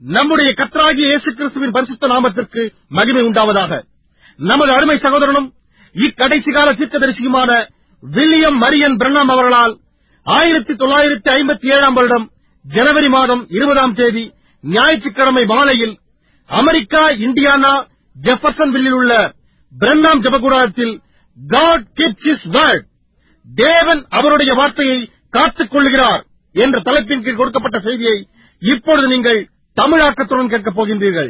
நம்முடைய கர்த்தராகிய இயேசு கிறிஸ்துவின் பரிசுத்த நாமத்திற்கு மகிமை உண்டாவதாக நமது அருமை சகோதரனும் இக்கடைசி கால தீர்க்கதரிசியுமான வில்லியம் மரியன் பிரண்ணாம் அவர்களால் ஆயிரத்தி தொள்ளாயிரத்தி ஐம்பத்தி ஏழாம் வருடம் ஜனவரி மாதம் இருபதாம் தேதி ஞாயிற்றுக்கிழமை மாலையில் அமெரிக்கா இண்டியானா ஜெஃபர்சன்வில்லில் உள்ள பிரண்ணாம் ஜபகுடாரத்தில் காட் கிப்ஸ் இஸ் வேர்ட் தேவன் அவருடைய வார்த்தையை காத்துக் கொள்கிறார் என்ற தலைப்பின் கீழ் கொடுக்கப்பட்ட செய்தியை இப்பொழுது நீங்கள் தமிழாக்கத்துடன் கேட்கப் போகின்றீர்கள்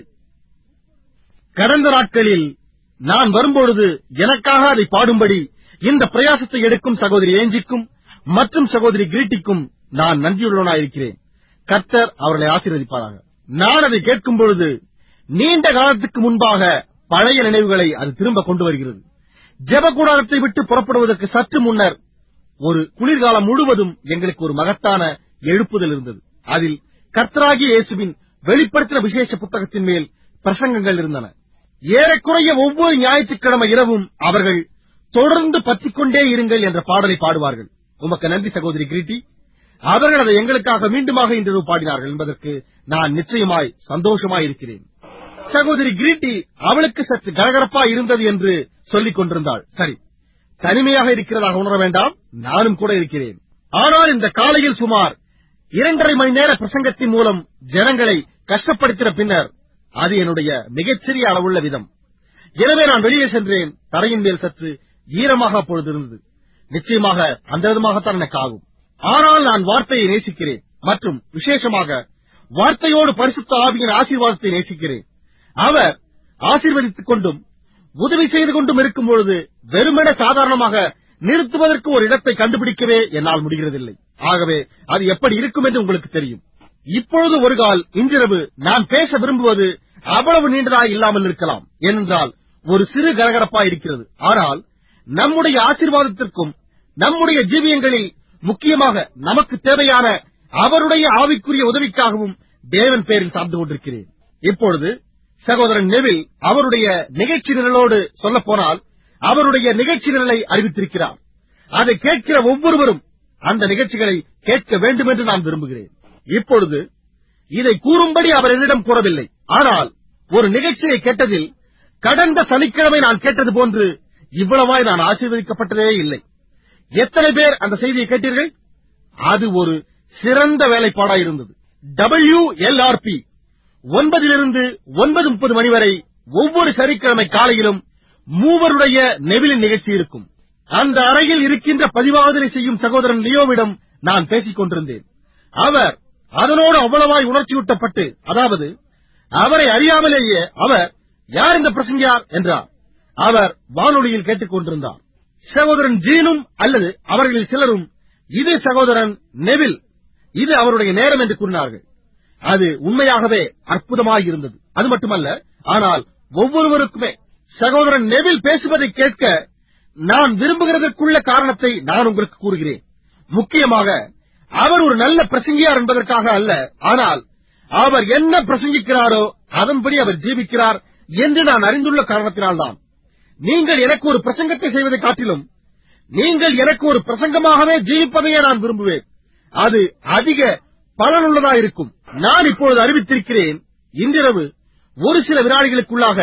கடந்த நாட்களில் நான் வரும்பொழுது எனக்காக அதை பாடும்படி இந்த பிரயாசத்தை எடுக்கும் சகோதரி ஏஞ்சிக்கும் மற்றும் சகோதரி கிரீட்டிக்கும் நான் நன்றியுள்ளவனாயிருக்கிறேன் கர்த்தர் அவர்களை ஆசீர்வதிப்பாராக நான் அதை கேட்கும் பொழுது நீண்ட காலத்துக்கு முன்பாக பழைய நினைவுகளை அது திரும்ப கொண்டு வருகிறது ஜெபக்கூடாரத்தை விட்டு புறப்படுவதற்கு சற்று முன்னர் ஒரு குளிர்காலம் முழுவதும் எங்களுக்கு ஒரு மகத்தான எழுப்புதல் இருந்தது அதில் கர்த்தராகிய இயேசுவின் வெளிப்படுத்தின விசேஷ புத்தகத்தின் மேல் பிரசங்கங்கள் இருந்தன ஏறக்குறைய ஒவ்வொரு ஞாயிற்றுக்கிழமை இரவும் அவர்கள் தொடர்ந்து பற்றிக்கொண்டே இருங்கள் என்ற பாடலை பாடுவார்கள் உமக்கு நன்றி சகோதரி கிரீட்டி அவர்கள் அதை எங்களுக்காக மீண்டுமாக இன்று பாடினார்கள் என்பதற்கு நான் நிச்சயமாய் சந்தோஷமாய் இருக்கிறேன் சகோதரி கிரீட்டி அவளுக்கு சற்று கரகரப்பா இருந்தது என்று சொல்லிக் கொண்டிருந்தாள் சரி தனிமையாக இருக்கிறதாக உணர வேண்டாம் நானும் கூட இருக்கிறேன் ஆனால் இந்த காலையில் சுமார் இரண்டரை மணி நேர பிரசங்கத்தின் மூலம் ஜனங்களை கஷ்டப்படுத்தின பின்னர் அது என்னுடைய மிகச்சிறிய அளவுள்ள விதம் எனவே நான் வெளியே சென்றேன் தரையின் மேல் சற்று ஈரமாக அப்பொழுது இருந்தது நிச்சயமாக அந்த விதமாகத்தான் எனக்கு ஆகும் ஆனால் நான் வார்த்தையை நேசிக்கிறேன் மற்றும் விசேஷமாக வார்த்தையோடு பரிசுத்த ஆவியின் ஆசீர்வாதத்தை நேசிக்கிறேன் அவர் ஆசீர்வதித்துக் கொண்டும் உதவி செய்து கொண்டும் இருக்கும் பொழுது வெறுமனே சாதாரணமாக நிறுத்துவதற்கு ஒரு இடத்தை கண்டுபிடிக்கவே என்னால் முடிகிறதில்லை ஆகவே அது எப்படி இருக்கும் என்று உங்களுக்கு தெரியும் இப்பொழுது ஒரு கால் இன்றிரவு நான் பேச விரும்புவது அவ்வளவு நீண்டதாக இல்லாமல் இருக்கலாம் ஏனென்றால் ஒரு சிறு கரகரப்பா இருக்கிறது ஆனால் நம்முடைய ஆசீர்வாதத்திற்கும் நம்முடைய ஜீவியங்களில் முக்கியமாக நமக்கு தேவையான அவருடைய ஆவிக்குரிய உதவிக்காகவும் தேவன் பேரில் சார்ந்து கொண்டிருக்கிறேன் இப்பொழுது சகோதரன் நெவில் அவருடைய நிகழ்ச்சி நிரலோடு சொல்லப் போனால் அவருடைய நிகழ்ச்சி நிரலை அறிவித்திருக்கிறார் அதை கேட்கிற ஒவ்வொருவரும் அந்த நிகழ்ச்சிகளை கேட்க வேண்டும் என்று நான் விரும்புகிறேன் இப்பொழுது இதை கூறும்படி அவர் என்னிடம் கூறவில்லை ஆனால் ஒரு நிகழ்ச்சியை கேட்டதில் கடந்த சனிக்கிழமை நான் கேட்டது போன்று இவ்வளவாய் நான் ஆசீர்வதிக்கப்பட்டதே இல்லை எத்தனை பேர் அந்த செய்தியை கேட்டீர்கள் அது ஒரு சிறந்த வேலைப்பாடாய் இருந்தது டபிள்யூஎல்ஆர்பி ஒன்பதிலிருந்து ஒன்பது முப்பது மணி வரை ஒவ்வொரு சனிக்கிழமை காலையிலும் மூவருடைய நெவிலின் நிகழ்ச்சி இருக்கும் அந்த அறையில் இருக்கின்ற பதிவாதனை செய்யும் சகோதரன் லியோவிடம் நான் பேசிக் கொண்டிருந்தேன் அவர் அதனோடு அவ்வளவாய் உணர்ச்சியூட்டப்பட்டு அதாவது அவரை அறியாமலேயே அவர் யார் இந்த பிரசங்கியார் என்றார் அவர் வானொலியில் கேட்டுக் கொண்டிருந்தார் சகோதரன் ஜீனும் அல்லது அவர்களில் சிலரும் இது சகோதரன் நெவில் இது அவருடைய நேரம் என்று கூறினார்கள் அது உண்மையாகவே அற்புதமாயிருந்தது அது மட்டுமல்ல ஆனால் ஒவ்வொருவருக்குமே சகோதரன் நெவில் பேசுவதை கேட்க நான் விரும்புகிறதற்குள்ள காரணத்தை நான் உங்களுக்கு கூறுகிறேன் முக்கியமாக அவர் ஒரு நல்ல பிரசங்கியார் என்பதற்காக அல்ல ஆனால் அவர் என்ன பிரசங்கிக்கிறாரோ அதன்படி அவர் ஜீவிக்கிறார் என்று நான் அறிந்துள்ள காரணத்தினால்தான் நீங்கள் எனக்கு ஒரு பிரசங்கத்தை செய்வதை காட்டிலும் நீங்கள் எனக்கு ஒரு பிரசங்கமாகவே ஜீவிப்பதையே நான் விரும்புவேன் அது அதிக பலனுள்ளதாயிருக்கும் நான் இப்பொழுது அறிவித்திருக்கிறேன் இன்றிரவு ஒரு சில வினாடிகளுக்குள்ளாக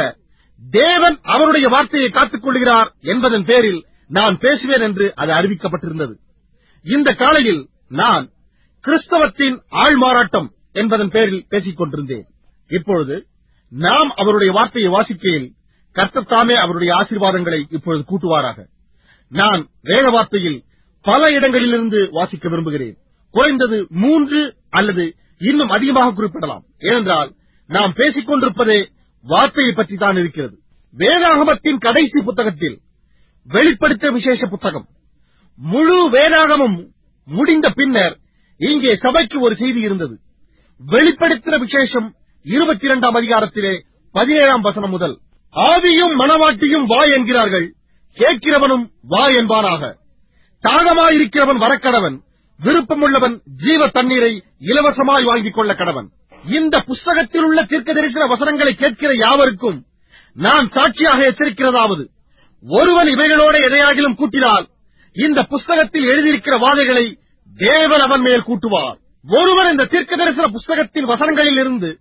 தேவன் அவருடைய வார்த்தையை காத்துக் கொள்கிறார் என்பதன் பேரில் நான் பேசுவேன் என்று அது அறிவிக்கப்பட்டிருந்தது இந்த காலையில் நான் கிறிஸ்தவத்தின் ஆள்மாறாட்டம் என்பதன் பேரில் பேசிக் கொண்டிருந்தேன் இப்பொழுது நாம் அவருடைய வார்த்தையை வாசிக்கையில் கர்த்தத்தாமே அவருடைய ஆசீர்வாதங்களை இப்பொழுது கூட்டுவாராக நான் வேத வார்த்தையில் பல இடங்களிலிருந்து வாசிக்க விரும்புகிறேன் குறைந்தது மூன்று அல்லது இன்னும் அதிகமாக குறிப்பிடலாம் ஏனென்றால் நாம் பேசிக் கொண்டிருப்பதே வார்த்தையை பற்றி தான் இருக்கிறது வேதாகமத்தின் கடைசி புத்தகத்தில் வெளிப்படுத்த விசேஷ புத்தகம் முழு வேதாகமும் முடிந்த பின்னர் இங்கே சபைக்கு ஒரு செய்தி இருந்தது வெளிப்படுத்தின விசேஷம் இருபத்தி இரண்டாம் அதிகாரத்திலே பதினேழாம் வசனம் முதல் ஆவியும் மணவாட்டியும் வா என்கிறார்கள் கேட்கிறவனும் வா என்பானாக தாகமாயிருக்கிறவன் வரக்கடவன் விருப்பமுள்ளவன் ஜீவ தண்ணீரை இலவசமாய் வாங்கிக் கொள்ள கடவன் இந்த புஸ்தகத்தில் உள்ள தீர்க்க தரிசன வசனங்களை கேட்கிற யாவருக்கும் நான் சாட்சியாக எச்சரிக்கிறதாவது ஒருவன் இவைகளோட எதையாகிலும் கூட்டினால் இந்த புஸ்தகத்தில் எழுதியிருக்கிற வாதைகளை தேவன் அவன் மேல் கூட்டுவார் ஒருவன் இந்த தீர்க்க தரிசன புஸ்தகத்தின் வசனங்களில் இருந்து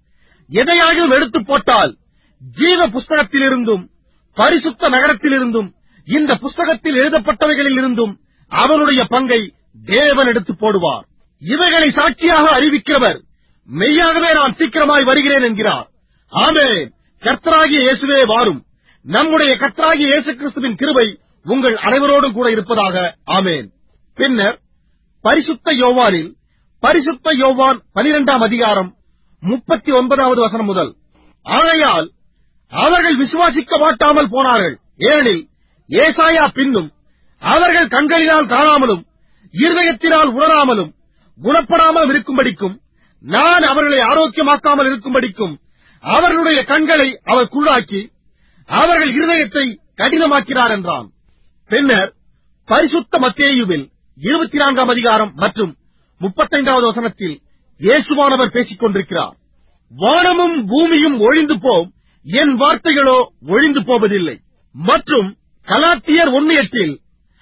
எதையாகிலும் எடுத்து போட்டால் ஜீவ புஸ்தகத்திலிருந்தும் பரிசுத்த நகரத்திலிருந்தும் இந்த புஸ்தகத்தில் எழுதப்பட்டவைகளில் இருந்தும் அவனுடைய பங்கை தேவன் எடுத்து போடுவார் இவைகளை சாட்சியாக அறிவிக்கிறவர் மெய்யாகவே நான் சீக்கிரமாய் வருகிறேன் என்கிறார் ஆமென் கர்த்தராகிய இயேசுவே வாரும் நம்முடைய கர்த்தராகிய இயேசு கிறிஸ்துவின் கிருபை உங்கள் அனைவரோடும் கூட இருப்பதாக ஆமென் பின்னர் பரிசுத்த யோவானில் பரிசுத்த யோவான் பனிரெண்டாம் அதிகாரம் முப்பத்தி ஒன்பதாவது வசனம் முதல் ஆகையால் அவர்கள் விசுவாசிக்க மாட்டாமல் போனார்கள் ஏனெனில் ஏசாயா பின்னும் அவர்கள் கண்களினால் காணாமலும் இருதயத்தினால் உணராமலும் குணப்படாமலும் இருக்கும்படிக்கும் நான் அவர்களை ஆரோக்கியமாக்காமல் இருக்கும்படிக்கும் அவர்களுடைய கண்களை அவர் குருடாக்கி அவர்கள் இருதயத்தை கடினமாக்கிறார் என்றான் பின்னர் பரிசுத்த மத்தேயுவில் இருபத்தி நான்காம் அதிகாரம் மற்றும் முப்பத்தைந்தாவது வசனத்தில் இயேசுவானவர் பேசிக் கொண்டிருக்கிறார் வானமும் பூமியும் ஒழிந்து போம் என் வார்த்தைகளோ ஒழிந்து போவதில்லை மற்றும் கலாத்தியர் ஒன்னு எட்டில்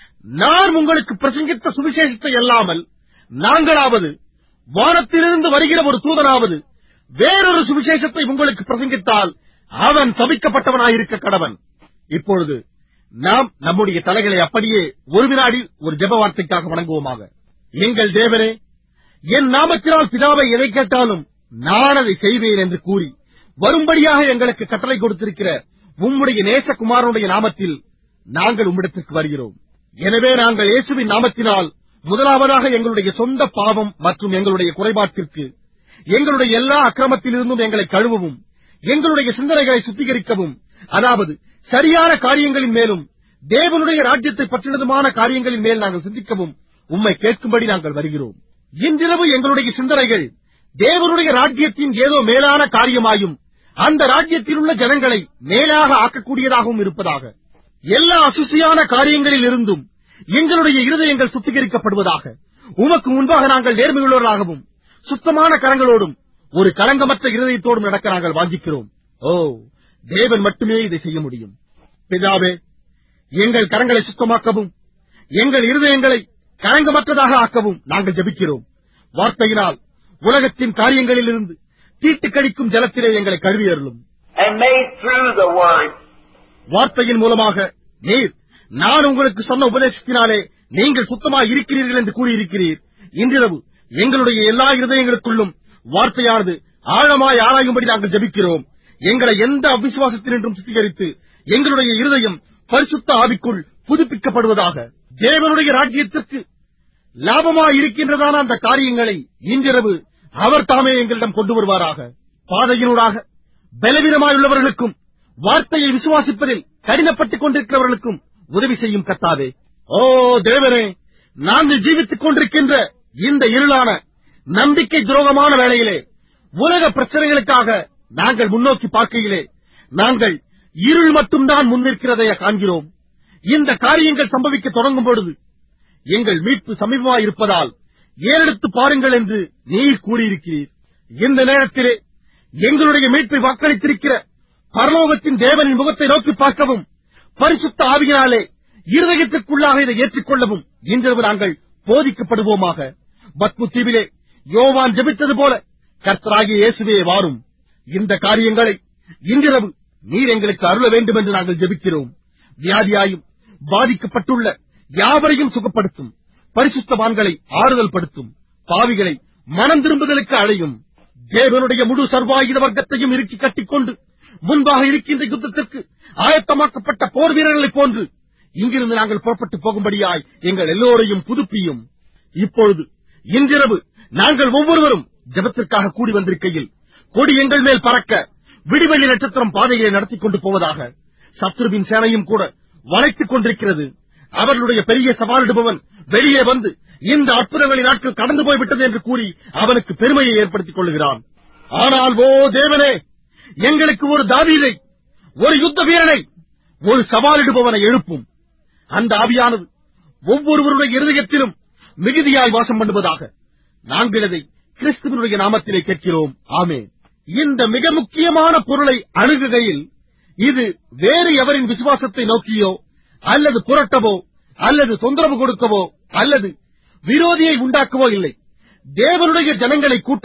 நான் உங்களுக்கு பிரசங்கித்த சுவிசேஷத்தை அல்லாமல் நாங்களாவது வானத்திலிருந்து வருகிற ஒரு தூதனாவது வேறொரு சுவிசேஷத்தை உங்களுக்கு பிரசங்கித்தால் அவன் தவிக்கப்பட்டவனாயிருக்க கடவன் இப்பொழுது நாம் நம்முடைய தலைகளை அப்படியே ஒரு வினாடி ஒரு ஜெப வார்த்தைக்காக வணங்குவோமாக எங்கள் தேவனே என் நாமத்தினால் பிதாவை எதை கேட்டாலும் நான் அதை செய்வேன் என்று கூறி வரும்படியாக எங்களுக்கு கட்டளை கொடுத்திருக்கிற உம்முடைய நேசகுமாரனுடைய நாமத்தில் நாங்கள் உம்மிடத்திற்கு வருகிறோம் எனவே நாங்கள் இயேசுவின் நாமத்தினால் முதலாவதாக எங்களுடைய சொந்த பாவம் மற்றும் எங்களுடைய குறைபாட்டிற்கு எங்களுடைய எல்லா அக்கிரமத்திலிருந்தும் எங்களை கழுவவும் எங்களுடைய சிந்தனைகளை சுத்திகரிக்கவும் அதாவது சரியான காரியங்களின் மேலும் தேவனுடைய ராஜ்யத்தை பற்றினதுமான காரியங்களின் மேல் நாங்கள் சிந்திக்கவும் உம்மை கேட்கும்படி நாங்கள் வருகிறோம் இன்றிரவு எங்களுடைய சிந்தனைகள் தேவனுடைய ராஜ்யத்தின் ஏதோ மேலான காரியமாயும் அந்த ராஜ்யத்தில் உள்ள ஜனங்களை மேலாக ஆக்கக்கூடியதாகவும் இருப்பதாக எல்லா அசுசியான காரியங்களில் இருந்தும் எங்களுடைய இருதயங்கள் சுத்திகரிக்கப்படுவதாக உமக்கு முன்பாக நாங்கள் நேர்மையுள்ளவர்களாகவும் சுத்தமான கரங்களோடும் ஒரு களங்கமற்ற இருதயத்தோடும் நடக்க நாங்கள் வாஞ்சிக்கிறோம் ஓ தேவன் மட்டுமே இதை செய்ய முடியும் பிதாவே எங்கள் கரங்களை சுத்தமாக்கவும் எங்கள் இருதயங்களை களங்கமற்றதாக ஆக்கவும் நாங்கள் ஜெபிக்கிறோம் வார்த்தையினால் உலகத்தின் காரியங்களிலிருந்து தீட்டு கடிக்கும் ஜலத்திலே எங்களை கழுவியருளும் and made through the word. வார்த்தையின் மூலமாக நீர் நான் உங்களுக்கு சொன்ன உபதேசத்தினாலே நீங்கள் சுத்தமாய் இருக்கிறீர்கள் என்று கூறியிருக்கிறீர் இன்றிரவு எங்களுடைய எல்லா இருதயங்களுக்குள்ளும் வார்த்தையானது ஆழமாய் ஆராயும்படி நாங்கள் ஜெபிக்கிறோம் எங்களை எந்த அவிசுவாசத்தினின்றும் சுத்திகரித்து எங்களுடைய இருதயம் பரிசுத்த ஆவிக்குள் புதுப்பிக்கப்படுவதாக தேவனுடைய ராஜ்யத்திற்கு லாபமாய் இருக்கின்றதான அந்த காரியங்களை இன்றிரவு அவர் தாமே எங்களிடம் கொண்டு வருவாராக பாதையினூடாக பலவீனமாயுள்ளவர்களுக்கும் வார்த்தையை விசுவாசிப்பதில் கடினப்பட்டுக் கொண்டிருக்கிறவர்களுக்கும் உதவி செய்யும் கத்தாவே ஓ தேவனே நாங்கள் ஜீவித்துக் கொண்டிருக்கின்ற இந்த இருளான நம்பிக்கை துரோகமான வேளையிலே உலக பிரச்சனைகளுக்காக நாங்கள் முன்னோக்கி பார்க்கையிலே நாங்கள் இருள் மட்டும்தான் முன்னிற்கிறதைய காண்கிறோம் இந்த காரியங்கள் சம்பவிக்க தொடங்கும் பொழுது எங்கள் மீட்பு சமீபமாய் இருப்பதால் ஏறெடுத்து பாருங்கள் என்று நீர் கூறியிருக்கிறீர் இந்த நேரத்திலே எங்களுடைய மீட்பை வாக்களித்திருக்கிற பரலோகத்தின் தேவனின் முகத்தை நோக்கி பார்க்கவும் பரிசுத்த ஆவியினாலே இருதயத்திற்குள்ளாக இதை ஏற்றுக்கொள்ளவும் இன்றிரவு நாங்கள் போதிக்கப்படுவோமாக பத்மு தீவிலே யோவான் ஜெபித்தது போல கர்த்தராகிய இயேசுவே வாரும் இந்த காரியங்களை இன்றிரவு நீர் எங்களுக்கு அருள வேண்டும் என்று நாங்கள் ஜெபிக்கிறோம் வியாதியாயும் பாதிக்கப்பட்டுள்ள யாவரையும் சுகப்படுத்தும் பரிசுத்தவான்களை ஆறுதல் படுத்தும் பாவிகளை மனம் திரும்புதலுக்கு அழையும் தேவனுடைய முழு சர்வாயுத வர்க்கத்தையும் இறுக்கி கட்டிக்கொண்டு முன்பாக இருக்கின்ற யுத்தத்திற்கு ஆயத்தமாக்கப்பட்ட போர் வீரர்களைப் போன்று இங்கிருந்து நாங்கள் புறப்பட்டு போகும்படியாய் எங்கள் எல்லோரையும் புதுப்பியும் இப்பொழுது இன்றிரவு நாங்கள் ஒவ்வொருவரும் ஜெபத்திற்காக கூடி வந்திருக்கையில் கொடி எங்கள் மேல் பறக்க விடிவெள்ளி நட்சத்திரம் பாதையை நடத்திக் கொண்டு போவதாக சத்ருவின் சேனையும் கூட வளைத்துக் கொண்டிருக்கிறது அவர்களுடைய பெரிய சவாலிடுபவன் வெளியே வந்து இந்த அற்புதங்களின் நாட்கள் கடந்து போய்விட்டது என்று கூறி அவனுக்கு பெருமையை ஏற்படுத்திக் கொள்ளுகிறான் ஆனால் ஓ தேவனே எங்களுக்கு ஒரு தாவீதை ஒரு யுத்த வீரனை ஒரு சவாலிடுபவனை எழுப்பும் அந்த ஆவியானது ஒவ்வொருவருடைய இருதயத்திலும் மிகுதியாய் வாசம் பண்ணுவதாக நாங்கள் இதை கிறிஸ்துவனுடைய நாமத்திலே கேட்கிறோம் ஆமே இந்த மிக முக்கியமான பொருளை அணுகுகையில் இது வேறு எவரின் விசுவாசத்தை நோக்கியோ அல்லது புரட்டவோ அல்லது தொந்தரவு கொடுக்கவோ அல்லது விரோதியை உண்டாக்கவோ இல்லை தேவனுடைய ஜனங்களை கூட்டவும்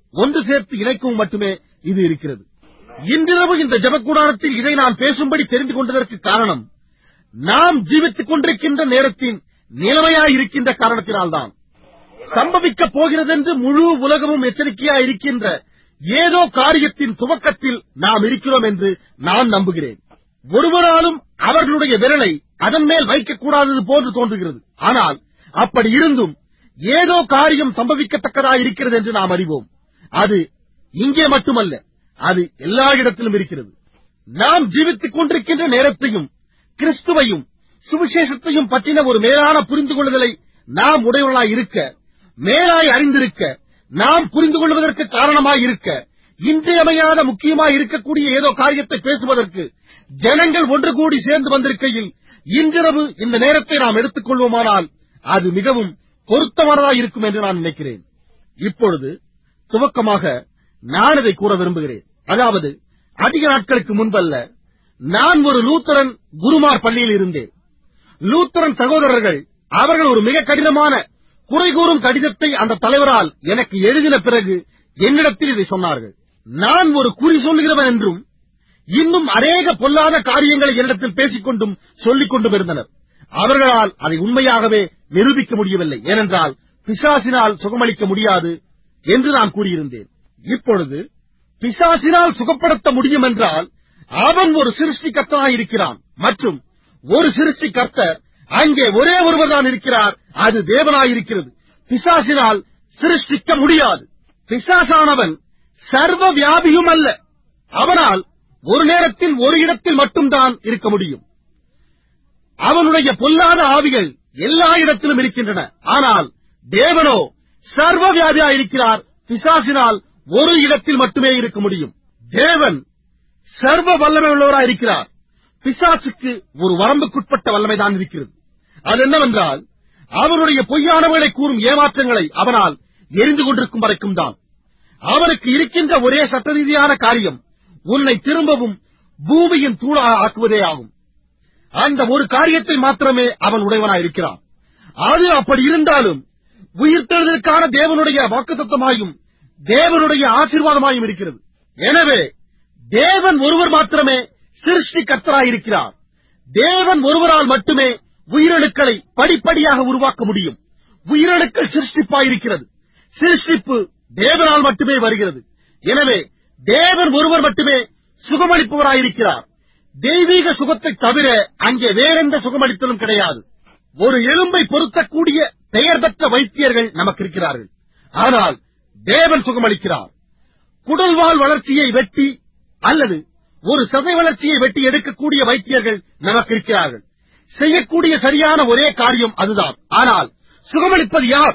ஒன்று சேர்த்து இணைக்கவும் மட்டுமே இது இருக்கிறது இன்றிரவு இந்த ஜபக்கூடாரத்தில் இதை நான் பேசும்படி தெரிந்து கொண்டதற்கு காரணம் நாம் ஜீவித்துக் கொண்டிருக்கின்ற நேரத்தின் நிலைமையாயிருக்கின்ற காரணத்தினால்தான் சம்பவிக்கப் போகிறதென்று முழு உலகமும் எச்சரிக்கையாய் இருக்கின்ற ஏதோ காரியத்தின் துவக்கத்தில் நாம் இருக்கிறோம் என்று நான் நம்புகிறேன் ஒருவராலும் அவர்களுடைய விரலை அதன் மேல் வைக்கக்கூடாதது போன்று தோன்றுகிறது ஆனால் அப்படி இருந்தும் ஏதோ காரியம் சம்பவிக்கத்தக்கதாய் இருக்கிறது என்று நாம் அறிவோம் அது இங்கே மட்டுமல்ல அது எல்லா இடத்திலும் இருக்கிறது நாம் ஜீவித்துக் கொண்டிருக்கின்ற நேரத்தையும் கிறிஸ்துவையும் சுவிசேஷத்தையும் பற்றின ஒரு மேலான புரிந்து கொள்ளுதலை நாம் உடையவர்களாய் இருக்க மேலாய் அறிந்திருக்க நாம் புரிந்து கொள்வதற்கு காரணமாய் இருக்க இன்றியமையாத முக்கியமாய் இருக்கக்கூடிய ஏதோ காரியத்தை பேசுவதற்கு ஜனங்கள் ஒன்று கூடி சேர்ந்து வந்திருக்கையில் இன்றிரவு இந்த நேரத்தை நாம் எடுத்துக் கொள்வோமானால் அது மிகவும் பொருத்தமானதாய் இருக்கும் என்று நான் நினைக்கிறேன் இப்பொழுது துவக்கமாக நான் இதை கூற விரும்புகிறேன் அதாவது அதிக நாட்களுக்கு முன்பல்ல நான் ஒரு லூத்தரன் குருமார் பள்ளியில் இருந்தேன் லூத்தரன் சகோதரர்கள் அவர்கள் ஒரு மிக கடினமான குறை கூறும் கடிதத்தை அந்த தலைவரால் எனக்கு எழுதின பிறகு என்னிடத்தில் இதை சொன்னார்கள் நான் ஒரு குறி சொல்லுகிறவன் என்றும் இன்னும் அநேக பொல்லாத காரியங்களை என்னிடத்தில் பேசிக்கொண்டும் சொல்லிக் கொண்டும் இருந்தனர் அவர்களால் அதை உண்மையாகவே நிரூபிக்க முடியவில்லை ஏனென்றால் பிசாசினால் சுகமளிக்க முடியாது என்று நான் கூறியிருந்தேன் இப்பொழுது பிசாசினால் சுகப்படுத்த முடியும் என்றால் அவன் ஒரு சிருஷ்டிகர்த்தனாய் இருக்கிறான் மற்றும் ஒரு சிருஷ்டிகர்த்தர் அங்கே ஒரே ஒருவர்தான் இருக்கிறார் அது தேவனாயிருக்கிறது பிசாசினால் சிருஷ்டிக்க முடியாது பிசாசானவன் சர்வ வியாபியும் அல்ல அவனால் ஒரு நேரத்தில் ஒரு இடத்தில் மட்டும்தான் இருக்க முடியும் அவனுடைய பொல்லாத ஆவிகள் எல்லா இடத்திலும் இருக்கின்றன ஆனால் தேவனோ சர்வ வியாபியாயிருக்கிறார் பிசாசினால் ஒரு இடத்தில் மட்டுமே இருக்க முடியும் தேவன் சர்வ வல்லமை உள்ளவராய் இருக்கிறார் பிசாசுக்கு ஒரு வரம்புக்குட்பட்ட வல்லமைதான் இருக்கிறது அது என்னவென்றால் அவனுடைய பொய்யானவர்களை கூறும் ஏமாற்றங்களை அவனால் எரிந்து கொண்டிருக்கும் வரைக்கும் தான் அவனுக்கு இருக்கின்ற ஒரே சட்ட ரீதியான காரியம் உன்னை திரும்பவும் பூமியின் தூளாக ஆக்குவதே ஆகும் அந்த ஒரு காரியத்தை மாத்திரமே அவன் உடையவனாயிருக்கிறான் அது அப்படி இருந்தாலும் உயிர்த்தெழுதலுக்கான தேவனுடைய வாக்குத்தத்தமாயும் தேவனுடைய ஆசீர்வாதமாயும் இருக்கிறது எனவே தேவன் ஒருவர் மாத்திரமே சிருஷ்டி கர்த்தராயிருக்கிறார் தேவன் ஒருவரால் மட்டுமே உயிரணுக்களை படிப்படியாக உருவாக்க முடியும் உயிரணுக்கள் சிருஷ்டிப்பாயிருக்கிறது சிருஷ்டிப்பு தேவனால் மட்டுமே வருகிறது எனவே தேவன் ஒருவர் மட்டுமே சுகமளிப்பவராயிருக்கிறார் தெய்வீக சுகத்தை தவிர அங்கே வேறெந்த சுகமளித்தலும் கிடையாது ஒரு எலும்பை பொருத்தக்கூடிய பெயர் பெற்ற வைத்தியர்கள் நமக்கு இருக்கிறார்கள் ஆனால் தேவன் சுகமளிக்கிறார் குடல்வால் வளர்ச்சியை வெட்டி அல்லது ஒரு சதை வளர்ச்சியை வெட்டி எடுக்கக்கூடிய வைத்தியர்கள் நமக்கு இருக்கிறார்கள் செய்யக்கூடிய சரியான ஒரே காரியம் அதுதான் ஆனால் சுகமளிப்பது யார்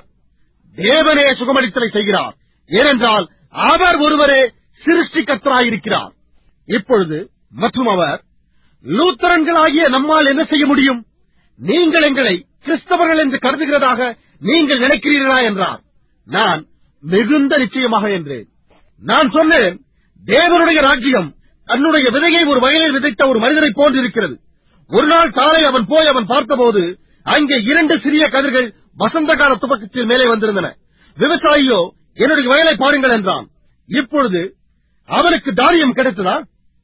தேவனே சுகமளித்தலை செய்கிறார் ஏனென்றால் அவர் ஒருவரே சிருஷ்டிகர்த்தராயிருக்கிறார் இப்பொழுது மற்றும் அவர் லூத்தரன்களாகிய நம்மால் என்ன செய்ய முடியும் நீங்கள் எங்களை கிறிஸ்தவர்கள் என்று கருதுகிறதாக நீங்கள் நினைக்கிறீர்களா என்றார் நான் மிகுந்த நிச்சயமாக என்றேன் நான் சொன்னேன் தேவனுடைய ராஜ்யம் தன்னுடைய விதையை ஒரு வயலில் விதைத்த ஒரு மனிதரைப் போன்று இருக்கிறது ஒரு நாள் காலை அவன் போய் அவன் பார்த்தபோது அங்கே இரண்டு சிறிய கதிர்கள் வசந்த கால துவக்கத்தில் மேலே வந்திருந்தன விவசாயியோ என்னுடைய வயலை பாருங்கள் என்றான் இப்பொழுது அவனுக்கு தானியம் கிடைத்ததா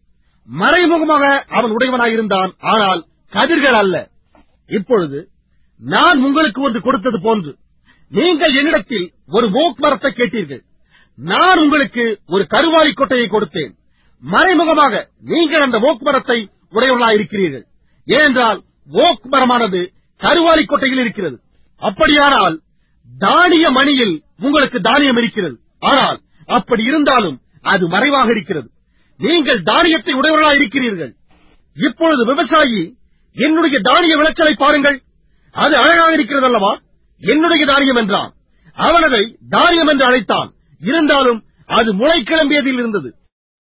மறைமுகமாக அவன் உடையவனாயிருந்தான் ஆனால் கதிர்கள் அல்ல இப்பொழுது நான் உங்களுக்கு ஒன்று கொடுத்தது போன்று நீங்கள் என்னிடத்தில் ஒரு ஓக் மரத்தை கேட்டீர்கள் நான் உங்களுக்கு ஒரு கருவாலி கொட்டையை கொடுத்தேன் மறைமுகமாக நீங்கள் அந்த ஓக் மரத்தை உடையவர்களாயிருக்கிறீர்கள் ஏனென்றால் ஓக் மரமானது கருவாலி கொட்டையில் இருக்கிறது அப்படியானால் தானிய மணியில் உங்களுக்கு தானியம் இருக்கிறது ஆனால் அப்படி இருந்தாலும் அது மறைவாக இருக்கிறது நீங்கள் தானியத்தை உடையவர்களாக இருக்கிறீர்கள் இப்பொழுது விவசாயி என்னுடைய தானிய விளைச்சலை பாருங்கள் அது அழகாக இருக்கிறது அல்லவா என்னுடைய தானியம் என்றான் அவன் அதை தானியம் என்று அழைத்தான் இருந்தாலும் அது முளை கிளம்பியதில் இருந்தது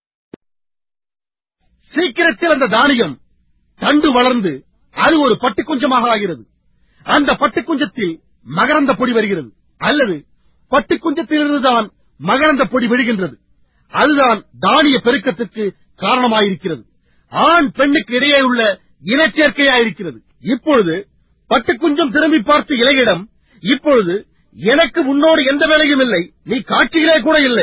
சீக்கிரத்தில் அந்த தானியம் தண்டு வளர்ந்து அது ஒரு பட்டுக்குஞ்சமாக ஆகிறது அந்த பட்டுக்குஞ்சத்தில் மகரந்த பொடி வருகிறது அல்லது பட்டுக்குஞ்சத்திலிருந்துதான் மகரந்த பொடி விழுகின்றது அதுதான் தானிய பெருக்கத்திற்கு காரணமாயிருக்கிறது ஆண் பெண்ணுக்கு இடையே உள்ள இனச்சேர்க்கையாயிருக்கிறது இப்பொழுது பட்டுக்குஞ்சம் திரும்பி பார்த்து இலையிடம் இப்பொழுது எனக்கு உன்னோடு எந்த வேலையும் இல்லை நீ காட்சியிலே கூட இல்லை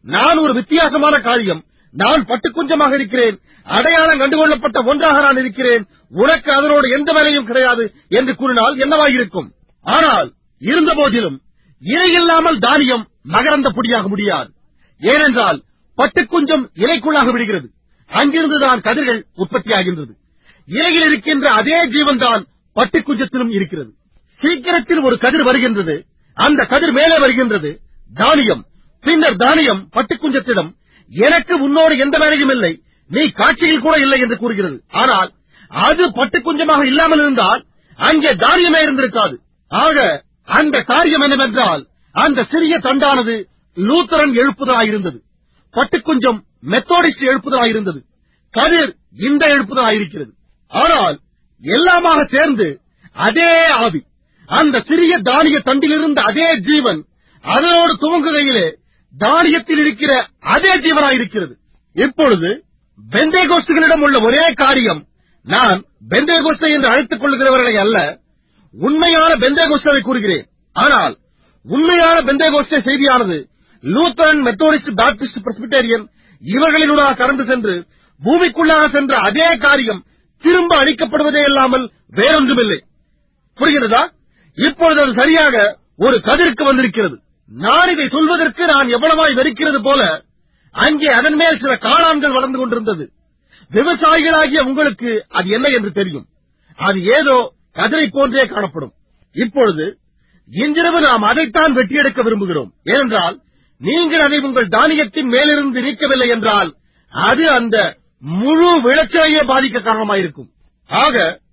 நான் ஒரு வித்தியாசமான காரியம் நான் பட்டுக்குஞ்சமாக இருக்கிறேன் அடையாளம் கண்டுகொள்ளப்பட்ட ஒன்றாக நான் இருக்கிறேன் உனக்கு அதனோடு எந்த வேலையும் கிடையாது என்று கூறினால் என்னவாயிருக்கும் ஆனால் இருந்த போதிலும் இலை இல்லாமல் தானியம் மகரந்த பொடியாக முடியாது ஏனென்றால் பட்டுக்குஞ்சம் இலைக்குள்ளாக விடுகிறது அங்கிருந்துதான் கதிர்கள் உற்பத்தியாகின்றது இலையில் இருக்கின்ற அதே ஜீவன் தான் பட்டுக்குஞ்சத்திலும் இருக்கிறது சீக்கிரத்தில் ஒரு கதிர் வருகின்றது அந்த கதிர் மேலே வருகின்றது தானியம் பின்னர் தானியம் பட்டுக்குஞ்சத்திடம் எனக்கு உன்னோடு எந்த வேலையும் இல்லை நீ காட்சியில் கூட இல்லை என்று கூறுகிறது ஆனால் அது பட்டுக்குஞ்சமாக இல்லாமல் இருந்தால் அங்கே தானியமே இருந்திருக்காது ஆக அந்த காரியம் என்னவென்றால் அந்த சிறிய தண்டானது லூத்தரன் எழுப்புதலாயிருந்தது பட்டுக்குஞ்சம் மெத்தோடிஸ்ட் எழுப்புதலாயிருந்தது கதிர் இந்த எழுப்புதலாயிருக்கிறது ஆனால் எல்லாமாக சேர்ந்து அதே ஆவி அந்த சிறிய தானிய தண்டிலிருந்த அதே ஜீவன் அதனோடு துவங்குகையிலே தானியத்தில் இருக்கிற அதே ஜீவனாயிருக்கிறது இப்பொழுது பெந்தேகோஸ்துகளிடம் உள்ள ஒரே காரியம் நான் பெந்தேகோஸ்தை என்று அழைத்துக் கொள்கிறவர்களை அல்ல உண்மையான பெந்தேகோஸ்தவை கூறுகிறேன் ஆனால் உண்மையான பெந்தேகோஸ்தே செய்தியானது லூத்தரன் மெத்தோடிஸ்ட் பாப்டிஸ்ட் பிரஸ்பிட்டேரியன் இவர்களினூடாக கடந்து சென்று பூமிக்குள்ளாக சென்ற அதே காரியம் திரும்ப அளிக்கப்படுவதே இல்லாமல் வேறொன்றுமில்லை புரிகிறதா இப்பொழுது அது சரியாக ஒரு கதிருக்கு வந்திருக்கிறது நான் இதை சொல்வதற்கு நான் எவ்வளவாய் வெறுக்கிறது போல அங்கே அதன் மேல் சில காளான்கள் வளர்ந்து கொண்டிருந்தது விவசாயிகளாகிய உங்களுக்கு அது என்ன என்று தெரியும் அது ஏதோ கதிரை போன்றே காணப்படும் இப்பொழுது இன்றிரவு நாம் அதைத்தான் வெட்டியெடுக்க விரும்புகிறோம் ஏனென்றால் நீங்கள் அதை உங்கள் தானியத்தின் மேலிருந்து நீக்கவில்லை என்றால் அது அந்த முழு விளைச்சலையே பாதிக்க காரணமாயிருக்கும் ஆக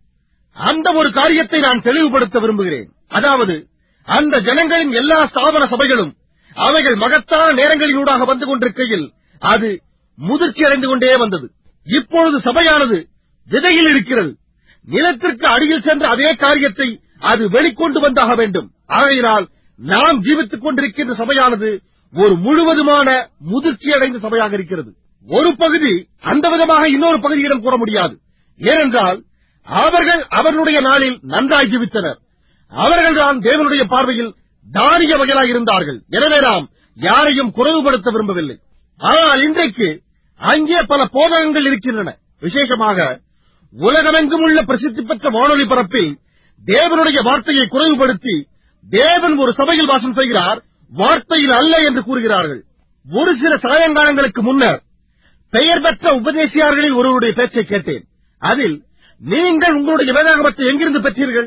அந்த ஒரு காரியத்தை நான் தெளிவுபடுத்த விரும்புகிறேன் அதாவது அந்த ஜனங்களின் எல்லா ஸ்தாபன சபைகளும் அவைகள் மகத்தான நேரங்களிலூடாக வந்து கொண்டிருக்கையில் அது முதிர்ச்சி அடைந்து கொண்டே வந்தது இப்பொழுது சபையானது விதையில் இருக்கிறது நிலத்திற்கு அடியில் சென்ற அதே காரியத்தை அது வெளிக்கொண்டு வந்தாக வேண்டும் ஆகையினால் நாம் ஜீவித்துக் கொண்டிருக்கின்ற சபையானது ஒரு முழுவதுமான முதிர்ச்சி அடைந்த சபையாக இருக்கிறது ஒரு பகுதி அந்த விதமாக இன்னொரு பகுதியிடம் கூற முடியாது ஏனென்றால் அவர்கள் அவர்களுடைய நாளில் நன்றாய் ஜீவித்தனர் அவர்கள்தான் தேவனுடைய பார்வையில் தானிய வகையிலாய் இருந்தார்கள் எனவே நாம் யாரையும் குறைவுபடுத்த விரும்பவில்லை ஆனால் இன்றைக்கு அங்கே பல போதகங்கள் இருக்கின்றன விசேஷமாக உலகமெங்கும் உள்ள பிரசித்தி பெற்ற வானொலி பரப்பில் தேவனுடைய வார்த்தையை குறைவுபடுத்தி தேவன் ஒரு சபையில் வாசம் செய்கிறார் வார்த்தையில் அல்ல என்று கூறுகிறார்கள் ஒரு சில சாயங்காலங்களுக்கு முன்னர் பெயர் பெற்ற உபதேசியார்களில் ஒருவருடைய பேச்சை கேட்டேன் அதில் நீங்கள் உங்களுடைய வேதாகமத்தை எங்கிருந்து பெற்றீர்கள்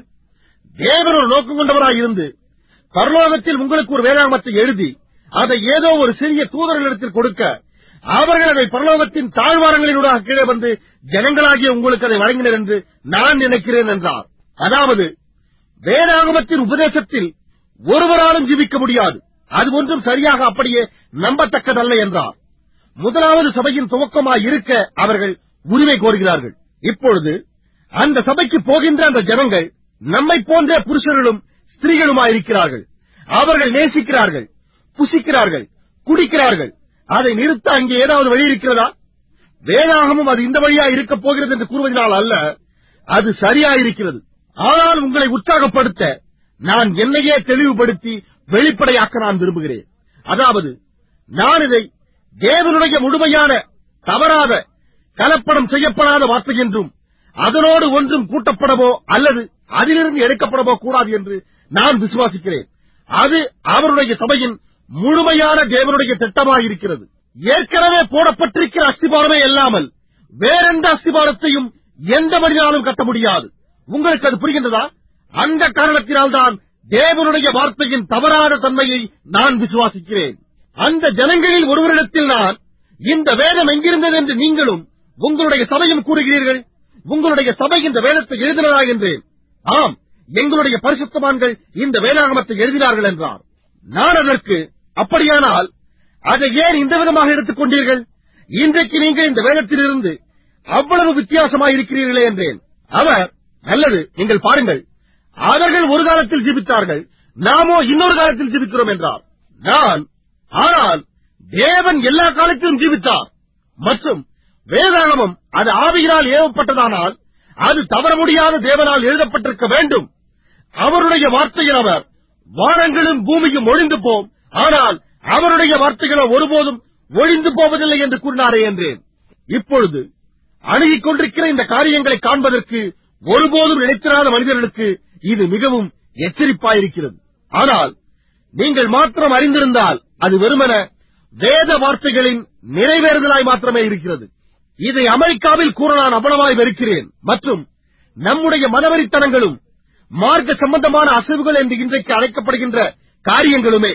தேவன் ஒரு நோக்கம் கொண்டவராய் இருந்து பரலோகத்தில் உங்களுக்கு ஒரு வேதாகமத்தை எழுதி அதை ஏதோ ஒரு சிறிய தூதர்களிடத்தில் கொடுக்க அவர்கள் அதை பரலோகத்தின் தாழ்வாரங்களினூடாக கீழே வந்து ஜனங்களாகிய உங்களுக்கு அதை வழங்கினர் என்று நான் நினைக்கிறேன் என்றார் அதாவது வேதாகமத்தின் உபதேசத்தில் ஒருவராலும் ஜீவிக்க முடியாது அது ஒன்றும் சரியாக அப்படியே நம்பத்தக்கதல்ல என்றார் முதலாவது சபையின் துவக்கமாய் இருக்க அவர்கள் உரிமை கோருகிறார்கள் இப்பொழுது அந்த சபைக்கு போகின்ற அந்த ஜனங்கள் நம்மை போன்ற புருஷர்களும் ஸ்திரீகளுமாயிருக்கிறார்கள் அவர்கள் நேசிக்கிறார்கள் புசிக்கிறார்கள் குடிக்கிறார்கள் அதை நிறுத்த அங்கே ஏதாவது வழி இருக்கிறதா வேதாகமும் அது இந்த வழியா இருக்கப் போகிறது என்று கூறுவதனால் அல்ல அது சரியாயிருக்கிறது ஆனால் உங்களை உற்சாகப்படுத்த நான் என்னையே தெளிவுபடுத்தி வெளிப்படையாக்க நான் விரும்புகிறேன் அதாவது நான் இதை தேவனுடைய முழுமையான தவறாத கலப்படம் செய்யப்படாத வார்த்தை என்றும் அதனோடு ஒன்றும் கூட்டப்படவோ அல்லது அதிலிருந்து எடுக்கப்படவோ கூடாது என்று நான் விசுவாசிக்கிறேன் அது அவருடைய சபையின் முழுமையான தேவனுடைய திட்டமாயிருக்கிறது ஏற்கனவே போடப்பட்டிருக்கிற அஸ்திபாரமே இல்லாமல் வேறெந்த அஸ்திபாரத்தையும் எந்த மனிதனாலும் கட்ட முடியாது உங்களுக்கு அது புரிகின்றதா அந்த காரணத்தினால்தான் தேவனுடைய வார்த்தையின் தவறான தன்மையை நான் விசுவாசிக்கிறேன் அந்த ஜனங்களில் ஒருவரிடத்தில் நான் இந்த வேதம் எங்கிருந்தது என்று நீங்களும் உங்களுடைய சபையும் கூறுகிறீர்கள் உங்களுடைய சபை இந்த வேதத்தை எழுதினதா என்றேன் ஆம் எங்களுடைய பரிசுத்தமான்கள் இந்த வேதாகமத்தை எழுதினார்கள் என்றார் நான் அதற்கு அப்படியானால் அதை ஏன் இந்த விதமாக எடுத்துக் கொண்டீர்கள் இன்றைக்கு நீங்கள் இந்த வேதத்திலிருந்து அவ்வளவு வித்தியாசமாயிருக்கிறீர்களே என்றேன் அவர் நல்லது நீங்கள் பாருங்கள் அவர்கள் ஒரு காலத்தில் ஜீவித்தார்கள் நாமோ இன்னொரு காலத்தில் ஜீவிக்கிறோம் என்றார் நான் ஆனால் தேவன் எல்லா காலத்திலும் ஜீவித்தார் மற்றும் வேதாகமம் அது ஆவியினால் ஏவப்பட்டதானால் அது தவற முடியாத தேவனால் எழுதப்பட்டிருக்க வேண்டும் அவருடைய வார்த்தையில் அவர் வானங்களும் பூமியும் ஒழிந்து போம் ஆனால் அவருடைய வார்த்தைகளோ ஒருபோதும் ஒழிந்து போவதில்லை என்று கூறினாரே என்றேன் இப்பொழுது அணுகிக் கொண்டிருக்கிற இந்த காரியங்களை காண்பதற்கு ஒருபோதும் நினைத்திராத மனிதர்களுக்கு இது மிகவும் எச்சரிப்பாயிருக்கிறது ஆனால் நீங்கள் மாத்திரம் அறிந்திருந்தால் அது வெறுமன வேத வார்த்தைகளின் நிறைவேறுதலாய் மாத்திரமே இருக்கிறது இதை அமெரிக்காவில் கூற நான் அவ்வளவாய் வெறுக்கிறேன் மற்றும் நம்முடைய மனவரித்தனங்களும் மார்க்க சம்பந்தமான அசைவுகள் என்று இன்றைக்கு அழைக்கப்படுகின்ற காரியங்களுமே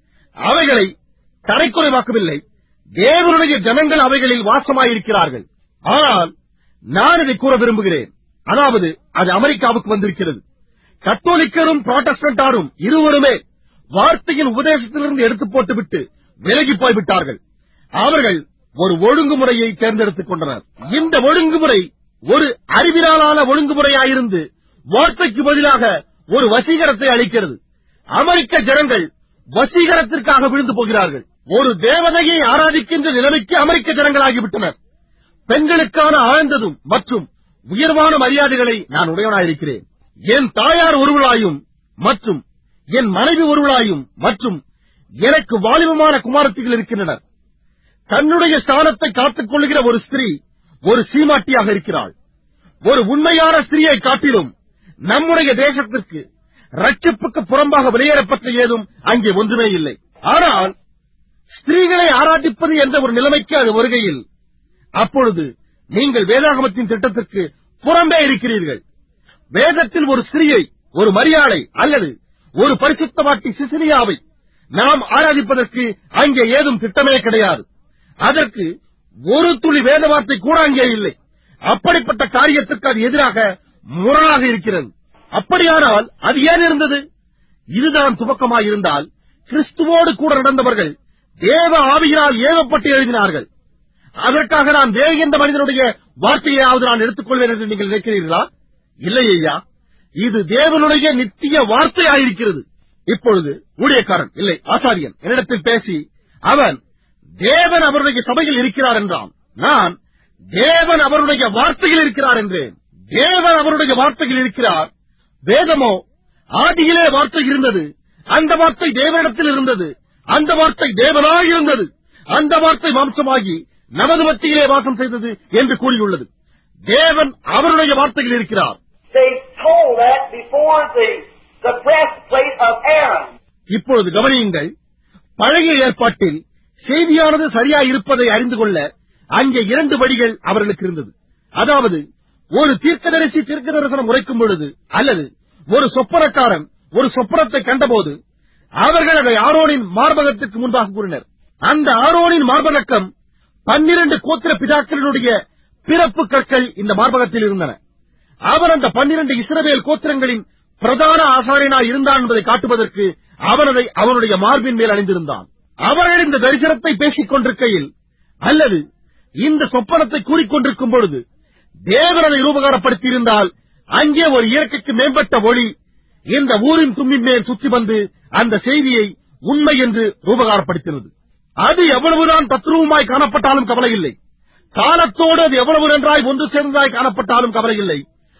அவைகளை தரைக்குறைவாக்கவில்லை தேவனுடைய ஜனங்கள் அவைகளில் வாசமாயிருக்கிறார்கள் ஆனால் நான் இதை கூற விரும்புகிறேன் அதாவது அது அமெரிக்காவுக்கு வந்திருக்கிறது கத்தோலிக்கரும் புராட்டஸ்டன்டாரும் இருவருமே வார்த்தையின் உபதேசத்திலிருந்து எடுத்து போட்டுவிட்டு விலகி போய்விட்டார்கள் அவர்கள் ஒரு ஒழுங்குமுறையை தேர்ந்தெடுத்துக் கொண்டனர் இந்த ஒழுங்குமுறை ஒரு அறிவினாலான ஒழுங்குமுறையாயிருந்து வார்த்தைக்கு பதிலாக ஒரு வசீகரத்தை அளிக்கிறது அமெரிக்க ஜனங்கள் வசீகரத்திற்காக விழுந்து போகிறார்கள் ஒரு தேவதையை ஆராதிக்கின்ற நிலைமைக்கு அமெரிக்க ஜனங்களாகிவிட்டனர் பெண்களுக்கான ஆழ்ந்ததும் மற்றும் உயர்வான மரியாதைகளை நான் உடையவனாயிருக்கிறேன் என் தாயார் ஒருவளாயும் மற்றும் என் மனைவி ஒருவளாயும் மற்றும் எனக்கு வாலிபமான குமாரத்திகள் இருக்கின்றனர் தன்னுடைய ஸ்தானத்தை காத்துக் கொள்ளுகிற ஒரு ஸ்திரீ ஒரு சீமாட்டியாக இருக்கிறாள் ஒரு உண்மையான ஸ்திரீயை காட்டிலும் நம்முடைய தேசத்திற்கு ரட்சிப்புக்கு புறம்பாக வெளியேறப்பட்ட ஏதும் அங்கே ஒன்றுமே இல்லை ஆனால் ஸ்திரீகளை ஆராதிப்பது என்ற ஒரு நிலைமைக்கு அது வருகையில் அப்பொழுது நீங்கள் வேதாகமத்தின் திட்டத்திற்கு புறம்பே இருக்கிறீர்கள் வேதத்தில் ஒரு ஸ்திரீயை ஒரு மரியாதை அல்லது ஒரு பரிசுத்தவாட்டி சிசிலியாவை நாம் ஆராதிப்பதற்கு அங்கே ஏதும் திட்டமே கிடையாது அதற்கு ஒரு துளி வேத வார்த்தை கூட அங்கே இல்லை அப்படிப்பட்ட காரியத்திற்கு அது எதிராக முரணாக இருக்கிறது அப்படியானால் அது ஏன் இருந்தது இதுதான் துவக்கமாயிருந்தால் கிறிஸ்துவோடு கூட நடந்தவர்கள் தேவ ஆவியினால் ஏவப்பட்டு எழுதினார்கள் அதற்காக நான் வேறு எந்த மனிதனுடைய வார்த்தையாவது நான் எடுத்துக்கொள்வேன் என்று நீங்கள் நினைக்கிறீர்களா இல்லை ஐயா இது தேவனுடைய நித்திய வார்த்தையாயிருக்கிறது இப்பொழுது ஊழியக்காரன் இல்லை ஆசாரியன் என்னிடத்தில் பேசி அவன் தேவன் அவருடைய சபையில் இருக்கிறார் என்றான் நான் தேவன் அவருடைய வார்த்தையில் இருக்கிறார் என்றேன் தேவன் அவருடைய வார்த்தையில் இருக்கிறார் வேதமோ ஆதியிலே வார்த்தை இருந்தது அந்த வார்த்தை தேவனிடத்தில் இருந்தது அந்த வார்த்தை தேவனாய் இருந்தது அந்த வார்த்தை மாம்சமாகி நமது மத்தியிலே வாசம் செய்தது என்று கூறியுள்ளது தேவன் அவருடைய வார்த்தையில் இருக்கிறார் They told that before the, the breastplate of Aaron. இப்பொழுது கவனியுங்கள் பழைய ஏற்பாட்டில் செய்தியானது சரியா இருப்பதை அறிந்து கொள்ள அங்கே இரண்டு வழிகள் அவர்களுக்கு இருந்தது அதாவது ஒரு தீர்க்கதரிசி தீர்க்க தரிசனம் உரைக்கும் பொழுது அல்லது ஒரு சொப்பனக்காரன் ஒரு சொப்பனத்தை கண்டபோது அவர்கள் அதை ஆரோனின் மார்பகத்திற்கு முன்பாக கூறினர் அந்த ஆரோனின் மார்பகக்கம் பன்னிரண்டு கோத்திர பிதாக்களினுடைய பிறப்பு கற்கள் இந்த மார்பகத்தில் இருந்தன அவன் அந்த பன்னிரண்டு இஸ்ரவேல் கோத்திரங்களின் பிரதான ஆசாரியனாய் இருந்தான் என்பதை காட்டுவதற்கு அவன் அதை அவனுடைய மார்பின் மேல் அணிந்திருந்தான் அவர்கள் இந்த தரிசனத்தை பேசிக் கொண்டிருக்கையில் அல்லது இந்த சொப்பனத்தை கூறிக்கொண்டிருக்கும் பொழுது தேவன் அதை ரூபகாரப்படுத்தியிருந்தால் அங்கே ஒரு இயற்கைக்கு மேம்பட்ட ஒளி இந்த ஊரின் தும்பின் மேல் சுற்றி வந்து அந்த செய்தியை உண்மை என்று ரூபகாரப்படுத்தினது அது எவ்வளவுதான் தத்ரூபமாய் காணப்பட்டாலும் கவலை இல்லை காலத்தோடு அது எவ்வளவு நன்றாய் ஒன்று சேர்ந்ததாய் காணப்பட்டாலும் கவலை இல்லை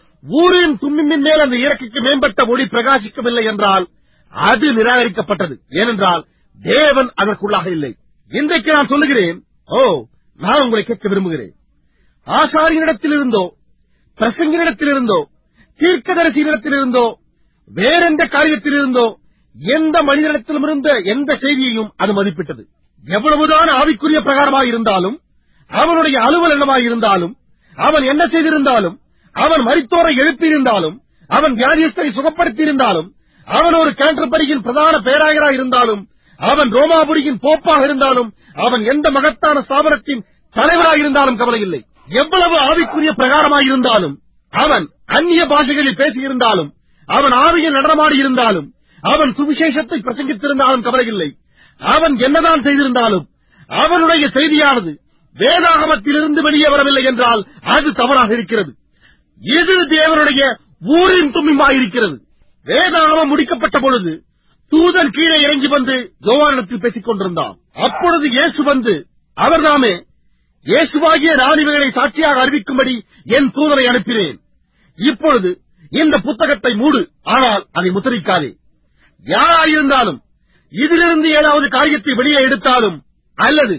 ஊரின் தும்பின் மேல் அந்த இயற்கைக்கு மேம்பட்ட ஒளி பிரகாசிக்கவில்லை என்றால் அது நிராகரிக்கப்பட்டது ஏனென்றால் தேவன் அதற்குள்ளாக இல்லை இன்றைக்கு நான் சொல்லுகிறேன் ஓ நான் உங்களை கேட்க விரும்புகிறேன் ஆசாரியனிடத்திலிருந்தோ பிரசங்கனிடத்திலிருந்தோ தீர்க்கதரிசியிடத்திலிருந்தோ வேறெந்த காரியத்திலிருந்தோ எந்த மனிதனிடத்திலும் இருந்த எந்த செய்தியையும் அது மதிப்பிட்டது எவ்வளவுதான் ஆவிக்குரிய பிரகாரமாய் இருந்தாலும் அவனுடைய அலுவல் என்னமாய் இருந்தாலும் அவன் என்ன செய்திருந்தாலும் அவன் மரித்தோரை எழுப்பியிருந்தாலும் அவன் வியாதியஸ்தரை சுகப்படுத்தியிருந்தாலும் அவன் ஒரு கேண்டர்பரியின் பிரதான பேராயராய் இருந்தாலும் அவன் ரோமாபுரியின் போப்பாக இருந்தாலும் அவன் எந்த மகத்தான ஸ்தாபனத்தின் தலைவராய் இருந்தாலும் கவலை இல்லை எவ்வளவு ஆவிக்குரிய பிரகாரமாய் இருந்தாலும் அவன் அந்நிய பாஷைகளில் பேசியிருந்தாலும் அவன் ஆவியில் நடனமாடி இருந்தாலும் அவன் சுவிசேஷத்தை பிரசங்கித்திருந்தாலும் கவலை இல்லை அவன் என்னதான் செய்திருந்தாலும் அவனுடைய செய்தியானது வேதாகமத்திலிருந்து வெளியே வரவில்லை என்றால் அது தவறாக இருக்கிறது இது தேவனுடைய ஊரின் தும்மிமாயிருக்கிறது வேதாகமம் முடிக்கப்பட்ட பொழுது தூதன் கீழே இறங்கி வந்து யோவானிடத்தில் பேசிக் கொண்டிருந்தான் அப்பொழுது இயேசு வந்து அவர்தாமே இயேசுவாகிய நான் இவைகளை சாட்சியாக அறிவிக்கும்படி என் தூதரை அனுப்பினேன் இப்பொழுது இந்த புத்தகத்தை மூடு ஆனால் அதை முத்திரிக்காதே யாராயிருந்தாலும் இதிலிருந்து ஏதாவது காரியத்தை வெளியே எடுத்தாலும் அல்லது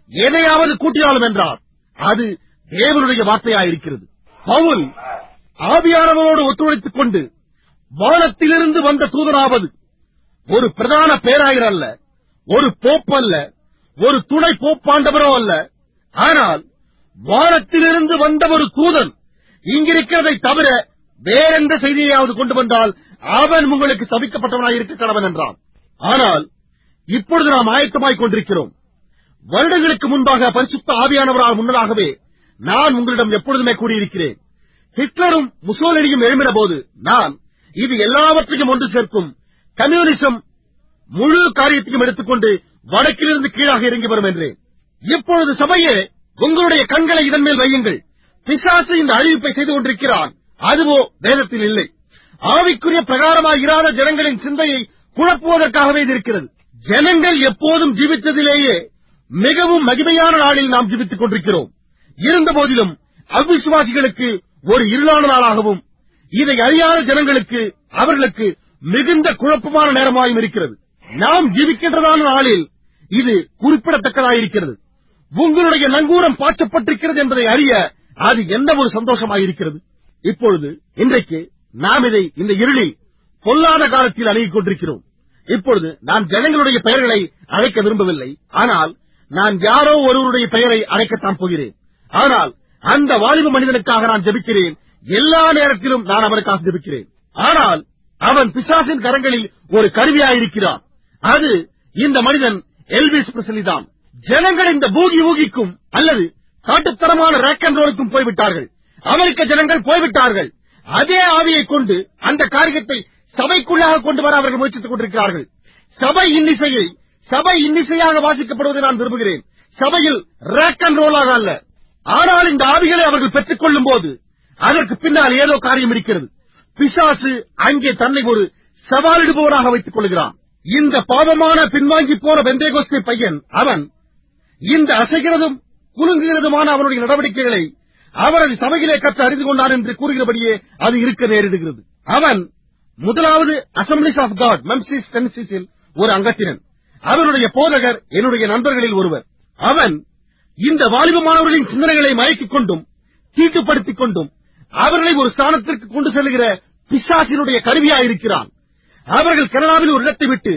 எதையாவது கூட்டினாலும் என்றார் அது தேவனுடைய வார்த்தையாயிருக்கிறது பவுல் ஆவியானவரோடு ஒத்துழைத்துக் கொண்டு வானத்திலிருந்து வந்த தூதனாவது ஒரு பிரதான பேராயர் அல்ல ஒரு போப் அல்ல ஒரு துணை போப்பாண்டவரோ அல்ல ஆனால் வானத்திலிருந்து வந்த ஒரு தூதன் இங்கிருக்கிறதை தவிர வேறெந்த செய்தியையாவது கொண்டு வந்தால் அவன் உங்களுக்கு சபிக்கப்பட்டவனாய் இருக்க கடவன் என்றான் ஆனால் இப்பொழுது நாம் ஆயத்தமாய்க் கொண்டிருக்கிறோம் வருடங்களுக்கு முன்பாக பரிசுத்த ஆவியானவரால் முன்னதாகவே நான் உங்களிடம் எப்பொழுதுமே கூறியிருக்கிறேன் ஹிட்லரும் முசோலினியும் எழும்பின போது நான் இது எல்லாவற்றையும் ஒன்று சேர்க்கும் கம்யூனிசம் முழு காரியத்தையும் எடுத்துக்கொண்டு வடக்கிலிருந்து கீழாக இறங்கி வரும் என்றேன் இப்பொழுது சபையே உங்களுடைய கண்களை இதன் மேல் வையுங்கள் பிசாசு இந்த அறிவிப்பை செய்து கொண்டிருக்கிறான் அதுவோ வேதத்தில் இல்லை ஆவிக்குரிய பிரகாரமாக இராத ஜனங்களின் சிந்தையை குழப்புவதற்காகவே இது இருக்கிறது ஜனங்கள் எப்போதும் ஜீவித்ததிலேயே மிகவும் மகிமையான நாளில் நாம் ஜீவித்துக் கொண்டிருக்கிறோம் இருந்த போதிலும் அவ்விசுவாசிகளுக்கு ஒரு இருளான நாளாகவும் இதை அறியாத ஜனங்களுக்கு அவர்களுக்கு மிகுந்த குழப்பமான நேரமாயும் இருக்கிறது நாம் ஜீவிக்கின்றதான நாளில் இது குறிப்பிடத்தக்கதாயிருக்கிறது உங்களுடைய நங்கூரம் பாய்ச்சப்பட்டிருக்கிறது என்பதை அறிய அது எந்த ஒரு சந்தோஷமாயிருக்கிறது இப்பொழுது இன்றைக்கு நாம் இதை இந்த இருளில் பொல்லாத காலத்தில் அணுகிக் கொண்டிருக்கிறோம் இப்பொழுது நான் ஜனங்களுடைய பெயர்களை அழைக்க விரும்பவில்லை ஆனால் நான் யாரோ ஒருவருடைய பெயரை அழைக்கத்தான் போகிறேன் ஆனால் அந்த வாலிப மனிதனுக்காக நான் ஜெபிக்கிறேன் எல்லா நேரத்திலும் நான் அவனுக்காக ஜெபிக்கிறேன் ஆனால் அவன் பிசாசின் கரங்களில் ஒரு கருவியாயிருக்கிறான் அது இந்த மனிதன் எல்விஸ் பிரசலி தான் ஜனங்கள் இந்த பூகி ஊகிக்கும் அல்லது காட்டுத்தரமான ரேக் அண்ட் ரோலுக்கும் போய்விட்டார்கள் அமெரிக்க ஜனங்கள் போய்விட்டார்கள் அதே ஆவியைக் கொண்டு அந்த காரியத்தை சபைக்குள்ளாக கொண்டு வர அவர்கள் முயற்சித்துக் கொண்டிருக்கிறார்கள் சபை இன்னிசையை சபை இன்னிசையாக வாசிக்கப்படுவதை நான் விரும்புகிறேன் சபையில் ரேக் அண்ட் ரோலாக அல்ல ஆனால் இந்த ஆவிகளை அவர்கள் பெற்றுக் கொள்ளும் போது அதற்கு பின்னால் ஏதோ காரியம் இருக்கிறது பிசாசு அங்கே தன்னை ஒரு சவாலிடுபவராக வைத்துக் கொள்கிறான் இந்த பாவமான பின்வாங்கி போன பெந்தேகோஸ்தே பையன் அவன் இந்த அசைகிறதும் குலுங்குகிறதுமான அவனுடைய நடவடிக்கைகளை அவரது சபையிலே கற்று அறிந்து கொண்டான் என்று கூறுகிறபடியே அது இருக்க நேரிடுகிறது அவன் முதலாவது அசம்பிளிஸ் ஆஃப் காட் மெம்சிஸ் டென்சிஸில் ஒரு அங்கத்தினன் அவனுடைய போதகர் என்னுடைய நண்பர்களில் ஒருவர் அவன் இந்த வாலிபமானவர்களின் சிந்தனைகளை மயக்கிக் கொண்டும் தீட்டுப்படுத்திக் கொண்டும் அவர்களை ஒரு ஸ்தானத்திற்கு கொண்டு செல்லுகிற பிசாசினுடைய கருவியாயிருக்கிறான் அவர்கள் கனடாவில் ஒரு இடத்தை விட்டு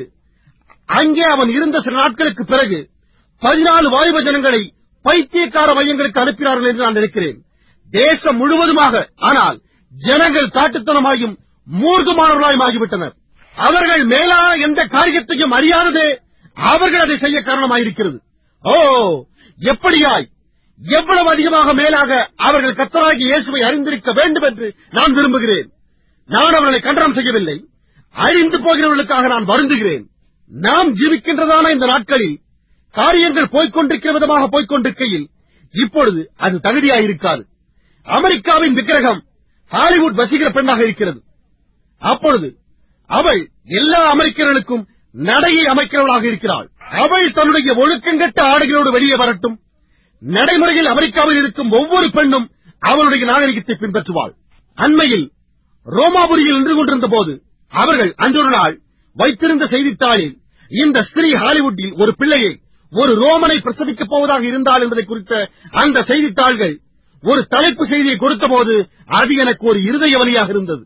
அங்கே அவன் இருந்த சில நாட்களுக்கு பிறகு பதினாலு வாலிப ஜனங்களை பைத்தியக்கார மையங்களுக்கு அனுப்பினார்கள் என்று நான் நினைக்கிறேன் தேசம் முழுவதுமாக ஆனால் ஜனங்கள் காட்டுத்தனமாயும் மூர்க்கமானவர்களாயும் ஆகிவிட்டனர் அவர்கள் மேலான எந்த காரியத்தையும் அறியாததே அவர்கள் அதை செய்ய காரணமாயிருக்கிறது ஓ எப்படியாய் எவ்வளவு அதிகமாக மேலாக அவர்கள் கத்தராகி இயேசுவை அறிந்திருக்க வேண்டும் என்று நான் விரும்புகிறேன் நான் அவர்களை கண்டனம் செய்யவில்லை அழிந்து போகிறவர்களுக்காக நான் வருந்துகிறேன் நாம் ஜீவிக்கின்றதான இந்த நாட்களில் காரியங்கள் போய்க்கொண்டிருக்கிற விதமாக போய்க்கொண்டிருக்கையில் இப்பொழுது அது தகுதியாயிருக்காது அமெரிக்காவின் விக்கிரகம் ஹாலிவுட் வசிக்கிற பெண்ணாக இருக்கிறது அப்பொழுது அவள் எல்லா அமெரிக்கர்களுக்கும் நடையை அமைக்கிறவளாக இருக்கிறாள் அவள் தன்னுடைய ஒழுக்கங்கட்ட ஆடைகளோடு வெளியே வரட்டும் நடைமுறையில் அமெரிக்காவில் இருக்கும் ஒவ்வொரு பெண்ணும் அவளுடைய நாகரிகத்தை பின்பற்றுவாள் அண்மையில் ரோமாபுரியில் நின்று கொண்டிருந்த போது அவர்கள் அன்றொரு நாள் வைத்திருந்த செய்தித்தாளில் இந்த ஸ்திரீ ஹாலிவுட்டில் ஒரு பிள்ளையை ஒரு ரோமனை பிரசவிக்கப் போவதாக இருந்தால் என்பதை குறித்த அந்த செய்தித்தாள்கள் ஒரு தலைப்பு செய்தியை கொடுத்தபோது அது எனக்கு ஒரு இருதய வலியாக இருந்தது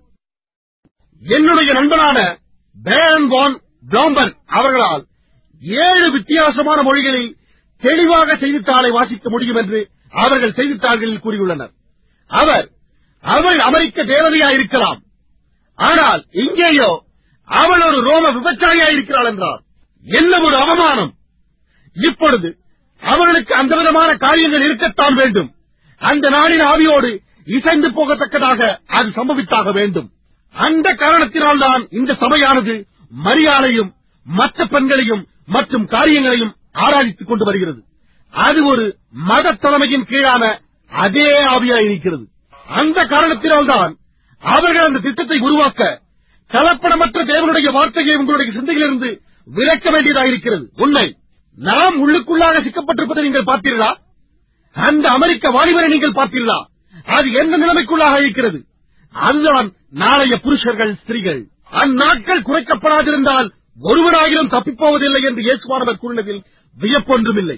என்னுடைய நண்பனான பேரன் வான் பிளாம்பர்க் அவர்களால் ஏழு வித்தியாசமான மொழிகளில் தெளிவாக செய்தித்தாளை வாசிக்க முடியும் என்று அவர்கள் செய்தித்தாள்களில் கூறியுள்ளனர் அவர் அவள் அமெரிக்க தேவதையாயிருக்கலாம் ஆனால் இங்கேயோ அவள் ஒரு ரோம விபச்சாரியாயிருக்கிறாள் என்றார் என்ன ஒரு அவமானம் இப்பொழுது அவர்களுக்கு அந்த விதமான காரியங்கள் இருக்கத்தான் வேண்டும் அந்த நாளின் ஆவியோடு இசைந்து போகத்தக்கதாக அது சம்பவித்தாக வேண்டும் அந்த காரணத்தினால்தான் இந்த சபையானது மரியாதையும் மற்ற பெண்களையும் மற்றும் காரியங்களையும் ஆராதித்துக் கொண்டு வருகிறது அது ஒரு மத தலைமையின் கீழான அதே ஆவியாயிருக்கிறது அந்த காரணத்தினால்தான் அவர்கள் அந்த திட்டத்தை உருவாக்க கலப்படமற்ற தேவனுடைய வார்த்தையை உங்களுடைய சிந்தையிலிருந்து விலக்க வேண்டியதாயிருக்கிறது உண்மை நாம் உள்ளுக்குள்ளாக சிக்கப்பட்டிருப்பதை நீங்கள் பார்த்தீர்களா அந்த அமெரிக்க வாலிபரை நீங்கள் பார்த்தீர்களா அது எந்த நிலைமைக்குள்ளாக இருக்கிறது அதுதான் நாளைய புருஷர்கள் ஸ்திரீகள் அந்நாட்கள் குறைக்கப்படாதிருந்தால் ஒருவராயிலும் தப்பிப்போவதில்லை என்று இயேசுவானவர் கூறினதில் வியப்பொன்றுமில்லை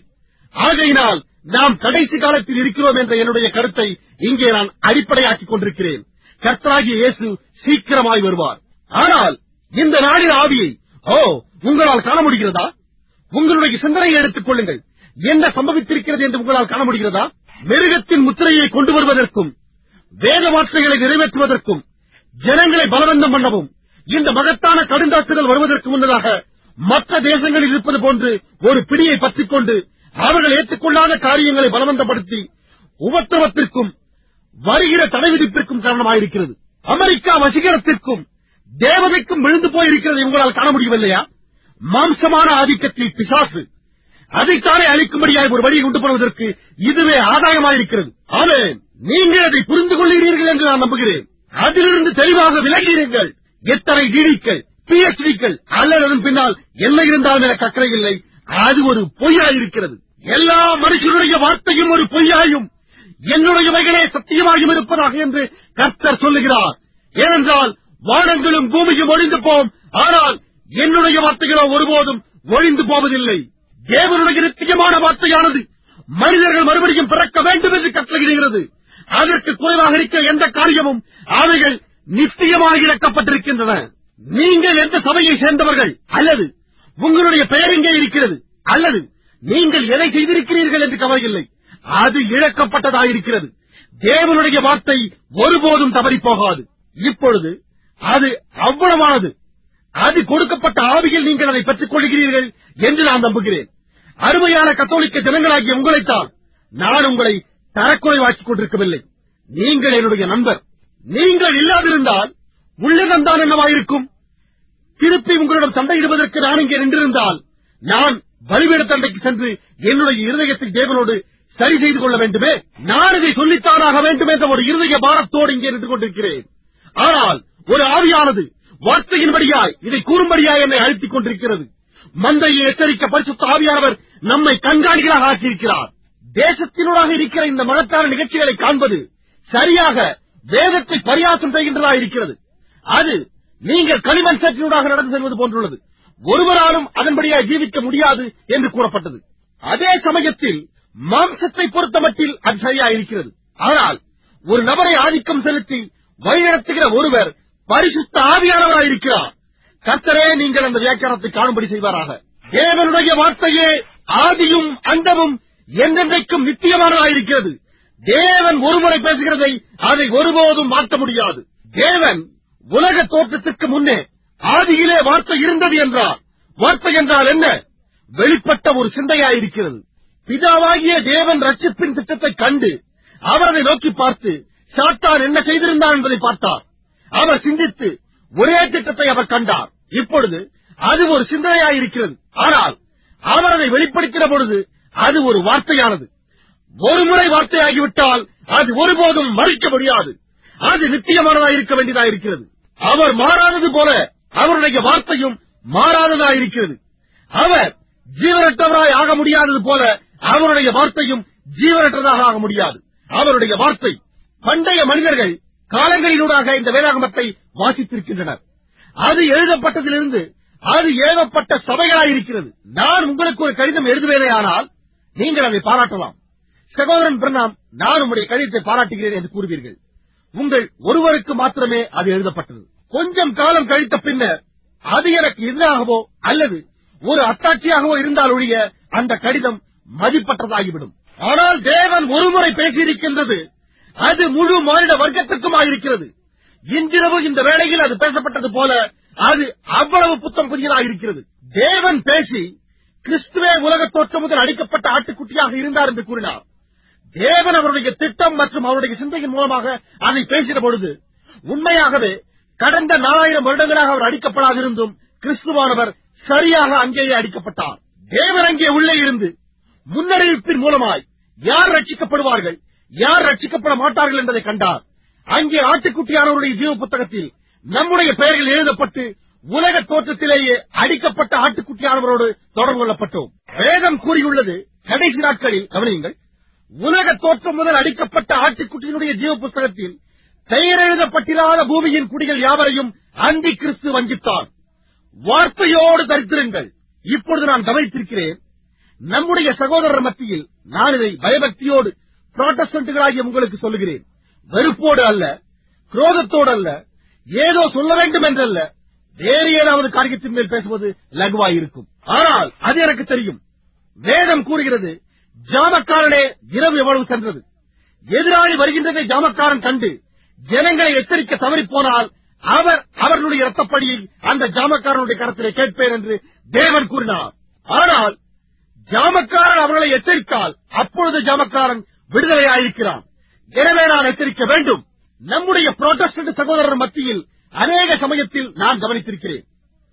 ஆகையினால் நாம் கடைசி காலத்தில் இருக்கிறோம் என்ற என்னுடைய கருத்தை இங்கே நான் அடிப்படையாக்கிக் கொண்டிருக்கிறேன் கர்த்தராகிய இயேசு சீக்கிரமாய் வருவார் ஆனால் இந்த நாளின் ஆவியை ஓ உங்களால் காண முடிகிறதா உங்களுடைய சிந்தனையை எடுத்துக் கொள்ளுங்கள் என்ன சம்பவித்திருக்கிறது என்று உங்களால் காண முடிகிறதா மிருகத்தின் முத்திரையை கொண்டு வருவதற்கும் வேத வார்த்தைகளை நிறைவேற்றுவதற்கும் ஜனங்களை பலவந்தம் பண்ணவும் இந்த மகத்தான கடுந்தாக்குதல் வருவதற்கு முன்னதாக மற்ற தேசங்களில் இருப்பது போன்று ஒரு பிடியை பற்றிக் கொண்டு அவர்கள் ஏற்றுக்கொள்ளாத காரியங்களை பலவந்தப்படுத்தி உபத்திரவத்திற்கும் வருகிற தடை விதிப்பிற்கும் காரணமாயிருக்கிறது அமெரிக்கா வசீகரத்திற்கும் தேவதைக்கும் விழுந்து போயிருக்கிறது உங்களால் காண முடியவில்லையா மாம்சமான ஆதிக்கத்தில் பிசாசு அதைத்தானே அழிக்கும்படியாய் ஒரு வழியை உண்டு பண்ணுவதற்கு இதுவே ஆதாயமாயிருக்கிறது ஆமென் நீங்கள் அதை புரிந்து கொள்கிறீர்கள் என்று நான் நம்புகிறேன் அதிலிருந்து தெளிவாக விலகிறீர்கள் எத்தனை டிடிக்கள் பிஎச்டிக்கள் அல்லது அதன் பின்னால் என்ன இருந்தாலும் எனக்கு அக்கறை இல்லை அது ஒரு பொய்யாயிருக்கிறது எல்லா மனுஷனுடைய வார்த்தையும் ஒரு பொய்யாயும் என்னுடையவைகளே சத்தியமாயும் இருப்பதாக என்று கர்த்தர் சொல்லுகிறார் ஏனென்றால் வானங்களும் பூமியும் ஒழிந்து போம் ஆனால் என்னுடைய வார்த்தைகளோ ஒருபோதும் ஒழிந்து போவதில்லை தேவனுடைய நித்தியமான வார்த்தையானது மனிதர்கள் மறுபடியும் பிறக்க வேண்டும் என்று கட்டளையிடுகிறது அதற்கு குறைவாக இருக்கிற எந்த காரியமும் அவைகள் நித்தியமாக இழக்கப்பட்டிருக்கின்றன நீங்கள் எந்த சபையை சேர்ந்தவர்கள் அல்லது உங்களுடைய பெயர் எங்கே இருக்கிறது அல்லது நீங்கள் எதை செய்திருக்கிறீர்கள் என்று கவலையில்லை அது இழக்கப்பட்டதாயிருக்கிறது தேவனுடைய வார்த்தை ஒருபோதும் தவறிப் போகாது இப்பொழுது அது அவ்வளவானது அது கொடுக்கப்பட்ட ஆவியில் நீங்கள் அதை பெற்றுக் கொள்கிறீர்கள் என்று நான் நம்புகிறேன் அருமையான கத்தோலிக்க ஜனங்களாகிய உங்களைத்தான் நான் உங்களை தரக்குறைவாக்கிக் கொண்டிருக்கவில்லை நீங்கள் என்னுடைய நண்பர் நீங்கள் இல்லாதிருந்தால் உள்ளதம்தான் என்னவாயிருக்கும் திருப்பி உங்களிடம் சண்டையிடுவதற்கு நான் இங்கே நின்றிருந்தால் நான் பலிபீட தண்டைக்கு சென்று என்னுடைய இருதயத்தை தேவனோடு சரி செய்து கொள்ள வேண்டுமே நான் இதை சொல்லித்தானாக வேண்டும் என்ற ஒரு இருதய பாரத்தோடு இங்கே நின்று கொண்டிருக்கிறேன் ஆனால் ஒரு ஆவியானது வார்த்தையின்படியாய் இதை கூறும்படியாய் என்னை அழுத்திக் கொண்டிருக்கிறது மந்தையை எச்சரிக்க பரிசுத்த ஆவியானவர் நம்மை கண்காணிகளாக ஆக்கியிருக்கிறார் தேசத்தினூடாக இருக்கிற இந்த மகத்தான நிகழ்ச்சிகளை காண்பது சரியாக வேதத்தை பரியாசம் செய்கின்றதா இருக்கிறது அது நீங்கள் களிமண் சேற்றினூடாக நடந்து செல்வது போன்றுள்ளது ஒருவராலும் அதன்படியாய் ஜீவிக்க முடியாது என்று கூறப்பட்டது அதே சமயத்தில் மாம்சத்தை பொறுத்தமட்டில் அது சரியாயிருக்கிறது ஆனால் ஒரு நபரை ஆதிக்கம் செலுத்தி வழிநடத்துகிற ஒருவர் பரிசுத்த ஆவியானவராயிருக்கிறார் கர்த்தரே நீங்கள் அந்த வியாக்கியானத்தை காணும்படி செய்வாராக தேவனுடைய வார்த்தையே ஆதியும் அந்தமும் என்றென்றைக்கும் நித்தியமானதாயிருக்கிறது தேவன் ஒருமுறை பேசுகிறதை அதை ஒருபோதும் மாற்ற முடியாது தேவன் உலக தோற்றத்திற்கு முன்னே ஆதியிலே வார்த்தை இருந்தது என்றார் வார்த்தை என்றால் என்ன வெளிப்பட்ட ஒரு சிந்தையாயிருக்கிறது பிதாவாகிய தேவன் ரட்சிப்பின் திட்டத்தை கண்டு அவர் அதை நோக்கி பார்த்து சாத்தான் என்ன செய்திருந்தான் என்பதை பார்த்தார் அவர் சிந்தித்து ஒரே திட்டத்தை அவர் கண்டார் இப்பொழுது அது ஒரு சிந்தனையாயிருக்கிறது ஆனால் அவர் அதை வெளிப்படுத்தின பொழுது அது ஒரு வார்த்தையானது ஒரு முறை வார்த்தையாகிவிட்டால் அது ஒருபோதும் மறிக்க முடியாது அது நித்தியமானதாயிருக்க வேண்டியதாயிருக்கிறது அவர் மாறாதது போல அவருடைய வார்த்தையும் மாறாததாயிருக்கிறது அவர் ஜீவனற்றவராய் ஆக முடியாதது போல அவருடைய வார்த்தையும் ஜீவனற்றதாக ஆக முடியாது அவருடைய வார்த்தை பண்டைய மனிதர்கள் காலங்களிலூடாக இந்த வேதாகமத்தை வாசித்திருக்கின்றனர் அது எழுதப்பட்டதிலிருந்து அது ஏவப்பட்ட சபைகளாயிருக்கிறது நான் உங்களுக்கு ஒரு கடிதம் எழுதுவேனே ஆனால் நீங்கள் அதை பாராட்டலாம் சகோதரன் பிரணாம் நான் உங்களுடைய கடிதத்தை பாராட்டுகிறேன் என்று கூறுவீர்கள் உங்கள் ஒருவருக்கு மாத்திரமே அது எழுதப்பட்டது கொஞ்சம் காலம் கழித்த பின்னர் அது எனக்கு எதிராகவோ அல்லது ஒரு அத்தாட்சியாகவோ இருந்தால் ஒழிய அந்த கடிதம் மதிப்பற்றதாகிவிடும் ஆனால் தேவன் ஒருமுறை பேசியிருக்கின்றது அது முழு மானிட வர்க்கத்திற்குமாயிருக்கிறது இன்றிரவு இந்த வேளையில் அது பேசப்பட்டது போல அது அவ்வளவு புத்தம் புதியதாயிருக்கிறது தேவன் பேசி கிறிஸ்துவே உலக தோற்றம் முதல் அடிக்கப்பட்ட ஆட்டுக்குட்டியாக இருந்தார் என்று கூறினார் தேவன் அவருடைய திட்டம் மற்றும் அவருடைய சிந்தையின் மூலமாக அதை பேசின பொழுது உண்மையாகவே கடந்த நாலாயிரம் வருடங்களாக அவர் அடிக்கப்படாதிருந்தும் கிறிஸ்துவானவர் சரியாக அங்கேயே அடிக்கப்பட்டார் தேவன் அங்கே உள்ளே இருந்து முன்னறிவிப்பின் மூலமாய் யார் ரட்சிக்கப்படுவார்கள் யார் ரட்சிக்கப்பட மாட்டார்கள் என்பதை கண்டார் அங்கே ஆட்டுக்குட்டியானவருடைய ஜீவ புத்தகத்தில் நம்முடைய பெயர்கள் எழுதப்பட்டு உலக தோற்றத்திலேயே அடிக்கப்பட்ட ஆட்டுக்குட்டியானவரோடு தொடர்பு கொள்ளப்பட்டோம் வேதம் கூறியுள்ளது கடைசி நாட்களில் கவனியுங்கள் உலக தோற்றம் முதல் அடிக்கப்பட்ட ஆட்டுக்குட்டியினுடைய ஜீவ புஸ்தகத்தில் பெயர் எழுதப்பட்டிராத பூமியின் குடிகள் யாவரையும் அந்தி கிறிஸ்து வஞ்சித்தான் வார்த்தையோடு தரித்திருங்கள் இப்பொழுது நான் கவனித்திருக்கிறேன் நம்முடைய சகோதரர் மத்தியில் நான் இதை பயபக்தியோடு புராட்டஸ்டன்ட்களாகிய உங்களுக்கு சொல்லுகிறேன் வெறுப்போடு அல்ல குரோதத்தோடு அல்ல ஏதோ சொல்ல வேண்டும் என்றல்ல வேறு ஏதாவது காரியத்தின் மேல் பேசுவது லகுவாயிருக்கும் ஆனால் அது எனக்கு தெரியும் வேதம் கூறுகிறது ஜாமக்காரனே இரவு எவ்வளவு சென்றது எதிராளி வருகின்றதை ஜாமக்காரன் கண்டு ஜனங்களை எச்சரிக்க தவறிப் போனால் அவர் அவர்களுடைய இரத்தப்படியை அந்த ஜாமக்காரனுடைய கரத்திலே கேட்பேன் என்று தேவன் கூறினார் ஆனால் ஜாமக்காரன் அவர்களை எச்சரித்தால் அப்பொழுது ஜாமக்காரன் விடுதலையாயிருக்கிறான் எனவே நான் எச்சரிக்க வேண்டும் நம்முடைய புரோட்டஸ்டன்ட் சகோதரர் மத்தியில் அநேக சமயத்தில் நான் கவனித்திருக்கிறேன்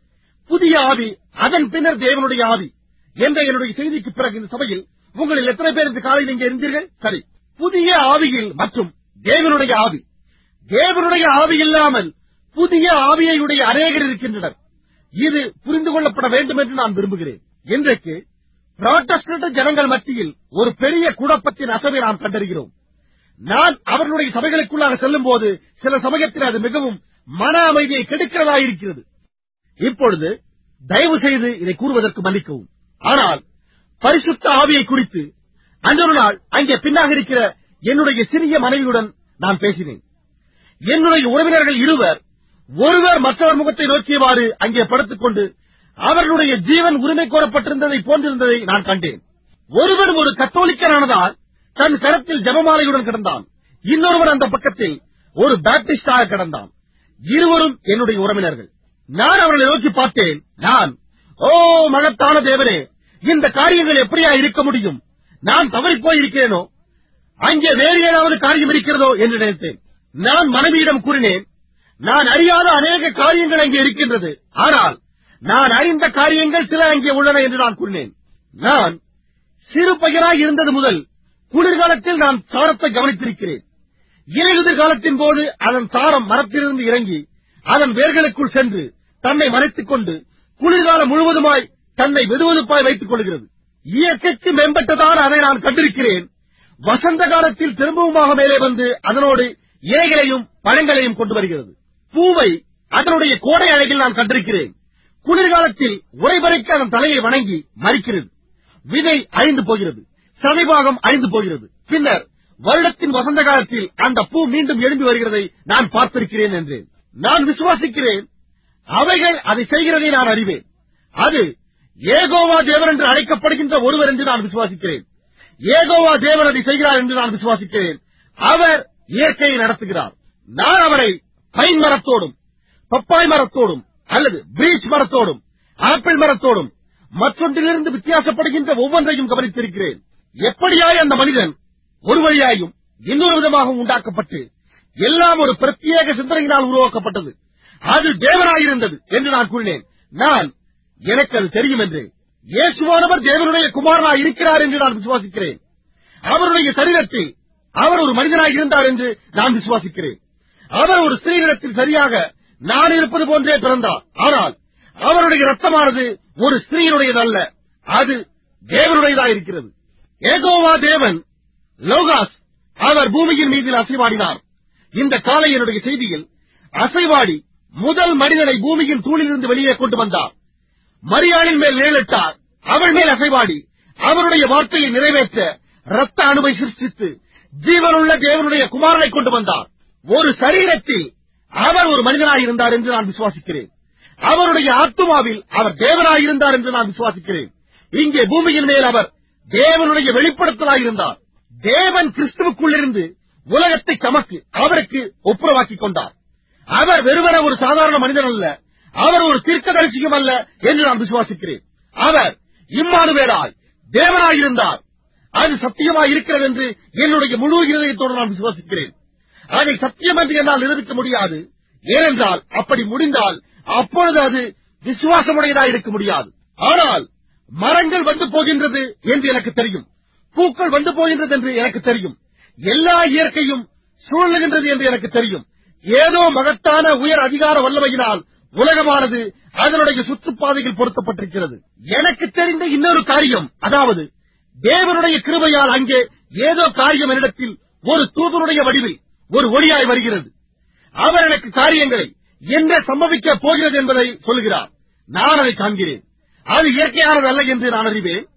புதிய ஆவி அதன் பின்னர் தேவனுடைய ஆவி என்ற என்னுடைய செய்திக்கு பிறகு இந்த சபையில் உங்களில் எத்தனை பேர் இந்த காலையில் இங்கே இருந்தீர்கள் சரி புதிய ஆவியில் மற்றும் தேவனுடைய ஆவி தேவனுடைய ஆவி இல்லாமல் புதிய ஆவியையுடைய அநேகர் இருக்கின்றனர் இது புரிந்து கொள்ளப்பட வேண்டும் என்று நான் விரும்புகிறேன் இன்றைக்கு புராட்டஸ்டன்ட் ஜனங்கள் மத்தியில் ஒரு பெரிய குழப்பத்தின் அசவை நாம் கண்டறிகிறோம் நான் அவர்களுடைய சபைகளுக்குள்ளாக செல்லும் போது சில சமயத்தில் அது மிகவும் மன அமைதியை கெடுக்கிறதாயிருக்கிறது இப்பொழுது தயவு செய்து இதை கூறுவதற்கு மன்னிக்கவும் ஆனால் பரிசுத்த ஆவியை குறித்து அன்றொரு நாள் அங்கே பின்னாக இருக்கிற என்னுடைய சிறிய மனைவியுடன் நான் பேசினேன் என்னுடைய உறவினர்கள் இருவர் ஒருவர் மற்றவர் முகத்தை நோக்கியவாறு அங்கே படுத்துக் கொண்டு அவர்களுடைய ஜீவன் உரிமை கோரப்பட்டிருந்ததை போன்றிருந்ததை நான் கண்டேன் ஒருவன் ஒரு கத்தோலிக்கனானதால் தன் கரத்தில் ஜபமாலையுடன் கிடந்தான் இன்னொருவன் அந்த பக்கத்தில் ஒரு பேப்டிஸ்டாக கிடந்தான் இருவரும் என்னுடைய உறவினர்கள் நான் அவர்களை நோக்கி பார்த்தேன் நான் ஓ மகத்தான தேவனே இந்த காரியங்கள் எப்படியா இருக்க முடியும் நான் தவறிப் போயிருக்கிறேனோ அங்கே வேறு ஏதாவது காரியம் இருக்கிறதோ என்று நினைத்தேன் நான் மனைவியிடம் கூறினேன் நான் அறியாத அநேக காரியங்கள் அங்கே இருக்கின்றது ஆனால் நான் அறிந்த காரியங்கள் சில அங்கே உள்ளன என்று நான் கூறினேன் நான் சிறு பையனாய் இருந்தது முதல் குளிர்காலத்தில் நான் சாரத்தை கவனித்திருக்கிறேன் இலையுதிர் காலத்தின் போது அதன் சாரம் மரத்திலிருந்து இறங்கி அதன் வேர்களுக்குள் சென்று தன்னை மறைத்துக் கொண்டு குளிர்காலம் முழுவதுமாய் தன்னை வெதுவெதுப்பாய் வைத்துக் கொள்கிறது இயற்கைக்கு மேம்பட்டதான அதை நான் கண்டிருக்கிறேன் வசந்த காலத்தில் திரும்பவுமாக மேலே வந்து அதனோடு இலைகளையும் பழங்களையும் கொண்டு வருகிறது பூவை அதனுடைய கோடை அழகில் நான் கண்டிருக்கிறேன் குளிர்காலத்தில் உரைபறைக்கு அதன் தலையை வணங்கி மறிக்கிறது விதை அழிந்து போகிறது சதைபாகம் அழிந்து போகிறது பின்னர் வருடத்தின் வசந்த காலத்தில் அந்த பூ மீண்டும் எழும்பி வருகிறதை நான் பார்த்திருக்கிறேன் என்றேன் நான் விசுவாசிக்கிறேன் அவைகள் அதை செய்கிறதை நான் அறிவேன் அது ஏகோவா தேவன் என்று அழைக்கப்படுகின்ற ஒருவர் என்று நான் விசுவாசிக்கிறேன் ஏகோவா தேவன் அதை செய்கிறார் என்று நான் விசுவாசிக்கிறேன் அவர் இயற்கையை நடத்துகிறார் நான் அவரை பைன் மரத்தோடும் பப்பாய் மரத்தோடும் அல்லது பிரீச் மரத்தோடும் ஆப்பிள் மரத்தோடும் மற்றொன்றிலிருந்து வித்தியாசப்படுகின்ற ஒவ்வொன்றையும் கவனித்திருக்கிறேன் எப்படியாய் அந்த மனிதன் ஒரு வழியாயும் இன்னொரு விதமாகவும் உண்டாக்கப்பட்டு எல்லாம் ஒரு பிரத்யேக சிந்தனையினால் உருவாக்கப்பட்டது அது தேவனாயிருந்தது என்று நான் கூறினேன் நான் எனக்கு அது தெரியும் என்று இயேசுவானவர் தேவனுடைய குமாரனாய் இருக்கிறார் என்று நான் விசுவாசிக்கிறேன் அவருடைய சரீரத்தில் அவர் ஒரு மனிதனாய் இருந்தார் என்று நான் விசுவாசிக்கிறேன் அவர் ஒரு ஸ்திரீனிடத்தில் சரியாக நான் இருப்பது போன்றே பிறந்தார் ஆனால் அவருடைய ரத்தமானது ஒரு ஸ்திரீனுடையதல்ல அது தேவனுடையதாயிருக்கிறது ஏகோவா தேவன் லோகாஸ் அவர் பூமியின் மீதில் அசைவாடினார் இந்த காலை என்னுடைய செய்தியில் அசைவாடி முதல் மனிதனை பூமியின் தூளிலிருந்து வெளியே கொண்டு வந்தார் மரியாளின் மேல் நிழலிட்டார் அவள் மேல் அசைவாடி அவருடைய வார்த்தையை நிறைவேற்ற ரத்த அணுவை சிருஷ்டித்து ஜீவனுள்ள தேவனுடைய குமாரனை கொண்டு வந்தார் ஒரு சரீரத்தில் அவர் ஒரு மனிதனாயிருந்தார் என்று நான் விசுவாசிக்கிறேன் அவருடைய ஆத்துமாவில் அவர் தேவனாயிருந்தார் என்று நான் விசுவாசிக்கிறேன் இங்கே பூமியின் மேல் அவர் தேவனுடைய வெளிப்படுத்தலாயிருந்தார் தேவன் கிறிஸ்துவுக்குள்ளிருந்து உலகத்தை தமக்கு அவருக்கு ஒப்புரவாக்கிக் கொண்டார் அவர் வெறுவன ஒரு சாதாரண மனிதன் அல்ல அவர் ஒரு தீர்க்கதரிசியும் அல்ல என்று நான் விசுவாசிக்கிறேன் அவர் இம்மானுவேலாய் தேவனாயிருந்தார் அது சத்தியமாய் இருக்கிறது என்று என்னுடைய முழு இருதயத்தோடு நான் விசுவாசிக்கிறேன் அதை சத்தியம் என்று என்னால் நிரூபிக்க முடியாது ஏனென்றால் அப்படி முடிந்தால் அப்பொழுது அது விசுவாசமுடையதாய் இருக்க முடியாது ஆனால் மரங்கள் வந்து போகின்றது என்று எனக்கு தெரியும் பூக்கள் வந்து போகின்றது என்று எனக்கு தெரியும் எல்லா இயற்கையும் சூழ்நிகின்றது என்று எனக்கு தெரியும் ஏதோ மகத்தான உயர் அதிகார வல்லமையினால் உலகமானது அதனுடைய சுற்றுப்பாதையில் பொருத்தப்பட்டிருக்கிறது எனக்கு தெரிந்த இன்னொரு காரியம் அதாவது தேவனுடைய கிருபையால் அங்கே ஏதோ காரியம் என்னிடத்தில் ஒரு தூதனுடைய வடிவில் ஒரு ஒளியாய் வருகிறது அவர் எனக்கு காரியங்களை என்ன சம்பவிக்கப் போகிறது என்பதை சொல்கிறார் நான் அதை காண்கிறேன் அது இயற்கையானது அல்ல என்று நான் அறிவேன்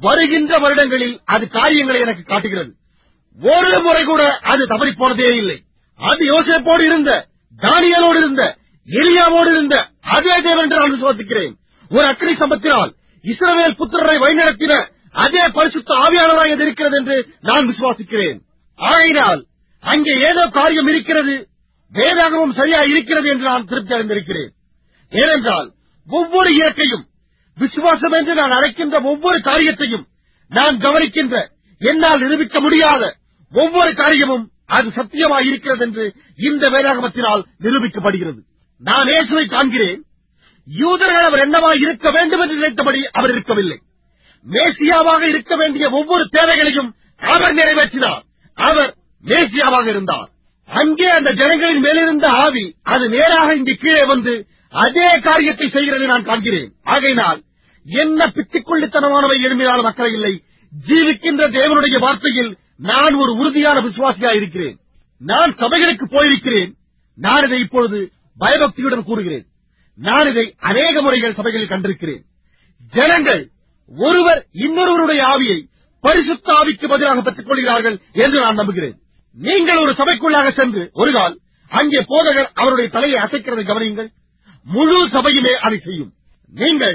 வருகின்ற வருடங்களில் அது காரியங்களை எனக்கு காட்டுகிறது ஒரு முறை கூட அது தவறி போனதே இல்லை அது யோசேப்போடு இருந்த தானியலோடு இருந்த எலியாவோடு இருந்த அதே தேவன் என்று நான் விசுவாசிக்கிறேன் ஒரு அக்னி சம்பத்தினால் இஸ்ரவேல் புத்திரரை வழிநடத்தின அதே பரிசுத்த ஆவியானவராக அது இருக்கிறது என்று நான் விசுவாசிக்கிறேன் ஆகையினால் அங்கே ஏதோ காரியம் இருக்கிறது வேதாகமும் சரியா இருக்கிறது என்று நான் திருப்தி அடைந்திருக்கிறேன் ஏனென்றால் ஒவ்வொரு இயற்கையும் விசுவாசம் என்று நான் அழைக்கின்ற ஒவ்வொரு காரியத்தையும் நான் கவனிக்கின்ற என்னால் நிரூபிக்க முடியாத ஒவ்வொரு காரியமும் அது சத்தியமாய் இருக்கிறது என்று இந்த வேதாகமத்தினால் நிரூபிக்கப்படுகிறது நான் இயேசுவை காண்கிறேன் யூதர்கள் அவர் என்னவாய் இருக்க வேண்டும் என்று நினைத்தபடி அவர் இருக்கவில்லை மேசியாவாக இருக்க வேண்டிய ஒவ்வொரு தேவைகளையும் அவர் நிறைவேற்றினார் அவர் மேசியாவாக இருந்தார் அங்கே அந்த ஜனங்களின் மேலிருந்த ஆவி அது நேராக இங்கு கீழே வந்து அதே காரியத்தை செய்கிறதை நான் காண்கிறேன் ஆகையினால் என்ன பித்திக்குள்ளித்தனமானவை எளிமையான மக்கள் இல்லை ஜீவிக்கின்ற தேவனுடைய வார்த்தையில் நான் ஒரு உறுதியான விசுவாசியாக இருக்கிறேன் நான் சபைகளுக்கு போயிருக்கிறேன் நான் இதை இப்பொழுது பயபக்தியுடன் கூறுகிறேன் நான் இதை அநேக முறைகள் சபைகளில் கண்டிருக்கிறேன் ஜனங்கள் ஒருவர் இன்னொருவருடைய ஆவியை பரிசுத்த ஆவிக்கு பதிலாக பெற்றுக் கொள்கிறார்கள் என்று நான் நம்புகிறேன் நீங்கள் ஒரு சபைக்குள்ளாக சென்று ஒரு கால் அங்கே போதகர் அவருடைய தலையை அசைக்கிறதை கவனியுங்கள் முழு சபையுமே அதை செய்யும் நீங்கள்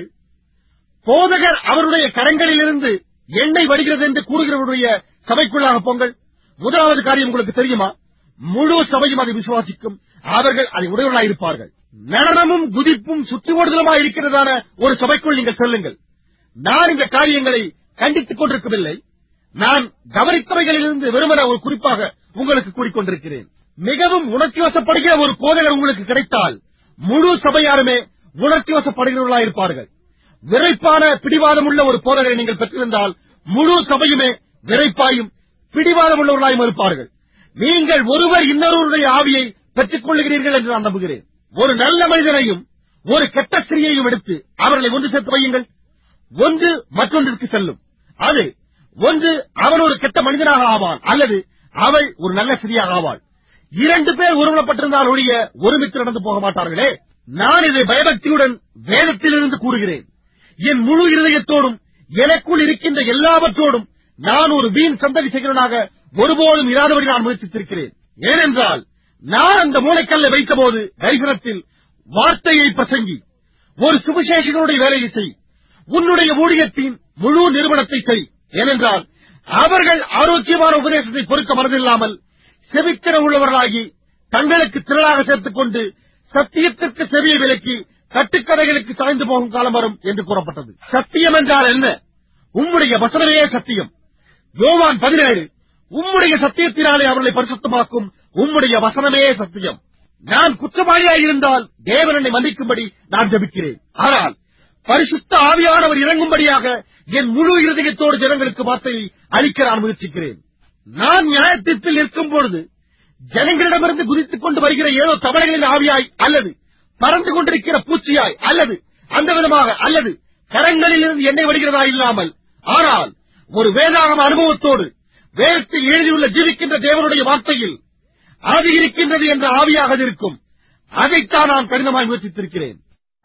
போதகர் அவருடைய கரங்களிலிருந்து எண்ணெய் வருகிறது என்று கூறுகிறவருடைய சபைக்குள்ளாக போங்கள் முதலாவது காரியம் உங்களுக்கு தெரியுமா முழு சபையும் அதை விசுவாசிக்கும் அவர்கள் அதை உடையவர்களாயிருப்பார்கள் நடனமும் குதிப்பும் சுற்றி ஓடுதலுமாய் இருக்கிறதான ஒரு சபைக்குள் நீங்கள் செல்லுங்கள் நான் இந்த காரியங்களை கண்டித்துக் கொண்டிருக்கவில்லை நான் கவனித்தவைகளிலிருந்து வெறுமன ஒரு குறிப்பாக உங்களுக்கு கூறிக்கொண்டிருக்கிறேன் மிகவும் உணர்ச்சி வசப்படுகிற ஒரு போதகர் உங்களுக்கு கிடைத்தால் முழு சபையாருமே உணர்ச்சி வசப்படுகிறவர்களாயிருப்பார்கள் விரைப்பான பிடிவாதம் உள்ள ஒரு போதகரை நீங்கள் பெற்றிருந்தால் முழு சபையுமே விரைப்பாயும் பிடிவாதம் உள்ளவர்களாயும் இருப்பார்கள் நீங்கள் ஒருவர் இன்னொருவருடைய ஆவியை பெற்றுக் கொள்ளுகிறீர்கள் என்று நான் நம்புகிறேன் ஒரு நல்ல மனிதனையும் ஒரு கெட்ட ஸ்திரியையும் எடுத்து அவர்களை ஒன்று சேர்த்து வையுங்கள் ஒன்று மற்றொன்றிற்கு செல்லும் அது ஒன்று அவன் ஒரு கெட்ட மனிதனாக ஆவான் அல்லது அவள் ஒரு நல்ல ஸ்திரியாக ஆவாள் இரண்டு பேர் உருவப்பட்டிருந்தால் ஒழிய ஒருமித்து நடந்து போக மாட்டார்களே நான் இதை பயபக்தியுடன் வேதத்திலிருந்து கூறுகிறேன் என் முழு இருதயத்தோடும் எனக்குள் இருக்கின்ற எல்லாவற்றோடும் நான் ஒரு வீண் சந்ததி செய்கிறவனாக ஒருபோதும் இராதபடி நான் முயற்சித்திருக்கிறேன் ஏனென்றால் நான் அந்த மூளைக்கல்லை வைத்தபோது தரிசனத்தில் வார்த்தையை பிரசங்கி ஒரு சுவிசேஷகனுடைய வேலையை செய் உன்னுடைய ஊழியத்தின் முழு நிறுவனத்தை செய் ஏனென்றால் அவர்கள் ஆரோக்கியமான உபதேசத்தை பொறுக்க மனதில்லாமல் செவித்திர உள்ளவர்களாகி தங்களுக்கு திரளாக சேர்த்துக் கொண்டு சத்தியத்திற்கு செவியை விலக்கி கட்டுக்கதைகளுக்கு சாய்ந்து போகும் காலம் வரும் என்று கூறப்பட்டது சத்தியம் என்றால் என்ன உம்முடைய வசனமே சத்தியம் யோவான் பதினேழு உம்முடைய சத்தியத்தினாலே அவர்களை பரிசுத்தமாக்கும் உம்முடைய வசனமே சத்தியம் நான் குற்றவாளியாய் இருந்தால் தேவன் என்னை மன்னிக்கும்படி நான் ஜபிக்கிறேன் ஆனால் பரிசுத்த ஆவியானவர் இறங்கும்படியாக என் முழு இருதயத்தோடு ஜனங்களுக்கு வார்த்தையை அளிக்க நான் முயற்சிக்கிறேன் நான் நியாயத்தீர்ப்பில் நிற்கும் பொழுது ஜனங்களிடமிருந்து குதித்துக் கொண்டு வருகிற ஏதோ தவளைகளின் ஆவியாய் அல்லது பறந்து கொண்டிருக்கிற பூச்சியாய் அல்லது அந்த விதமாக அல்லது கரங்களில் இருந்து எண்ணெய் வருகிறதா இல்லாமல் ஆனால் ஒரு வேதாகம அனுபவத்தோடு வேதத்தில் எழுதியுள்ள ஜீவிக்கின்ற தேவனுடைய வார்த்தையில் அது இருக்கின்றது என்ற ஆவியாக அது இருக்கும் அதைத்தான் நான் கடினமாய் முயற்சித்திருக்கிறேன்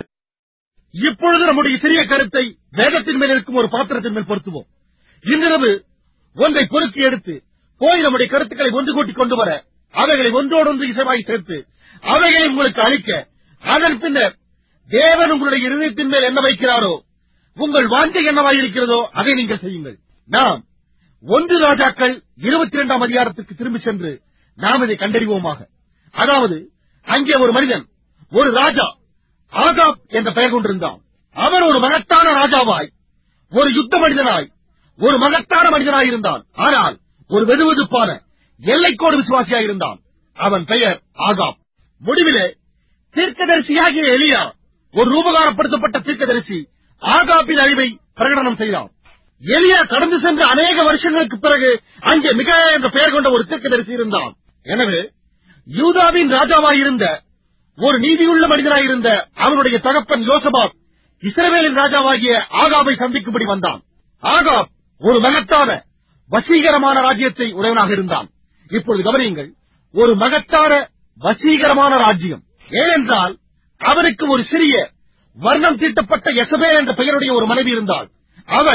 இப்பொழுது நம்முடைய சிறிய கருத்தை வேதத்தின் மேல் இருக்கும் ஒரு பாத்திரத்தின் மேல் பொருத்துவோம் இன்றிரவு ஒன்றை பொறுக்கி எடுத்து போய் நம்முடைய கருத்துக்களை ஒன்று கூட்டிக் கொண்டு வர அவைகளை ஒன்றோடொன்று இசைவாய் சேர்த்து அவைகளை உங்களுக்கு அளிக்க அதன் பின்னர் தேவன் உங்களுடைய இருதயத்தின் மேல் என்ன வைக்கிறாரோ உங்கள் வாஞ்சை என்னவாய் இருக்கிறதோ அதை நீங்கள் செய்யுங்கள் நாம் ஒன்று ராஜாக்கள் இருபத்தி இரண்டாம் அதிகாரத்துக்கு திரும்பி சென்று நாம் இதை கண்டறிவோமாக அதாவது அங்கே ஒரு மனிதன் ஒரு ராஜா ஆகாப் என்ற பெயர் கொண்டிருந்தான் அவர் ஒரு மகத்தான ராஜாவாய் ஒரு யுத்த மனிதனாய் ஒரு மகத்தான மனிதனாய் இருந்தான் ஆனால் ஒரு வெதுவெதுப்பான எல்லைக்கோடு விசுவாசியாய் இருந்தான் அவன் பெயர் ஆகாப் முடிவிலே தீர்க்கதரிசியாகிய எலியா ஒரு ரூபகாரப்படுத்தப்பட்ட தீர்க்கதரிசி ஆகாப்பின் அழிவை பிரகடனம் செய்தான் எலியா கடந்து சென்ற அநேக வருஷங்களுக்கு பிறகு அங்கே மிக என்ற பெயர் கொண்ட ஒரு தீர்க்கதரிசி இருந்தான் எனவே யூதாவின் ராஜாவாயிருந்த ஒரு நீதியுள்ள மனிதனாயிருந்த அவனுடைய தகப்பன் யோசபாத் இஸ்ரவேலின் ராஜாவாகிய ஆகாபை சந்திக்கும்படி வந்தான் ஆகாப் ஒரு மகத்தான வசீகரமான ராஜ்யத்தை உடையவனாக இருந்தான் இப்பொழுது கவனியுங்கள் ஒரு மகத்தான வசீகரமான ராஜ்யம் ஏனென்றால் அவனுக்கு ஒரு சிறிய வர்ணம் தீட்டப்பட்ட எசபேல் என்ற பெயருடைய ஒரு மனைவி இருந்தாள் அவள்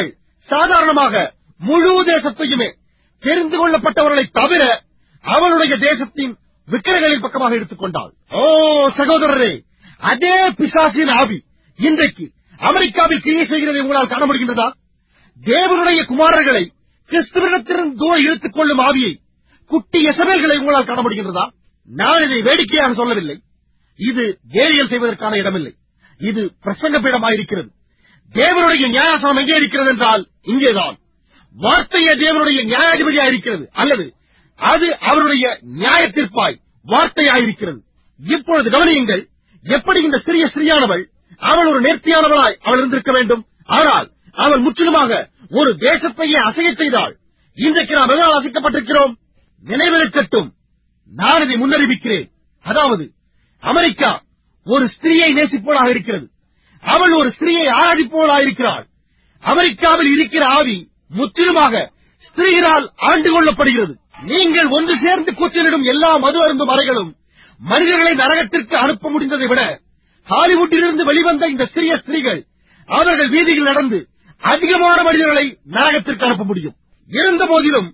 சாதாரணமாக முழு தேசத்தையுமே தெரிந்து கொள்ளப்பட்டவர்களை தவிர அவளுடைய தேசத்தின் விக்கிரகளின் பக்கமாக எடுத்துக்கொண்டாள் ஓ சகோதரரே அதே பிசாசின் ஆவி இன்றைக்கு அமெரிக்காவில் கிரியை செய்கிறதை உங்களால் காண முடிகின்றதா தேவனுடைய குமாரர்களை கிறிஸ்துவனிடத்திலிருந்து தூர இழுத்துக் கொள்ளும் ஆவியை குட்டி எசமேல்களை உங்களால் காண முடிகின்றதா நான் இதை வேடிக்கையாக சொல்லவில்லை இது வேலியல் செய்வதற்கான இடமில்லை இது பிரசங்க பீடமாயிருக்கிறது தேவனுடைய நியாயாசனம் எங்கே இருக்கிறது என்றால் இங்கேதான் வார்த்தைய தேவனுடைய நியாயாதிபதியாக இருக்கிறது அல்லது அது அவருடைய நியாயத்திற்பாய் வார்த்தையாயிருக்கிறது இப்பொழுது கவனியுங்கள் எப்படி இந்த சிறிய ஸ்திரியானவள் அவள் ஒரு நேர்த்தியானவளாய் அவள் இருந்திருக்க வேண்டும் ஆனால் அவள் முற்றிலுமாக ஒரு தேசத்தையே அசையச் செய்தாள் இன்றைக்கு நாம் எதனால் அசைக்கப்பட்டிருக்கிறோம் நினைவிருக்கட்டும் நான் இதை முன்னறிவிக்கிறேன் அதாவது அமெரிக்கா ஒரு ஸ்திரியை நேசிப்போலாக இருக்கிறது அவள் ஒரு ஸ்திரியை ஆராதிப்போலாக இருக்கிறாள் அமெரிக்காவில் இருக்கிற ஆவி முற்றிலுமாக ஸ்திரீகளால் ஆண்டு கொள்ளப்படுகிறது நீங்கள் ஒன்று சேர்ந்து கூச்சலிடும் எல்லா மது அருந்தும் அறைகளும் மனிதர்களை நரகத்திற்கு அனுப்ப முடிந்ததை விட ஹாலிவுட்டிலிருந்து வெளிவந்த இந்த சிறிய ஸ்திரீகள் அவர்கள் வீதியில் நடந்து அதிகமான மனிதர்களை நரகத்திற்கு அனுப்ப முடியும் இருந்த போதிலும்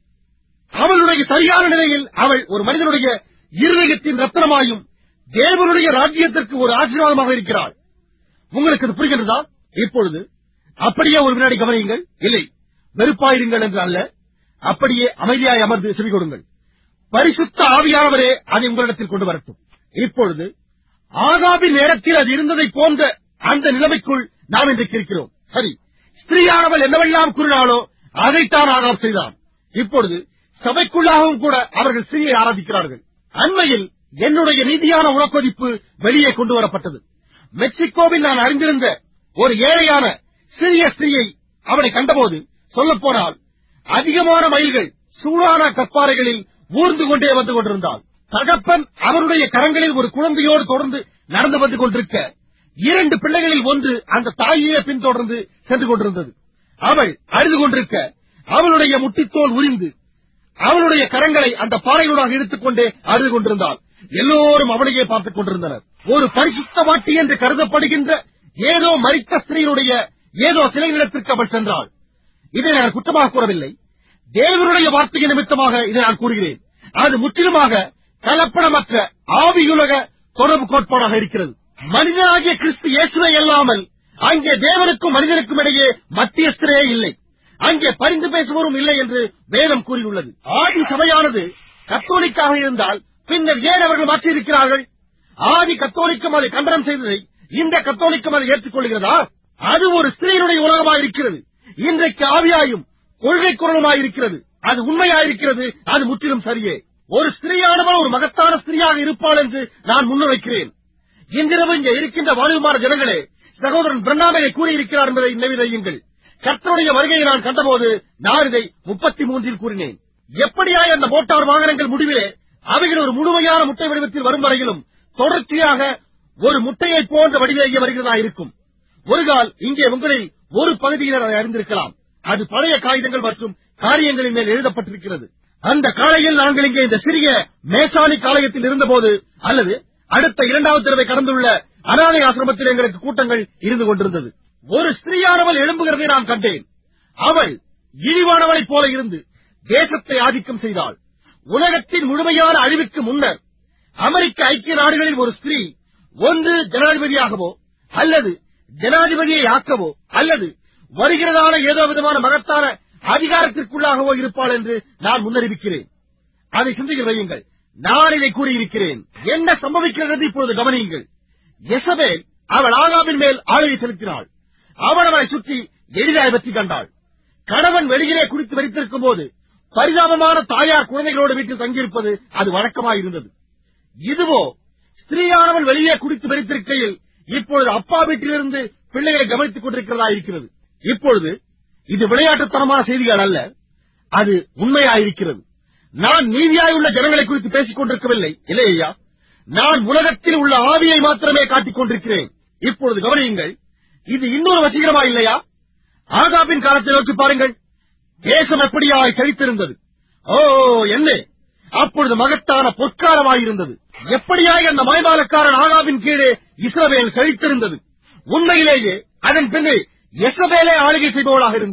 அவளுடைய சரியான நிலையில் அவள் ஒரு மனிதனுடைய இருதயத்தின் ரத்தனமாயும் தேவனுடைய ராஜ்யத்திற்கு ஒரு ஆசீர்வாதமாக இருக்கிறாள் உங்களுக்கு இது புரிகின்றதா இப்பொழுது அப்படியே ஒரு வினாடி கவனியுங்கள் இல்லை வெறுப்பாயிருங்கள் என்று அல்ல அப்படியே அமைதியாய் அமர்ந்து செவி கொடுங்கள் பரிசுத்த ஆவியானவரே அதை உங்களிடத்தில் கொண்டு வரட்டும் இப்பொழுது ஆகாபின் நேரத்தில் அது இருந்ததை போன்ற அந்த நிலைமைக்குள் நாம் இன்றைக்கு இருக்கிறோம் சரி ஸ்திரீயானவள் என்னவெல்லாம் கூறினாளோ அதைத்தான் ஆகாப் செய்தான் இப்பொழுது சபைக்குள்ளாகவும் கூட அவர்கள் ஸ்திரீயை ஆராதிக்கிறார்கள் அண்மையில் என்னுடைய நீதியான உணக்கொதிப்பு வெளியே கொண்டு வரப்பட்டது மெக்சிகோவில் நான் அறிந்திருந்த ஒரு ஏழையான சிறிய ஸ்திரீயை அவனை கண்டபோது சொல்லப்போனால் அதிகமான மயில்கள் சூடான கற்பாறைகளில் ஊர்ந்து கொண்டே வந்து கொண்டிருந்தாள் தகப்பன் அவருடைய கரங்களில் ஒரு குழந்தையோடு தொடர்ந்து நடந்து வந்து கொண்டிருக்க இரண்டு பிள்ளைகளில் ஒன்று அந்த தாயையே பின்தொடர்ந்து சென்று கொண்டிருந்தது அவள் அழுது கொண்டிருக்க அவளுடைய முட்டித்தோல் உரிந்து அவளுடைய கரங்களை அந்த பாறைகளூடாக இழுத்துக் கொண்டே அழுது கொண்டிருந்தாள் எல்லோரும் அவளையே பார்த்துக் கொண்டிருந்தனர் ஒரு பரிசுத்த வாட்டி என்று கருதப்படுகின்ற ஏதோ மரித்த ஸ்திரீனுடைய ஏதோ சிலை நிலத்திற்கு அவள் சென்றாள் இதை நான் குற்றமாக கூறவில்லை தேவனுடைய வார்த்தை நிமித்தமாக இதை நான் கூறுகிறேன் அது முற்றிலுமாக கலப்படமற்ற ஆவியுலக தொடர்பு கோட்பாடாக இருக்கிறது மனிதனாகிய கிறிஸ்து இயேசுவை அல்லாமல் அங்கே தேவனுக்கும் மனிதனுக்கும் இடையே மத்தியஸ்தரே இல்லை அங்கே பரிந்து பேசுவோரும் இல்லை என்று வேதம் கூறியுள்ளது ஆதி சபையானது கத்தோலிக்காக இருந்தால் பின்னர் ஏன் அவர்கள் மாற்றியிருக்கிறார்கள் ஆதி கத்தோலிக்கம் அதை கண்டனம் செய்ததை இந்த கத்தோலிக்கம் அதை ஏற்றுக்கொள்கிறதா அது ஒரு ஸ்திரீனுடைய உலகமாயிருக்கிறது இன்றைக்கு ஆவியாயும் கொள்கை குரலுமாயிருக்கிறது அது உண்மையாயிருக்கிறது அது முற்றிலும் சரியே ஒரு ஸ்திரீயானவள் ஒரு மகத்தான ஸ்திரீயாக இருப்பாள் என்று நான் முன்னுரைக்கிறேன் இன்றிரவு இங்கே இருக்கின்ற வாலிபமான ஜனங்களே சகோதரன் பிரண்ணாமையை கூறியிருக்கிறார் என்பதை நினைவிதையுங்கள் கர்த்தருடைய வருகையை நான் கண்டபோது நான் இதை முப்பத்தி மூன்றில் கூறினேன் எப்படியாய் அந்த மோட்டார் வாகனங்கள் முடிவிலே அவைகள் ஒரு முழுமையான முட்டை வடிவத்தில் வரும் வரையிலும் தொடர்ச்சியாக ஒரு முட்டையை போன்ற வடிவிலேயே வருகிறதா இருக்கும் ஒரு கால் இங்கே உங்களில் ஒரு பகுதியினர் அதை அறிந்திருக்கலாம் அது பழைய காகிதங்கள் மற்றும் காரியங்களின் மேல் எழுதப்பட்டிருக்கிறது அந்த காலையில் நாங்கள் இங்கே இந்த சிறிய மேசாணி காலயத்தில் இருந்தபோது அல்லது அடுத்த இரண்டாவது தடவை கடந்துள்ள அனாதை ஆசிரமத்தில் எங்களுக்கு கூட்டங்கள் இருந்து கொண்டிருந்தது ஒரு ஸ்திரீயானவள் எழும்புகிறதை நான் கண்டேன் அவள் இழிவானவளைப் போல இருந்து தேசத்தை ஆதிக்கம் செய்தாள் உலகத்தின் முழுமையான அழிவுக்கு முன்னர் அமெரிக்க ஐக்கிய நாடுகளில் ஒரு ஸ்திரீ ஒன்று ஜனாதிபதியாகவோ அல்லது ஜனாதிபதியை ஆக்கவோ அல்லது வருகிறதான ஏதோ விதமான மகத்தான அதிகாரத்திற்குள்ளாகவோ இருப்பாள் என்று நான் முன்னறிவிக்கிறேன் அதை சிந்திக்க வையுங்கள் நான் இதை கூறியிருக்கிறேன் என்ன சம்பவிக்கிறது என்று இப்பொழுது கவனியுங்கள் எசபேல் அவள் ஆகாவின் மேல் ஆளுகை செலுத்தினாள் அவள் அவளை சுற்றி எளிதாய் வெற்றி கண்டாள் கணவன் வெளியிலே குடித்து வெறித்திருக்கும் போது பரிதாபமான தாயார் குழந்தைகளோடு வீட்டில் தங்கியிருப்பது அது வழக்கமாயிருந்தது இதுவோ ஸ்திரீயானவள் வெளியே குடித்து வெறித்திருக்கையில் இப்பொழுது அப்பா வீட்டிலிருந்து பிள்ளைகளை கவனித்துக் கொண்டிருக்கிறதா இருக்கிறது இப்பொழுது இது விளையாட்டுத்தனமான செய்திகள் அல்ல அது உண்மையாயிருக்கிறது நான் நீதியாயுள்ள ஜனங்களை குறித்து பேசிக் கொண்டிருக்கவில்லை இல்லையா நான் உலகத்தில் உள்ள ஆவியை மாத்திரமே காட்டிக் கொண்டிருக்கிறேன் இப்பொழுது கவனியுங்கள் இது இன்னொரு வசீகரமா இல்லையா ஆகாபின் காலத்தை நோக்கி பாருங்கள் தேசம் எப்படியாய் செழித்திருந்தது ஓ என்ன அப்பொழுது மகத்தான பொற்காலமாயிருந்தது எப்படியாய் அந்த மயமாலக்காரன் ஆகாவின் கீழே இஸ்ரவேல் செழித்திருந்தது உண்மையிலேயே அதன் பின்னே எசபேலே ஆளுகை செய்பவளாக இருந்தாள்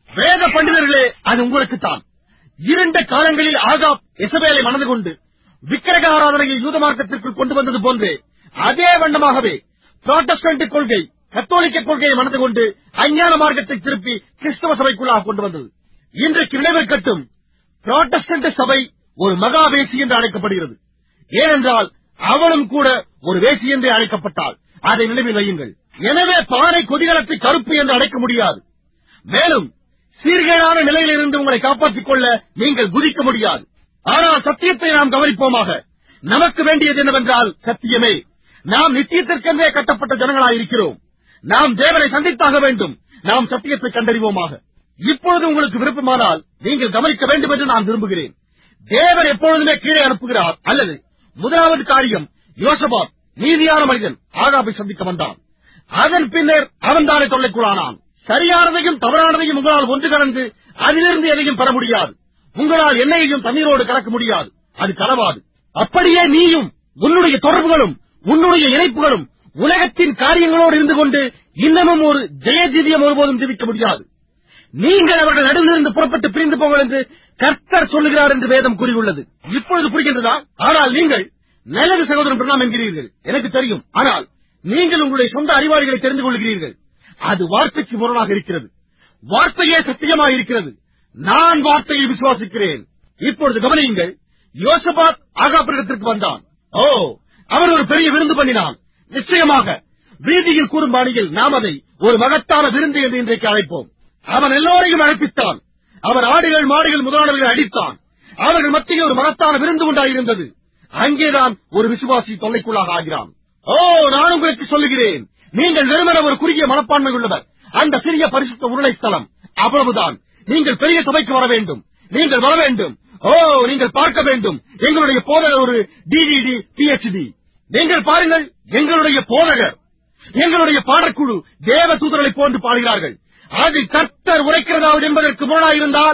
வேத பண்டிதர்களே அது உங்களுக்குத்தான் இருண்ட காலங்களில் ஆகாப் எசபேலை மணந்து கொண்டு விக்கிரக ஆராதனையை யூத மார்க்கத்திற்குள் கொண்டு வந்தது போன்றே அதே வண்ணமாகவே புராட்டஸ்டன்ட் கொள்கை கத்தோலிக்க கொள்கையை மணந்து கொண்டு அஞ்ஞான மார்க்கத்தை திருப்பி கிறிஸ்தவ சபைக்குள்ளாக கொண்டு வந்தது இன்றைக்கு நினைவிற்கட்டும் புராட்டஸ்டன்ட் சபை ஒரு மகா வேசி என்று அழைக்கப்படுகிறது ஏனென்றால் அவளும் கூட ஒரு வேசி என்றே அழைக்கப்பட்டாள் அதை நினைவில் வையுங்கள் எனவே பானை கொதிகலத்தை கருப்பு என்று அழைக்க முடியாது மேலும் சீர்கேடான நிலையிலிருந்து உங்களை காப்பாற்றிக் கொள்ள நீங்கள் குதிக்க முடியாது ஆனால் சத்தியத்தை நாம் கவனிப்போமாக நமக்கு வேண்டியது என்னவென்றால் சத்தியமே நாம் நித்தியத்திற்கென்றே கட்டப்பட்ட ஜனங்களாயிருக்கிறோம் நாம் தேவனை சந்தித்தாக வேண்டும் நாம் சத்தியத்தை கண்டறிவோமாக இப்பொழுது உங்களுக்கு விருப்பமானால் நீங்கள் கவனிக்க வேண்டும் என்று நான் விரும்புகிறேன் தேவன் எப்பொழுதுமே கீழே அனுப்புகிறார் அல்லது முதலாவது காரியம் யோசபாத் நீதியான மனிதன் ஆகாபை சந்திக்க வந்தான் அதன் பின்னர் அவன்தானே தொல்லைக்குள்ளானான் சரியானதையும் தவறானதையும் உங்களால் ஒன்று கலந்து அதிலிருந்து எதையும் பெற முடியாது உங்களால் எண்ணெயையும் தண்ணீரோடு கலக்க முடியாது அது கலவாது அப்படியே நீயும் உன்னுடைய தொடர்புகளும் உன்னுடைய இணைப்புகளும் உலகத்தின் காரியங்களோடு இருந்து கொண்டு இன்னமும் ஒரு ஜெயஜீவியம் ஒருபோதும் ஜீவிக்க முடியாது நீங்கள் அவர்கள் நடுவிலிருந்து புறப்பட்டு பிரிந்து போங்கள் என்று கர்த்தர் சொல்லுகிறார் என்று வேதம் கூறியுள்ளது இப்பொழுது புரிகின்றதா ஆனால் நீங்கள் நல்லது சகோதரன் பிரணாம் என்கிறீர்கள் எனக்கு தெரியும் ஆனால் நீங்கள் உங்களுடைய சொந்த அறிவாளிகளை தெரிந்து கொள்கிறீர்கள் அது வார்த்தைக்கு முரணாக இருக்கிறது வார்த்தையே சத்தியமாக இருக்கிறது நான் வார்த்தையை விசுவாசிக்கிறேன் இப்பொழுது கவனியுங்கள் யோசபாத் ஆகாபிரகத்திற்கு வந்தான் ஓ அவன் ஒரு பெரிய விருந்து பண்ணினான் நிச்சயமாக வீதியில் கூறும் பாணியில் நாம் அதை ஒரு மகத்தான விருந்து என்று இன்றைக்கு அழைப்போம் அவன் எல்லோரையும் அழைப்பித்தான் அவன் ஆடுகள் மாடுகள் முதலானவர்களை அடித்தான் அவர்கள் மத்தியில் ஒரு மகத்தான விருந்து உண்டாயிருந்தது அங்கேதான் ஒரு விசுவாசி தொல்லைக்குள்ளாக ஆகிறான் ஓ நான் உங்களுக்கு சொல்லுகிறேன் நீங்கள் வெறுமன ஒரு குறுகிய மனப்பான்மை உள்ளவர் அந்த சிறிய பரிசுத்த உருளை ஸ்தலம் அவ்வளவுதான் நீங்கள் பெரிய சபைக்கு வர வேண்டும் நீங்கள் வர வேண்டும் ஓ நீங்கள் பார்க்க வேண்டும் எங்களுடைய போதகர் ஒரு டிடிடி பிஎச்டி நீங்கள் பாருங்கள் எங்களுடைய போதகர் எங்களுடைய பாடக்குழு தேவ தூதர்களை போன்று பாடுகிறார்கள் அது கர்த்தர் உரைக்கிறதாவது என்பதற்கு முரணாயிருந்தால்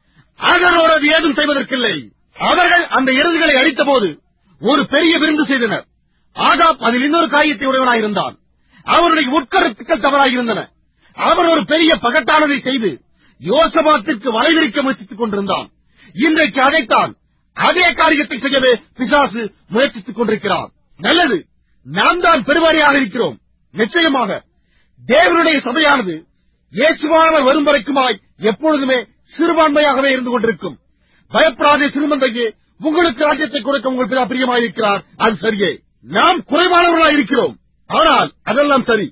அதனோடு அது ஏதும் செய்வதற்கில்லை அவர்கள் அந்த எருதுகளை அடித்தபோது ஒரு பெரிய விருந்து செய்தனர் ஆகாப் அதில் இன்னொரு காரியத்தை உடையவனாயிருந்தான் அவருடைய உட்கருத்துக்கள் தவறாயிருந்தன அவர் ஒரு பெரிய பகட்டானதை செய்து யோசபாத்திற்கு வளைவிரிக்க முயற்சித்துக் கொண்டிருந்தான் இன்றைக்கு அதைத்தான் அதே காரியத்தை செய்யவே பிசாசு முயற்சித்துக் கொண்டிருக்கிறார் நல்லது நாம் தான் பெருவாரியாக இருக்கிறோம் நிச்சயமாக தேவனுடைய சபையானது இயேசுவானவர் வரும் வரைக்குமாய் எப்பொழுதுமே சிறுபான்மையாகவே இருந்து கொண்டிருக்கும் பயப்படாதே சிறுமந்தையே உங்களுக்கு ராஜ்யத்தை கொடுக்க உங்கள் பிதா பிரியமாயிருக்கிறார் அது சரியே நாம் குறைவானவர்களாக இருக்கிறோம் ஆனால் அதெல்லாம் சரி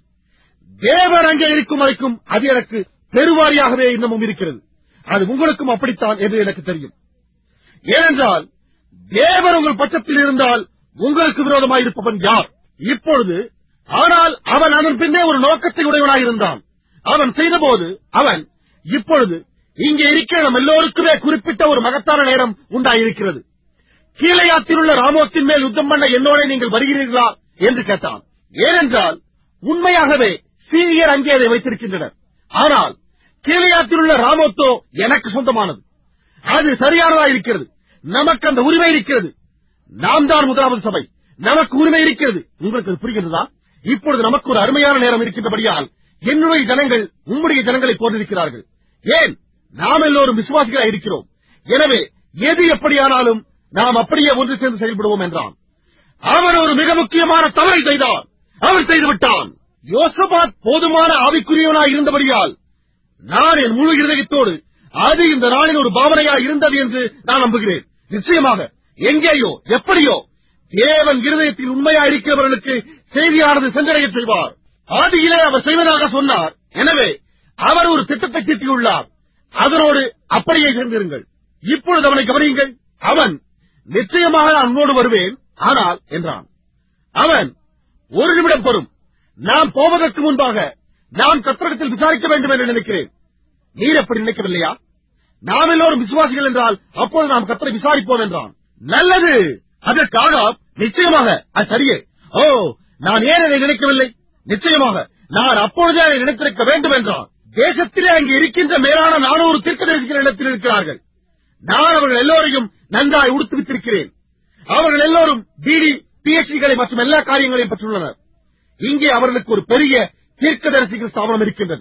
தேவர் அங்கே இருக்கும் வரைக்கும் அது எனக்கு பெருவாரியாகவே இன்னமும் இருக்கிறது அது உங்களுக்கும் அப்படித்தான் என்று எனக்கு தெரியும் ஏனென்றால் தேவர் உங்கள் பட்சத்தில் இருந்தால் உங்களுக்கு விரோதமாயிருப்பவன் யார் இப்பொழுது ஆனால் அவன் அதன் பின்னே ஒரு நோக்கத்தை உடையவனாயிருந்தான் அவன் செய்தபோது அவன் இப்பொழுது இங்கே இருக்கிற நம் எல்லோருக்குமே குறிப்பிட்ட ஒரு மகத்தான நேரம் உண்டாயிருக்கிறது கீழையாத்தில் உள்ள ராமோத்தின் மேல் யுத்தம் பண்ண என்னோட நீங்கள் வருகிறீர்களா என்று கேட்டான் ஏனென்றால் உண்மையாகவே சீரியர் அங்கே அதை வைத்திருக்கின்றனர் ஆனால் கீழையாத்தில் உள்ள ராமோத்தோ எனக்கு சொந்தமானது அது சரியானதா இருக்கிறது நமக்கு அந்த உரிமை இருக்கிறது நாம் தான் முதலாவது சபை நமக்கு உரிமை இருக்கிறது உங்களுக்கு அது புரிகிறதா இப்பொழுது நமக்கு ஒரு அருமையான நேரம் இருக்கின்றபடியால் என்னுடைய ஜனங்கள் உம்முடைய ஜனங்களை போன்றிருக்கிறார்கள் ஏன் நாம் எல்லோரும் விசுவாசிகளாக இருக்கிறோம் எனவே எது எப்படியானாலும் நாம் அப்படியே ஒன்று சேர்ந்து செயல்படுவோம் என்றான் அவன் ஒரு மிக முக்கியமான தவறை செய்தான் அவன் செய்துவிட்டான் யோசபாத் போதுமான ஆவிக்குரியவனாய் இருந்தபடியால் நான் என் முழு இருதயத்தோடு அது இந்த நாளின் ஒரு பாவனையா இருந்தது என்று நான் நம்புகிறேன் நிச்சயமாக எங்கேயோ எப்படியோ தேவன் இருதயத்தில் உண்மையா இருக்கிறவர்களுக்கு செய்தியானது சென்றடைய செய்வார் ஆதியிலே அவர் செய்வதாக சொன்னார் எனவே அவர் ஒரு திட்டத்தை தீட்டியுள்ளார் அதனோடு அப்படியே சேர்ந்திருங்கள் இப்பொழுது அவனை கவனியுங்கள் அவன் நிச்சயமாக நான் உன்னோடு வருவேன் ஆனால் என்றான் அவன் ஒரு நிமிடம் பெறும் நாம் போவதற்கு முன்பாக நாம் கத்திரத்தில் விசாரிக்க வேண்டும் என்று நினைக்கிறேன் நீர் எப்படி நினைக்கவில்லையா நாம் எல்லோரும் விசுவாசிகள் என்றால் அப்போது நாம் கத்தரை விசாரிப்போம் என்றான் நல்லது அதற்காக நிச்சயமாக அது சரியே ஓ நான் ஏன் அதை நினைக்கவில்லை நிச்சயமாக நான் அப்பொழுதே அதை நினைத்திருக்க வேண்டும் என்றான் தேசத்திலே அங்கே இருக்கின்ற மேலான நானூறு தீர்க்கதரிசிகள் இடத்தில் இருக்கிறார்கள் நான் அவர்கள் எல்லோரையும் நன்றாய் உடுத்துவித்திருக்கிறேன் அவர்கள் எல்லோரும் டிடி பிஎச்டிகளை மற்றும் எல்லா காரியங்களையும் பெற்றுள்ளனர் இங்கே அவர்களுக்கு ஒரு பெரிய தீர்க்கதரிசிகள் ஸ்தாபனம் இருக்கின்றது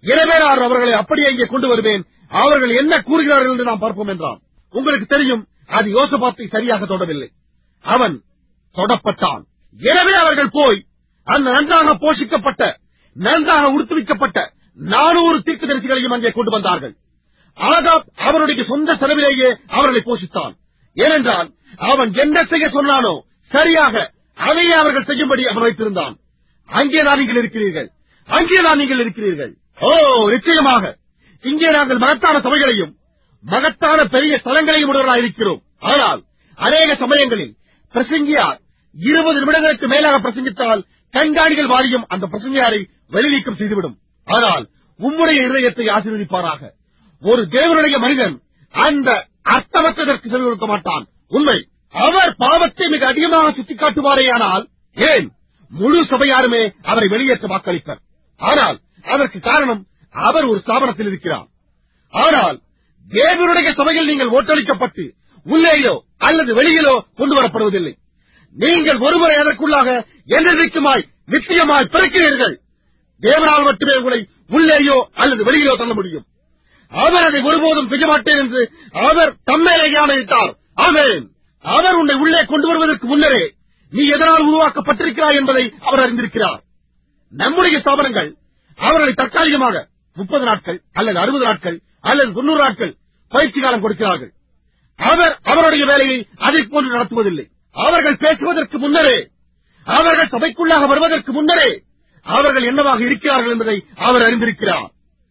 எனவே நான் அவர்களை அப்படியே இங்கே கொண்டு வருவேன் அவர்கள் என்ன கூறுகிறார்கள் என்று நாம் பார்ப்போம் என்றான் உங்களுக்கு தெரியும் அது யோசபாத்தை சரியாக தொடவில்லை அவன் தொடப்பட்டான் எனவே அவர்கள் போய் அந்த நன்றாக போஷிக்கப்பட்ட நன்றாக உடுத்துவிக்கப்பட்ட நானூறு தீர்க்கதரிசிகளையும் அங்கே கொண்டு வந்தார்கள் ஆகாப் அவருடைய சொந்த செலவிலேயே அவர்களை போஷித்தான் ஏனென்றால் அவன் என்ன செய்ய சொன்னானோ சரியாக அதையே அவர்கள் செய்யும்படி அவன் வைத்திருந்தான் அங்கேதான் நீங்கள் இருக்கிறீர்கள் அங்கேதான் நீங்கள் இருக்கிறீர்கள் ஓ நிச்சயமாக இங்கே நாங்கள் மகத்தான சபைகளையும் மகத்தான பெரிய ஸ்தலங்களையும் உடையவர்களாக இருக்கிறோம் ஆனால் அநேக சமயங்களில் பிரசங்கியார் இருபது நிமிடங்களுக்கு மேலாக பிரசங்கித்தால் கண்காணிகள் வாரியம் அந்த பிரசங்கியாரை வெளிநீக்கம் செய்துவிடும் ஆனால் உம்முடைய இருதயத்தை ஆசீர்வதிப்பாராக ஒரு தேவனுடைய மனிதன் அந்த அர்த்தமற்றதற்கு செவி கொடுக்க மாட்டான் உண்மை அவர் பாவத்தை மிக அதிகமாக சுட்டிக்காட்டுவாரேயானால் ஏன் முழு சபையாருமே அவரை வெளியேற்ற வாக்களிப்பர் ஆனால் அதற்கு காரணம் அவர் ஒரு ஸ்தாபனத்தில் இருக்கிறார் ஆனால் தேவனுடைய சபையில் நீங்கள் ஓட்டளிக்கப்பட்டு உள்ளேயோ அல்லது வெளியிலோ கொண்டு வரப்படுவதில்லை நீங்கள் ஒருமுறை அதற்குள்ளாக என்றைக்குமாய் நிச்சயமாய் பிறக்கிறீர்கள் தேவனால் மட்டுமே உங்களை உள்ளேயோ அல்லது வெளியிலோ தள்ள முடியும் அவர் அதை ஒருபோதும் செய்ய மாட்டேன் என்று அவர் தம்மேலே ஞானித்தார் ஆமென் அவர் உன்னை உள்ளே கொண்டு வருவதற்கு முன்னரே நீ எதனால் உருவாக்கப்பட்டிருக்கிறாய் என்பதை அவர் அறிந்திருக்கிறார் நம்முடைய ஸ்தாபனங்கள் அவர்களை தற்காலிகமாக முப்பது நாட்கள் அல்லது அறுபது நாட்கள் அல்லது தொண்ணூறு நாட்கள் பயிற்சி காலம் கொடுக்கிறார்கள் அவர் அவருடைய வேலையை அதைப் போன்று நடத்துவதில்லை அவர்கள் பேசுவதற்கு முன்னரே அவர்கள் சபைக்குள்ளாக வருவதற்கு முன்னரே அவர்கள் என்னவாக இருக்கிறார்கள் என்பதை அவர் அறிந்திருக்கிறார்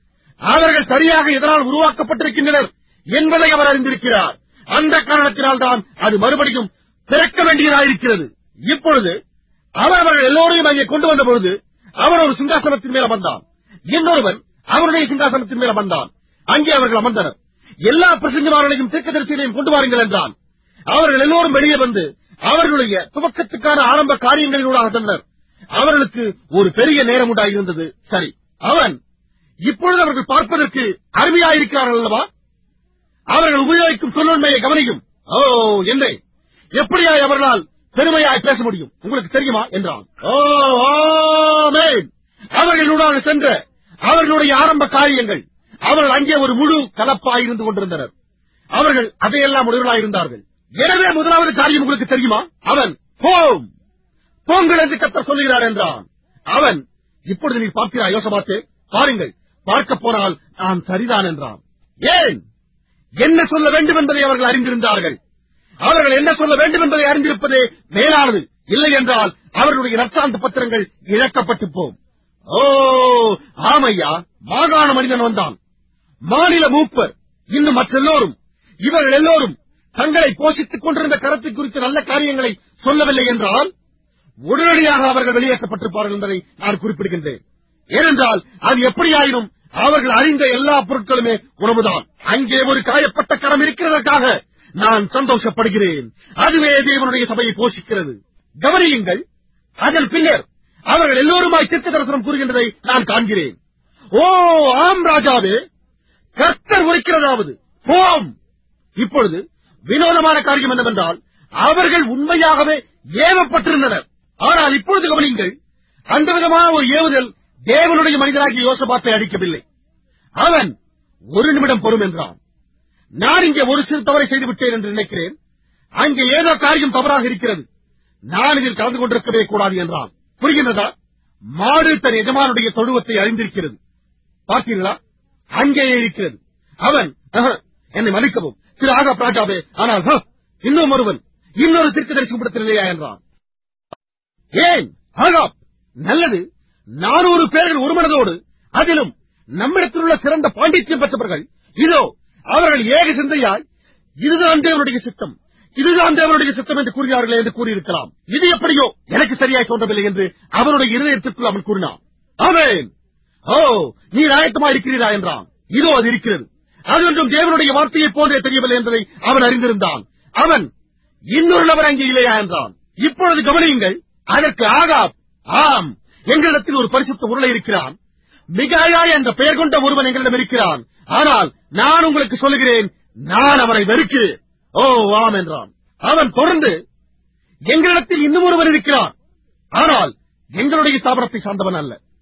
அவர்கள் சரியாக எதனால் உருவாக்கப்பட்டிருக்கின்றனர் என்பதை அவர் அறிந்திருக்கிறார் அந்த காரணத்தினால் தான் அது மறுபடியும் பிறக்க வேண்டியதாயிருக்கிறது இப்பொழுது அவர் அவர்கள் எல்லோரையும் அங்கே கொண்டு வந்த பொழுது அவர் ஒரு சிங்காசனத்தின் மேல் அமர்ந்தான் இன்னொருவன் அவருடைய சிங்காசனத்தின் மேல் அமர்ந்தான் அங்கே அவர்கள் அமர்ந்தனர் எல்லா பிரசங்கமார்களையும் தீர்க்கதரிசிகளையும் கொண்டு வாருங்கள் என்றான் அவர்கள் எல்லோரும் வெளியே வந்து அவர்களுடைய துவக்கத்துக்கான ஆரம்ப காரியங்களினூடாக சென்றனர் அவர்களுக்கு ஒரு பெரிய நேரம் உண்டாயிருந்தது சரி அவன் இப்பொழுது அவர்கள் பார்ப்பதற்கு அருமையாயிருக்கிறார்கள் அல்லவா அவர்கள் உபயோகிக்கும் சொல்லுண்மையை கவனியும் ஓ என்னை எப்படியாய் அவர்களால் பெருமையாய் பேச முடியும் உங்களுக்கு தெரியுமா என்றான் ஓ ஆமென் அவர்களுடாக சென்ற அவர்களுடைய ஆரம்ப காரியங்கள் அவர்கள் அங்கே ஒரு முழு கலப்பாய் இருந்து கொண்டிருந்தனர் அவர்கள் அதையெல்லாம் உடையவர்களாயிருந்தார்கள் எனவே முதலாவது காரியம் உங்களுக்கு தெரியுமா அவன் போம் போங்கள் என்று கத்த சொல்லுகிறார் என்றான் அவன் இப்பொழுது நீ பார்க்கிறாய் யோசபாத்தே பாருங்கள் பார்க்க போனால் நான் சரிதான் என்றான் ஏன் என்ன சொல்ல வேண்டும் என்பதை அவர்கள் அறிந்திருந்தார்கள் அவர்கள் என்ன சொல்ல வேண்டும் என்பதை அறிந்திருப்பதே மேலானது இல்லை என்றால் அவர்களுடைய நற்சான்று பத்திரங்கள் இழக்கப்பட்டு போம் ஓ ஆமையா மாகாண மனிதன் வந்தான் மாநில மூப்பர் இன்னும் மற்றெல்லோரும் இவர்கள் எல்லோரும் தங்களை போஷித்துக் கொண்டிருந்த கரத்தை குறித்த நல்ல காரியங்களை சொல்லவில்லை என்றால் உடனடியாக அவர்கள் வெளியேற்றப்பட்டிருப்பார்கள் என்பதை நான் குறிப்பிடுகின்றேன் ஏனென்றால் அது எப்படியாயினும் அவர்கள் அறிந்த எல்லா பொருட்களுமே உணவுதான் அங்கே ஒரு காயப்பட்ட கரம் இருக்கிறதற்காக நான் சந்தோஷப்படுகிறேன் அதுவே தேவனுடைய சபையை போஷிக்கிறது கவனியுங்கள் அதன் பின்னர் அவர்கள் எல்லோருமாய் தீர்க்க தரிசனம் கூறுகின்றதை நான் காண்கிறேன் ஓ ஆம் ராஜாவே கர்த்தர் உரைக்கிறதாவது போம் இப்பொழுது வினோதமான காரியம் என்னவென்றால் அவர்கள் உண்மையாகவே ஏவப்பட்டிருந்தனர் ஆனால் இப்பொழுது கவனியுங்கள் அந்த விதமான ஒரு ஏவுதல் தேவனுடைய மனிதனாகிய யோசபாத்தை அடிக்கவில்லை அவன் ஒரு நிமிடம் பொறும் என்றான் நான் இங்கே ஒரு சிறு தவறை செய்துவிட்டேன் என்று நினைக்கிறேன் அங்கே ஏதோ காரியம் தவறாக இருக்கிறது நான் இதில் கலந்து கொண்டிருக்கவே கூடாது என்றான் புரிகின்றதா மாடு தன் எஜமானுடைய தொழுவத்தை அறிந்திருக்கிறது பார்த்தீர்களா அங்கேயே இருக்கிறது அவன் "அஹ, என்னை மன்னிக்கவும் திரு ஆகாப் ராஜாவே ஆனால் ஹ, இன்னும் ஒருவன் இன்னொரு தீர்க்கதரிசி கூடத்தில் இல்லையா என்றான் ஏன் ஆகாப் நல்லது நானூறு பேர்கள் ஒரு மனதோடு அதிலும் நம்மிடத்தில் உள்ள சிறந்த பாண்டித்யம் பெற்றவர்கள் இதோ அவர்கள் ஏக சிந்தையாய் இதுதான் தேவனுடைய சித்தம் இதுதான் தேவனுடைய சித்தம் என்று கூறுகிறார்களே என்று கூறியிருக்கலாம் இது எப்படியோ எனக்கு சரியாய் தோன்றவில்லை என்று அவனுடைய இருதயத்திற்குள் அவன் கூறினான் ஆமென் ஓ நீ ஆயத்தமா இருக்கிறீரா என்றான் இதோ அது இருக்கிறது அது ஒன்றும் தேவனுடைய வார்த்தையைப் போன்றே தெரியவில்லை என்பதை அவன் அறிந்திருந்தான் அவன் இன்னொரு நபர் அங்கே இல்லையா என்றான் இப்பொழுது கவனியுங்கள் அதற்கு ஆகாப் ஆம் எங்களிடத்தில் ஒரு பரிசுத்த உருளை இருக்கிறான் மிகாயா என்ற பெயர் கொண்ட ஒருவன் எங்களிடம் இருக்கிறான் ஆனால் நான் உங்களுக்கு சொல்லுகிறேன் நான் அவனை வெறுக்கிறேன் ஓ ஆம் என்றான் அவன் தொடர்ந்து எங்களிடத்தில் இன்னும் ஒருவர் இருக்கிறான் ஆனால் எங்களுடைய ஸ்தாபனத்தை சார்ந்தவன் அல்ல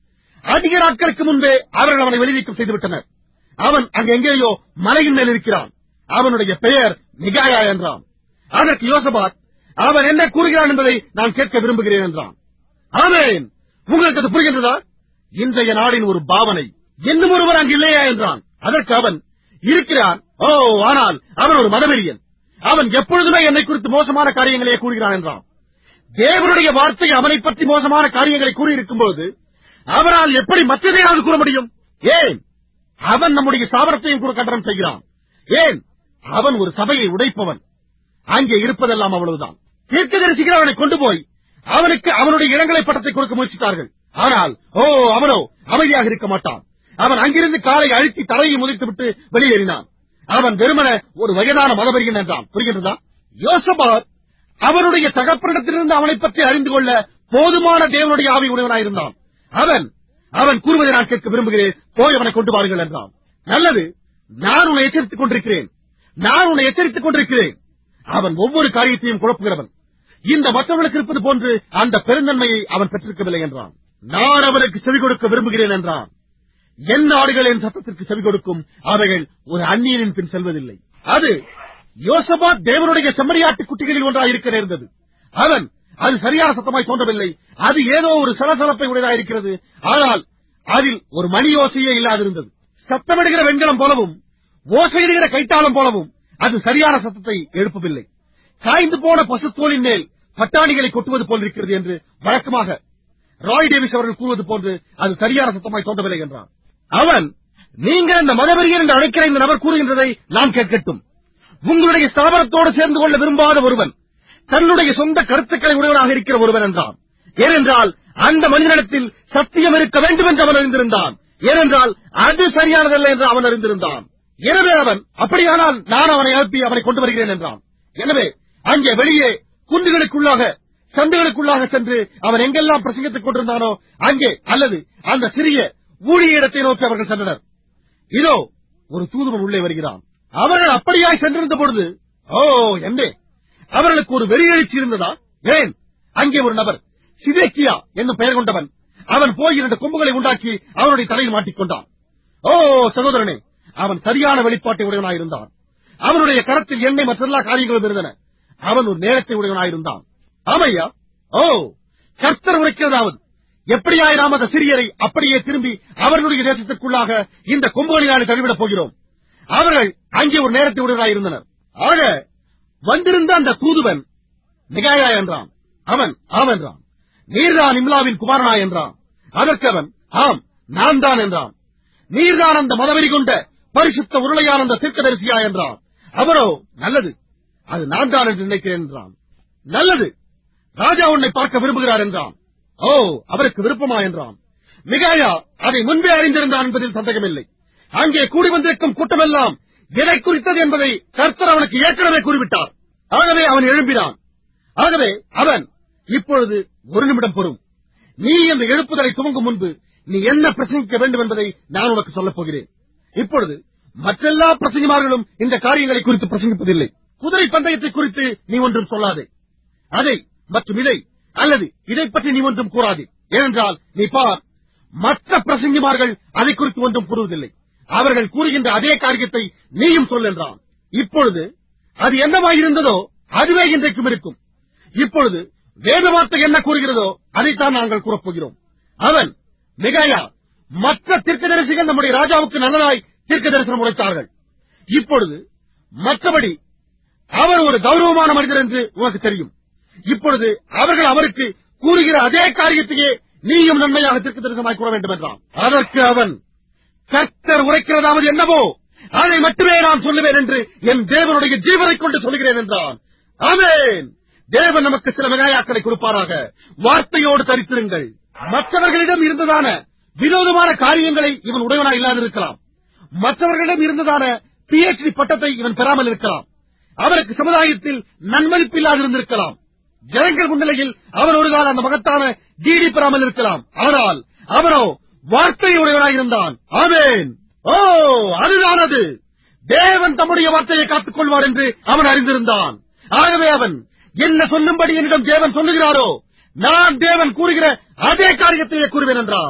அதிக நாட்களுக்கு முன்பே அவர்கள் அவனை வெளிநீக்கம் செய்துவிட்டனர் அவன் அங்கு எங்கேயோ மலையின் மேல் இருக்கிறான் அவனுடைய பெயர் மிகாயா என்றான் அதற்கு யோசபாத் அவன் என்ன கூறுகிறான் என்பதை நான் கேட்க விரும்புகிறேன் என்றான் ஆமேன் உங்களுக்கு அது புரிகின்றதா இன்றைய நாடின் ஒரு பாவனை இன்னும் ஒருவர் அங்கு இல்லையா என்றான் அதற்கு அவன் இருக்கிறான் ஓ ஆனால் அவன் ஒரு மதவெறியன் அவன் எப்பொழுதுமே என்னை குறித்து மோசமான காரியங்களையே கூறுகிறான் என்றான் தேவனுடைய வார்த்தை அவனை பற்றி மோசமான காரியங்களை கூறியிருக்கும் போது அவனால் எப்படி மற்றதையாவது கூற முடியும் ஏன் அவன் நம்முடைய சாபனத்தையும் கூட கண்டனம் செய்கிறான் ஏன் அவன் ஒரு சபையை உடைப்பவன் அங்கே இருப்பதெல்லாம் அவ்வளவுதான் தீர்க்கதரிசிகள் அவனை கொண்டு போய் அவனுக்கு அவனுடைய இடங்களை பட்டத்தை கொடுக்க முயற்சித்தார்கள் ஆனால் ஓ அவனோ அமைதியாக இருக்க மாட்டான் அவன் அங்கிருந்து காலை அழுத்தி தலையை முதித்துவிட்டு வெளியேறினான் அவன் வெறுமன ஒரு வயதான மதவரியன் என்றான் புரிகின்றதா யோசபாத் அவனுடைய தகப்பனிடத்திலிருந்து அவனை பற்றி அறிந்து கொள்ள போதுமான தேவனுடைய ஆவி உடையவனாயிருந்தான் அவன் அவன் கூறுவதை நான் கேட்க விரும்புகிறேன் போய் அவனை கொண்டு வாருங்கள் என்றான் நல்லது நான் உன்னை எச்சரித்துக் கொண்டிருக்கிறேன் நான் உன்னை எச்சரித்துக் கொண்டிருக்கிறேன் அவன் ஒவ்வொரு காரியத்தையும் குழப்புகிறவன் இந்த மற்றவர்களுக்கு இருப்பது போன்று அந்த பெருந்தன்மையை அவன் பெற்றிருக்கவில்லை என்றான் நான் அவனுக்கு செவி கொடுக்க விரும்புகிறேன் என்றான் என் ஆடுகள் என் சத்தத்திற்கு செவி கொடுக்கும் அவைகள் ஒரு அந்நியனின் பின் செல்வதில்லை அது யோசபாத் தேவனுடைய செம்மறியாட்டு குட்டிகளில் ஒன்றாக இருக்க நேர்ந்தது அவன் அது சரியான சத்தமாய் தோன்றவில்லை அது ஏதோ ஒரு சலசலப்பை உடையதாக இருக்கிறது ஆனால் அதில் ஒரு மணி ஓசையே இல்லாதிருந்தது சத்தமிடுகிற வெண்கலம் போலவும் ஓசையிடுகிற கைத்தாளம் போலவும் அது சரியான சத்தத்தை எழுப்பவில்லை காய்ந்து போன பசுத்தோலின் மேல் பட்டாணிகளை கொட்டுவது போல் இருக்கிறது என்று வழக்கமாக ராய் டேவிஸ் அவர்கள் கூறுவது போன்று அது சரியான சத்தமாய் தோன்றவில்லை என்றான் அவன் நீங்கள் இந்த மதவெறியர் என்று அழைக்கிற இந்த நபர் கூறுகின்றதை நாம் கேட்கட்டும் உங்களுடைய ஸ்தாபனத்தோடு சேர்ந்து கொள்ள விரும்பாத ஒருவன் தன்னுடைய சொந்த கருத்துக்களை உடையவனாக இருக்கிற ஒருவன் என்றான் ஏனென்றால் அந்த மனிதனிடத்தில் சத்தியம் இருக்க வேண்டும் என்று அவன் அறிந்திருந்தான் ஏனென்றால் அது சரியானதல்ல என்று அவன் அறிந்திருந்தான் எனவே அவன் அப்படியானால் நான் அவனை அனுப்பி அவனை கொண்டு வருகிறேன் என்றான் எனவே அங்கே வெளியே குன்றுகளுக்குள்ளாக சந்தைகளுக்குள்ளாக சென்று அவன் எங்கெல்லாம் பிரசங்கித்துக் கொண்டிருந்தானோ அங்கே அல்லது அந்த சிறிய ஊழிய இடத்தை நோக்கி அவர்கள் சென்றனர் இதோ ஒரு தூதுவன் உள்ளே வருகிறான் அவர்கள் அப்படியாய் சென்றிருந்த பொழுது ஓ எம்பே அவர்களுக்கு ஒரு வெறியெழுச்சி இருந்ததா ஏன் அங்கே ஒரு நபர் சிதேக்கியா என்னும் பெயர் கொண்டவன் அவன் போய் இரண்டு கொம்புகளை உண்டாக்கி அவனுடைய தலையில் மாட்டிக்கொண்டான் ஓ சகோதரனே அவன் சரியான வெளிப்பாட்டை உடையவனாயிருந்தான் அவனுடைய கரத்தில் எண்ணெய் மற்றெல்லா காரியங்களும் இருந்தன அவன் ஒரு நேரத்தை உடையவனாயிருந்தான் ஆமையா ஓ கர்த்தர் உரைக்கிறதாவது எப்படியாய் நாம் அந்த சிறியரை அப்படியே திரும்பி அவர்களுடைய தேசத்திற்குள்ளாக இந்த கொம்புகளினாலே தழுவிடப் போகிறோம் அவர்கள் அங்கே ஒரு நேரத்தை உடையவராயிருந்தனர் ஆக வந்திருந்த அந்த தூதுவன் மிகாயா என்றான் அவன் ஆம் என்றான் நீர்தான் இம்லாவின் குமாரனா என்றான் அதற்கு அவன் ஆம் நான் தான் என்றான் நீர்தான் அந்த மதவெறி கொண்ட பரிசுத்த உருளையான அந்த தீர்க்கதரிசியா என்றான் அவரோ நல்லது அது நான் தான் என்று நினைக்கிறேன் என்றான் நல்லது ராஜா உன்னை பார்க்க விரும்புகிறார் என்றான் ஓ அவருக்கு விருப்பமா என்றான் மிகாயா அதை முன்பே அறிந்திருந்தான் என்பதில் சந்தேகமில்லை அங்கே கூடி வந்திருக்கும் கூட்டமெல்லாம் எதை குறித்தது என்பதை கர்த்தர் அவனுக்கு ஏற்கனவே கூறிவிட்டார் ஆகவே அவன் எழும்பினான் ஆகவே அவன் இப்பொழுது ஒரு நிமிடம் பொறும் நீ இந்த எழுப்புதலை துவங்கும் முன்பு நீ என்ன பிரசங்கிக்க வேண்டும் என்பதை நான் உனக்கு சொல்லப் போகிறேன் இப்பொழுது மற்றெல்லா பிரசங்கிமார்களும் இந்த காரியங்களை குறித்து பிரசங்கிப்பதில்லை குதிரை பந்தயத்தை குறித்து நீ ஒன்றும் சொல்லாதே அதை மற்றும் இதை அல்லது இதை பற்றி நீ ஒன்றும் கூறாதே ஏனென்றால் நீ பார் மற்ற பிரசங்கிமார்கள் அதை குறித்து ஒன்றும் கூறுவதில்லை அவர்கள் கூறுகின்ற அதே காரியத்தை நீயும் சொல் என்றான் இப்பொழுது அது என்னவாயிருந்ததோ அதுவே இன்றைக்கும் இருக்கும் இப்பொழுது வேத வார்த்தை என்ன கூறுகிறதோ அதைத்தான் நாங்கள் கூறப்போகிறோம் அவன் மிகாயா மற்ற தீர்க்கதரிசிகள் நம்முடைய ராஜாவுக்கு நல்லதாய் தீர்க்க தரிசனம் உரைத்தார்கள் இப்பொழுது மற்றபடி அவர் ஒரு கௌரவமான மனிதர் என்று உனக்கு தெரியும் இப்பொழுது அவர்கள் அவருக்கு கூறுகிற அதே காரியத்தையே நீயும் நன்மையாக தீர்க்க தரிசனமாய் கூற வேண்டும் என்றான் அதற்கு அவன் கர்த்தர் உரைக்கிறதாவது என்னவோ அதை மட்டுமே நான் சொல்லுவேன் என்று என் தேவனுடைய ஜீவனை கொண்டு சொல்கிறேன் என்றான் ஆமென் தேவன் நமக்கு சில மிகாயாக்களை கொடுப்பாராக வார்த்தையோடு தரித்திருங்கள் மற்றவர்களிடம் இருந்ததான வினோதமான காரியங்களை இவன் உடையவனா இல்லாதிருக்கலாம் மற்றவர்களிடம் இருந்ததான பிஎச்டி பட்டத்தை இவன் பெறாமல் இருக்கலாம் அவருக்கு சமுதாயத்தில் நன்மதிப்பு இல்லாதிருந்திருக்கலாம் ஜனங்கள் முன்னிலையில் அவன் ஒரு கால அந்த மகத்தான டிடி பெறாமல் இருக்கலாம் ஆனால் அவனோ வார்த்தை உடையவனாயிருந்தான் ஆமேன் ஓ அதுதான் அது தேவன் தம்முடைய வார்த்தையை காத்துக் கொள்வார் என்று அவன் அறிந்திருந்தான் ஆகவே அவன் என்ன சொல்லும்படி என்னிடம் தேவன் சொல்லுகிறாரோ நான் தேவன் கூறுகிற அதே காரியத்தையே கூறுவேன் என்றான்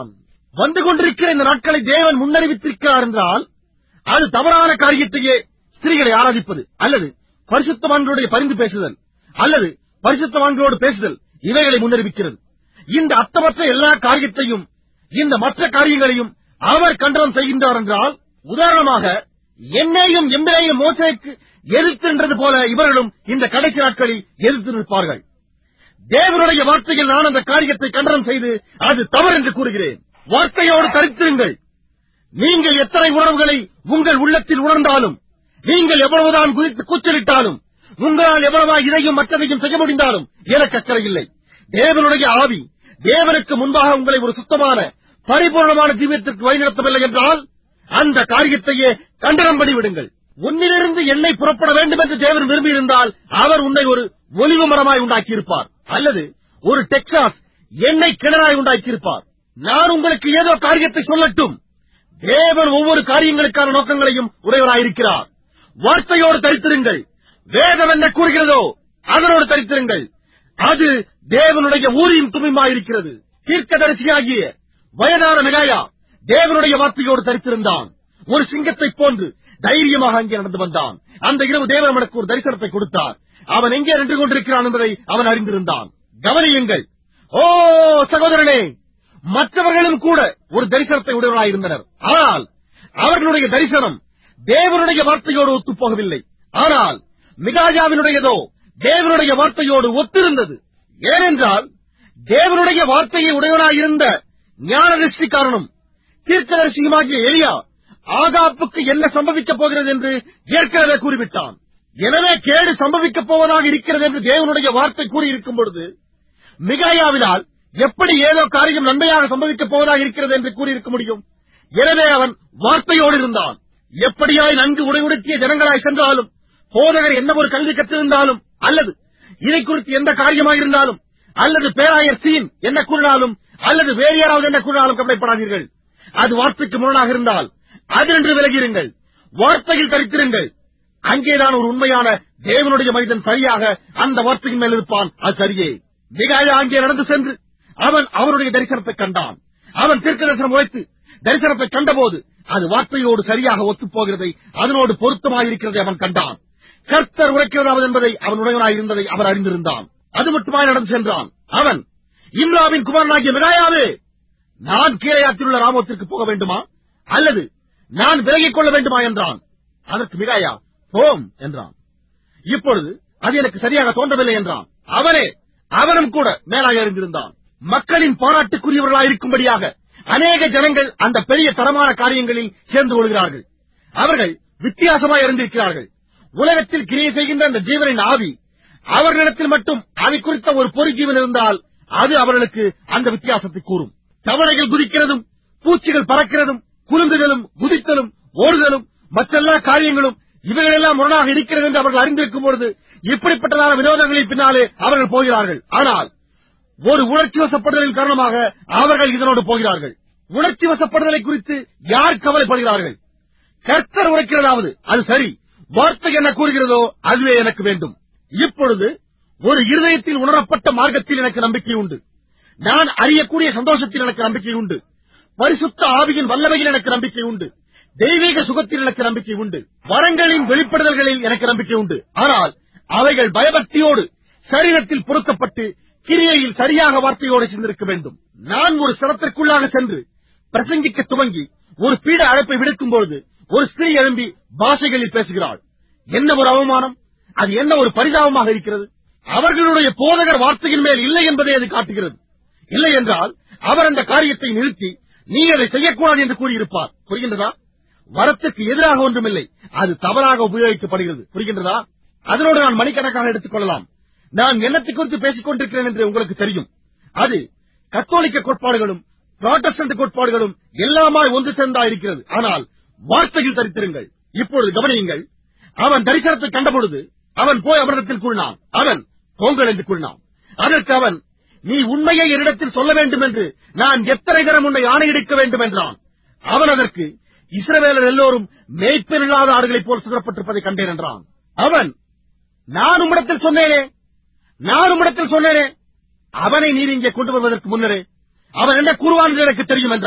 வந்து கொண்டிருக்கிற இந்த நாட்களை தேவன் முன்னறிவித்திருக்கிறார் என்றால் அது தவறான காரியத்தையே ஸ்திரீகளை ஆராதிப்பது அல்லது பரிசுத்தவான்களுடைய பரிந்து பேசுதல் அல்லது பரிசுத்தவான்களோடு பேசுதல் இவைகளை முன்னறிவிக்கிறது இந்த அர்த்தமற்ற எல்லா காரியத்தையும் இந்த மற்ற காரியங்களையும் அவர் கண்டனம் செய்கின்றார் என்றால் உதாரணமாக என்னையும் எம்பிரையும் மோசைக்கு எதிர்த்து நின்றது போல இவர்களும் இந்த கடைசி நாட்களில் எதிர்த்து நிற்பார்கள் தேவனுடைய வார்த்தையில் நான் அந்த காரியத்தை கண்டனம் செய்து அது தவறு என்று கூறுகிறேன் வார்த்தையோடு தரித்திருங்கள் நீங்கள் எத்தனை உணர்வுகளை உங்கள் உள்ளத்தில் உணர்ந்தாலும் நீங்கள் எவ்வளவுதான் குதித்து கூச்சலிட்டாலும் உங்களால் எவ்வளவா இதையும் மற்றதையும் செய்ய முடிந்தாலும் எனக்கு அக்கறை இல்லை தேவனுடைய ஆவி தேவனுக்கு முன்பாக உங்களை ஒரு சுத்தமான பரிபூர்ணமான ஜீவியத்திற்கு வழிநடத்தவில்லை என்றால் அந்த காரியத்தையே கண்டனம் பண்ணிவிடுங்கள் உன்னிலிருந்து எண்ணெய் புறப்பட வேண்டும் என்று தேவன் விரும்பியிருந்தால் அவர் உன்னை ஒரு ஒலிவு மரமாய் உண்டாக்கியிருப்பார் அல்லது ஒரு டெக்சாஸ் எண்ணெய் கிணறாய் உண்டாக்கியிருப்பார் நான் உங்களுக்கு ஏதோ காரியத்தை சொல்லட்டும் தேவன் ஒவ்வொரு காரியங்களுக்கான நோக்கங்களையும் உடையவராயிருக்கிறார் வார்த்தையோடு தரித்திருங்கள் வேதம் என்ன கூறுகிறதோ அதனோடு தரித்திருங்கள் அது தேவனுடைய ஊரியும் துமியுமாயிருக்கிறது தீர்க்கதரிசியாகிய வயதான மிகாயா தேவனுடைய வார்த்தையோடு தரித்திருந்தான் ஒரு சிங்கத்தைப் போன்று தைரியமாக அங்கே நடந்து வந்தான் அந்த இரவு தேவன் அவனுக்கு ஒரு தரிசனத்தை கொடுத்தார் அவன் எங்கே நின்று கொண்டிருக்கிறான் என்பதை அவன் அறிந்திருந்தான் கவனியுங்கள் ஓ சகோதரனே மற்றவர்களும் கூட ஒரு தரிசனத்தை உடையவராயிருந்தனர் ஆனால் அவர்களுடைய தரிசனம் தேவனுடைய வார்த்தையோடு ஒத்துப்போகவில்லை ஆனால் மிகாஜாவினுடையதோ தேவனுடைய வார்த்தையோடு ஒத்திருந்தது ஏனென்றால் தேவனுடைய வார்த்தையை உடையவனாயிருந்த ஞான திருஷ்டிக்காரனும் தீர்க்கதரிசியுமாகிய எலியா ஆகாப்புக்கு என்ன சம்பவிக்கப் போகிறது என்று ஏற்கனவே கூறிவிட்டான் எனவே கேடு சம்பவிக்கப் போவதாக இருக்கிறது என்று தேவனுடைய வார்த்தை கூறியிருக்கும் பொழுது மிகாயாவினால் எப்படி ஏதோ காரியம் நன்மையாக சம்பவிக்கப் போவதாக இருக்கிறது என்று கூறியிருக்க முடியும் எனவே அவன் வார்த்தையோடு இருந்தான் எப்படியாய் நன்கு உடையுடுத்திய ஜனங்களாய் சென்றாலும் போதகர் என்ன ஒரு கல்வி கற்றிருந்தாலும் அல்லது இதை குறித்து எந்த காரியமாயிருந்தாலும் அல்லது பேராயர் சீன் என்ன கூறினாலும் அல்லது வேறு யாராவது என்ன கூறினாலும் கவலைப்படாதீர்கள் அது வார்த்தைக்கு முரணாக இருந்தால் அதினின்று விலகியிருங்கள் வார்த்தையில் தரித்திருங்கள் அங்கேதான் ஒரு உண்மையான தேவனுடைய மனிதன் சரியாக அந்த வார்த்தையின் மேல் இருப்பான் அது சரியே மிகாயா அங்கே நடந்து சென்று அவன் அவருடைய தரிசனத்தை கண்டான் அவன் தீர்க்க தரிசனம் உழைத்து தரிசனத்தை கண்டபோது அது வார்த்தையோடு சரியாக ஒத்துப்போகிறதை அதனோடு பொருத்தமாயிருக்கிறதை அவன் கண்டான் கர்த்தர் உரைக்கிறதாவது என்பதை அவன் உடையவனாயிருந்ததை அவர் அறிந்திருந்தான் அது மட்டுமாய் நடந்து சென்றான் அவன் இம்ராவின் குமாரனாகிய மிகாயாவே நான் கீழையாற்றிலுள்ள ராமத்திற்கு போக வேண்டுமா அல்லது நான் விலகிக் கொள்ள வேண்டுமா என்றான் அதற்கு மிகாயா போம் என்றான் இப்பொழுது அது எனக்கு சரியாக தோன்றவில்லை என்றான் அவனே அவனும் கூட மேலாக இருந்திருந்தான் மக்களின் பாராட்டுக்குரியவர்களாயிருக்கும்படியாக அநேக ஜனங்கள் அந்த பெரிய தரமான காரியங்களில் சேர்ந்து கொள்கிறார்கள் அவர்கள் வித்தியாசமாய் இருந்திருக்கிறார்கள் உலகத்தில் கிரியை செய்கின்ற அந்த ஜீவனின் ஆவி அவர்களிடத்தில் மட்டும் அதை குறித்த ஒரு பொறி ஜீவன் இருந்தால் அது அவர்களுக்கு அந்த வித்தியாசத்தை கூறும் தவளைகள் குதிக்கிறதும் பூச்சிகள் பறக்கிறதும் குலுங்குதலும் குதித்தலும் ஓடுதலும் மற்றெல்லா காரியங்களும் இவைகளெல்லாம் முரணாக இருக்கிறது என்று அவர்கள் அறிந்திருக்கும் பொழுது இப்படிப்பட்டதான வினோதங்களின் பின்னாலே அவர்கள் போகிறார்கள் ஆனால் ஒரு உணர்ச்சி வசப்படுதலின் காரணமாக அவர்கள் இதனோடு போகிறார்கள் உணர்ச்சி வசப்படுதலை குறித்து யார் கவலைப்படுகிறார்கள் கர்த்தர் உரைக்கிறதாவது அது சரி வார்த்தை என்ன கூறுகிறதோ அதுவே எனக்கு வேண்டும் இப்பொழுது ஒரு இருதயத்தில் உணரப்பட்ட மார்க்கத்தில் எனக்கு நம்பிக்கை உண்டு நான் அறியக்கூடிய சந்தோஷத்தில் எனக்கு நம்பிக்கை உண்டு பரிசுத்த ஆவியின் வல்லமையில் எனக்கு நம்பிக்கை உண்டு தெய்வீக சுகத்தில் எனக்கு நம்பிக்கை உண்டு வரங்களின் வெளிப்படுதல்களில் எனக்கு நம்பிக்கை உண்டு ஆனால் அவைகள் பயபக்தியோடு சரீரத்தில் பொருத்தப்பட்டு கிரியையில் சரியாக வார்த்தையோடு சென்றிருக்க வேண்டும் நான் ஒரு ஸ்தலத்திற்குள்ளாக சென்று பிரசங்கிக்க துவங்கி ஒரு பீட அழைப்பை விடுக்கும் பொழுது ஒரு ஸ்திரீ எழும்பி பாஷைகளில் பேசுகிறாள் என்ன ஒரு அவமானம் அது என்ன ஒரு பரிதாபமாக இருக்கிறது அவர்களுடைய போதகர் வார்த்தையின் மேல் இல்லை என்பதை அது காட்டுகிறது இல்லை என்றால் அவர் அந்த காரியத்தை நிறுத்தி நீ அதை செய்யக்கூடாது என்று கூறியிருப்பார் புரிகின்றதா வரத்துக்கு எதிராக ஒன்றுமில்லை அது தவறாக உபயோகிக்கப்படுகிறது புரிகின்றதா அதனோடு நான் மணிக்கணக்காக எடுத்துக் கொள்ளலாம் நான் என்னத்தை குறித்து பேசிக் கொண்டிருக்கிறேன் என்று உங்களுக்கு தெரியும் அது கத்தோலிக்க கோட்பாடுகளும் புராட்டஸ்டன்ட் கோட்பாடுகளும் எல்லாமாய் ஒன்று சேர்ந்தா இருக்கிறது ஆனால் வார்த்தையில் தரித்திருங்கள் இப்பொழுது கவனியுங்கள் அவன் தரிசனத்தை கண்டபொழுது அவன் போய் அவரிடத்தில் கூறினான் அவன் போங்கள் என்று கூறினான் அதற்கு அவன் நீ உண்மையை என்னிடத்தில் சொல்ல வேண்டும் என்று நான் எத்தனை தரம் உன்னை ஆணையிடிக்க வேண்டும் என்றான் அவன் அதற்கு இஸ்ரவேலர் எல்லோரும் மேய்ப்பன் இல்லாத ஆடுகளைப் போல் சுடப்பட்டிருப்பதை கண்டேன் என்றான் அவன் நான் உம்மிடத்தில் சொன்னேனே நான் உம்மிடத்தில் சொன்னேனே அவனை நீர் இங்கே கொண்டு வருவதற்கு முன்னரே அவன் என்ன கூறுவான் என்று எனக்கு தெரியும் என்றான்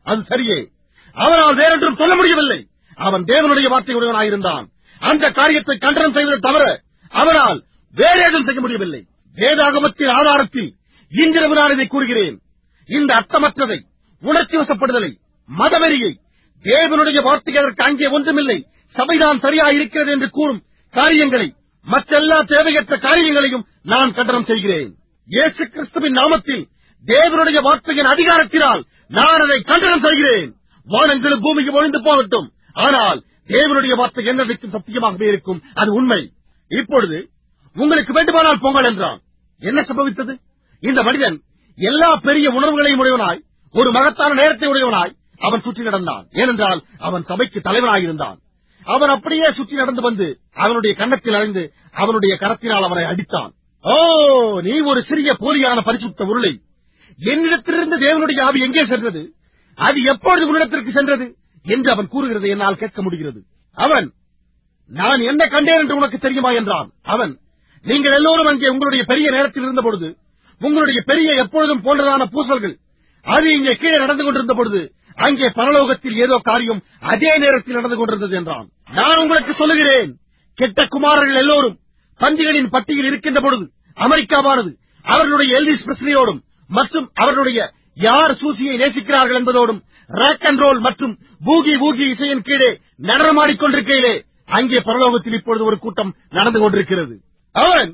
அது சரியே அவனால் வேறொன்றும் சொல்ல முடியவில்லை அவன் தேவனுடைய வார்த்தையுடையவனாயிருந்தான் அந்த காரியத்தை கண்டனம் செய்வதை தவிர அவனால் வேற ஏதும் செய்ய முடியவில்லை வேதாகமத்தின் ஆதாரத்தில் இன்றிரவு நான் இதை கூறுகிறேன் இந்த அர்த்தமற்றதை உணர்ச்சி வசப்படுதலை மதவெறியை தேவனுடைய வார்த்தை அதற்கு அங்கே ஒன்றுமில்லை சபைதான் சரியா இருக்கிறது என்று கூறும் காரியங்களை மற்றெல்லா தேவையற்ற காரியங்களையும் நான் கண்டனம் செய்கிறேன் இயேசு கிறிஸ்துவின் நாமத்தில் தேவனுடைய வார்த்தையின் அதிகாரத்தினால் நான் அதை கண்டனம் செய்கிறேன் வானங்களும் பூமிக்கு ஒழிந்து போகட்டும் ஆனால் தேவனுடைய வார்த்தை என்னதைக்கும் சத்தியமாகவே இருக்கும் அது உண்மை இப்பொழுது உங்களுக்கு வேண்டுமானால் பொங்கல் என்றான் என்ன சம்பவித்தது இந்த மனிதன் எல்லா பெரிய உணர்வுகளையும் உடையவனாய் ஒரு மகத்தான நேரத்தை உடையவனாய் அவன் சுற்றி நடந்தான் ஏனென்றால் அவன் சபைக்கு தலைவனாயிருந்தான் அவன் அப்படியே சுற்றி நடந்து வந்து அவனுடைய கன்னத்தில் அடைந்து அவனுடைய கரத்தினால் அவனை அடித்தான் ஓ நீ ஒரு சிறிய போலியான பரிசுத்த உருளை என்னிடத்திலிருந்து தேவனுடைய ஆவி எங்கே சென்றது அது எப்பொழுது உன்னிடத்திற்கு சென்றது என்று அவன் கூறுகிறது என்னால் கேட்க முடிகிறது அவன் நான் என்ன கண்டேன் என்று உனக்கு தெரியுமா என்றான் அவன் நீங்கள் எல்லோரும் அங்கே உங்களுடைய பெரிய நேரத்தில் இருந்த பொழுது உங்களுடைய பெரிய எப்பொழுதும் போன்றதான பூசல்கள் அது இங்கே கீழே நடந்து கொண்டிருந்த பொழுது அங்கே பரலோகத்தில் ஏதோ காரியம் அதே நேரத்தில் நடந்து கொண்டிருந்தது என்றான் நான் உங்களுக்கு சொல்லுகிறேன் கெட்ட குமாரர்கள் எல்லோரும் பந்திகளின் பட்டியல் இருக்கின்ற பொழுது அமெரிக்காவானது அவர்களுடைய எல்விஸ் பிரஸ்லியோடும் மற்றும் அவர்களுடைய யார் சூசியை நேசிக்கிறார்கள் என்பதோடும் ராக் அண்ட் ரோல் மற்றும் பூகி பூகி இசையின் கீழே நடனமாடிக்கொண்டிருக்கையிலே அங்கே பரலோகத்தில் இப்பொழுது ஒரு கூட்டம் நடந்து கொண்டிருக்கிறது அவன்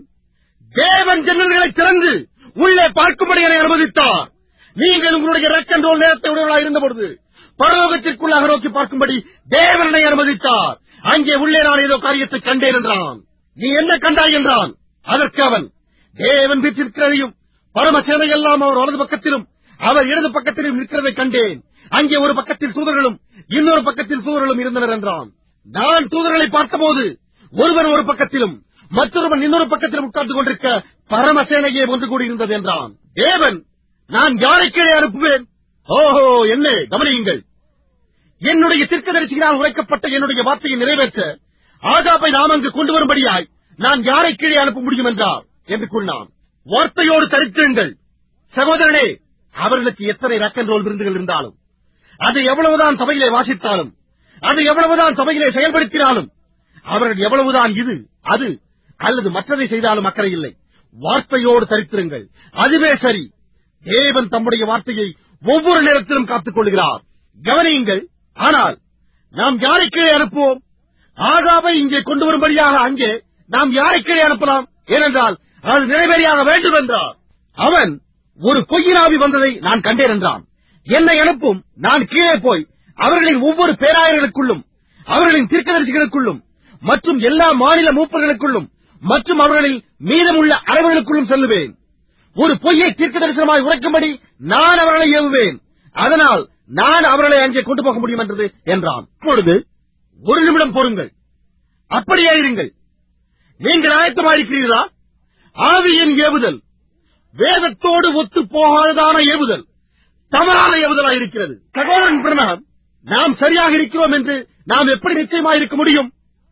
தேவன் ஜன்னல்களை திறந்து உள்ளே பார்க்கும்படி என்னை அனுமதித்தார் நீங்கள் உங்களுடைய ரக் அண்ட் ரோல் நேரத்தை உடையவர்களாக இருந்த பொழுது பரலோகத்திற்குள்ளாக நோக்கி பார்க்கும்படி தேவனை அனுமதித்தார் அங்கே உள்ளே நான் ஏதோ காரியத்தை கண்டேன் என்றான் நீ என்ன கண்டாய் என்றான் அதற்கு அவன் தேவன் வீற்றிருக்கிறதையும் பரமசேனை எல்லாம் அவர் வலது பக்கத்திலும் அவர் இடது பக்கத்திலும் நிற்கிறதை கண்டேன் அங்கே ஒரு பக்கத்தில் தூதர்களும் இன்னொரு பக்கத்தில் தூதர்களும் இருந்தனர் என்றான் நான் தூதர்களை பார்த்தபோது ஒருவன் ஒரு பக்கத்திலும் மற்றொருவன் இன்னொரு பக்கத்திலும் உட்கார்ந்து கொண்டிருக்க பரமசேனையே ஒன்று கூடியிருந்தது என்றான் தேவன் நான் யாரை கீழே அனுப்புவேன் ஓஹோ என்ன கவனியுங்கள் என்னுடைய தீர்க்கதரிசியினால் உரைக்கப்பட்ட என்னுடைய வார்த்தையை நிறைவேற்ற ஆகாப்பை நாம் அங்கு கொண்டு வரும்படியாய் நான் யாரை கீழே அனுப்ப முடியும் என்றார் என்று கூறினான் வார்த்தையோடு தரித்திருங்கள் சகோதரனே அவர்களுக்கு எத்தனை ரக் அண்ட் ரோல் விருந்துகள் இருந்தாலும் அதை எவ்வளவுதான் சபையிலே வாசித்தாலும் அதை எவ்வளவுதான் சபையிலே செயல்படுத்தினாலும் அவர்கள் எவ்வளவுதான் இது அது அல்லது மற்றதை செய்தாலும் அக்கறை இல்லை வார்த்தையோடு தரித்திருங்கள் அதுவே சரி தேவன் தம்முடைய வார்த்தையை ஒவ்வொரு நேரத்திலும் காத்துக் கொள்கிறார் கவனியுங்கள் ஆனால் நாம் யாரை கீழே அனுப்புவோம் ஆகாவை இங்கே கொண்டு வரும்படியாக அங்கே நாம் யாரை கீழே அனுப்பலாம் ஏனென்றால் அது நிறைவேறியாக வேண்டும் என்றார் அவன் ஒரு பொய்யினாவி வந்ததை நான் கண்டேன் என்றான் என்னை அனுப்பும் நான் கீழே போய் அவர்களின் ஒவ்வொரு பேராயர்களுக்குள்ளும் அவர்களின் தீர்க்கதரிசிகளுக்குள்ளும் மற்றும் எல்லா மாநில மூப்பர்களுக்குள்ளும் மற்றும் அவர்களில் மீதமுள்ள அனைவர்களுக்குள்ளும் செல்லுவேன் ஒரு பொய்யை தீர்க்க தரிசனமாய் உரைக்கும்படி நான் அவர்களை ஏவுவேன் அதனால் நான் அவர்களை அங்கே கொண்டு போக முடியும் என்றது என்றான் இப்பொழுது ஒரு நிமிடம் பொறுங்கள் அப்படியே இருங்கள் நீங்கள் ஆயத்தமாயிருக்கிறீர்களா ஆவியின் ஏவுதல் வேதத்தோடு ஒத்து போகாததான ஏவுதல் தவறான ஏவுதலாக இருக்கிறது சகோதரன் பிரணாம் நாம் சரியாக இருக்கிறோம் என்று நாம் எப்படி நிச்சயமாயிருக்க முடியும்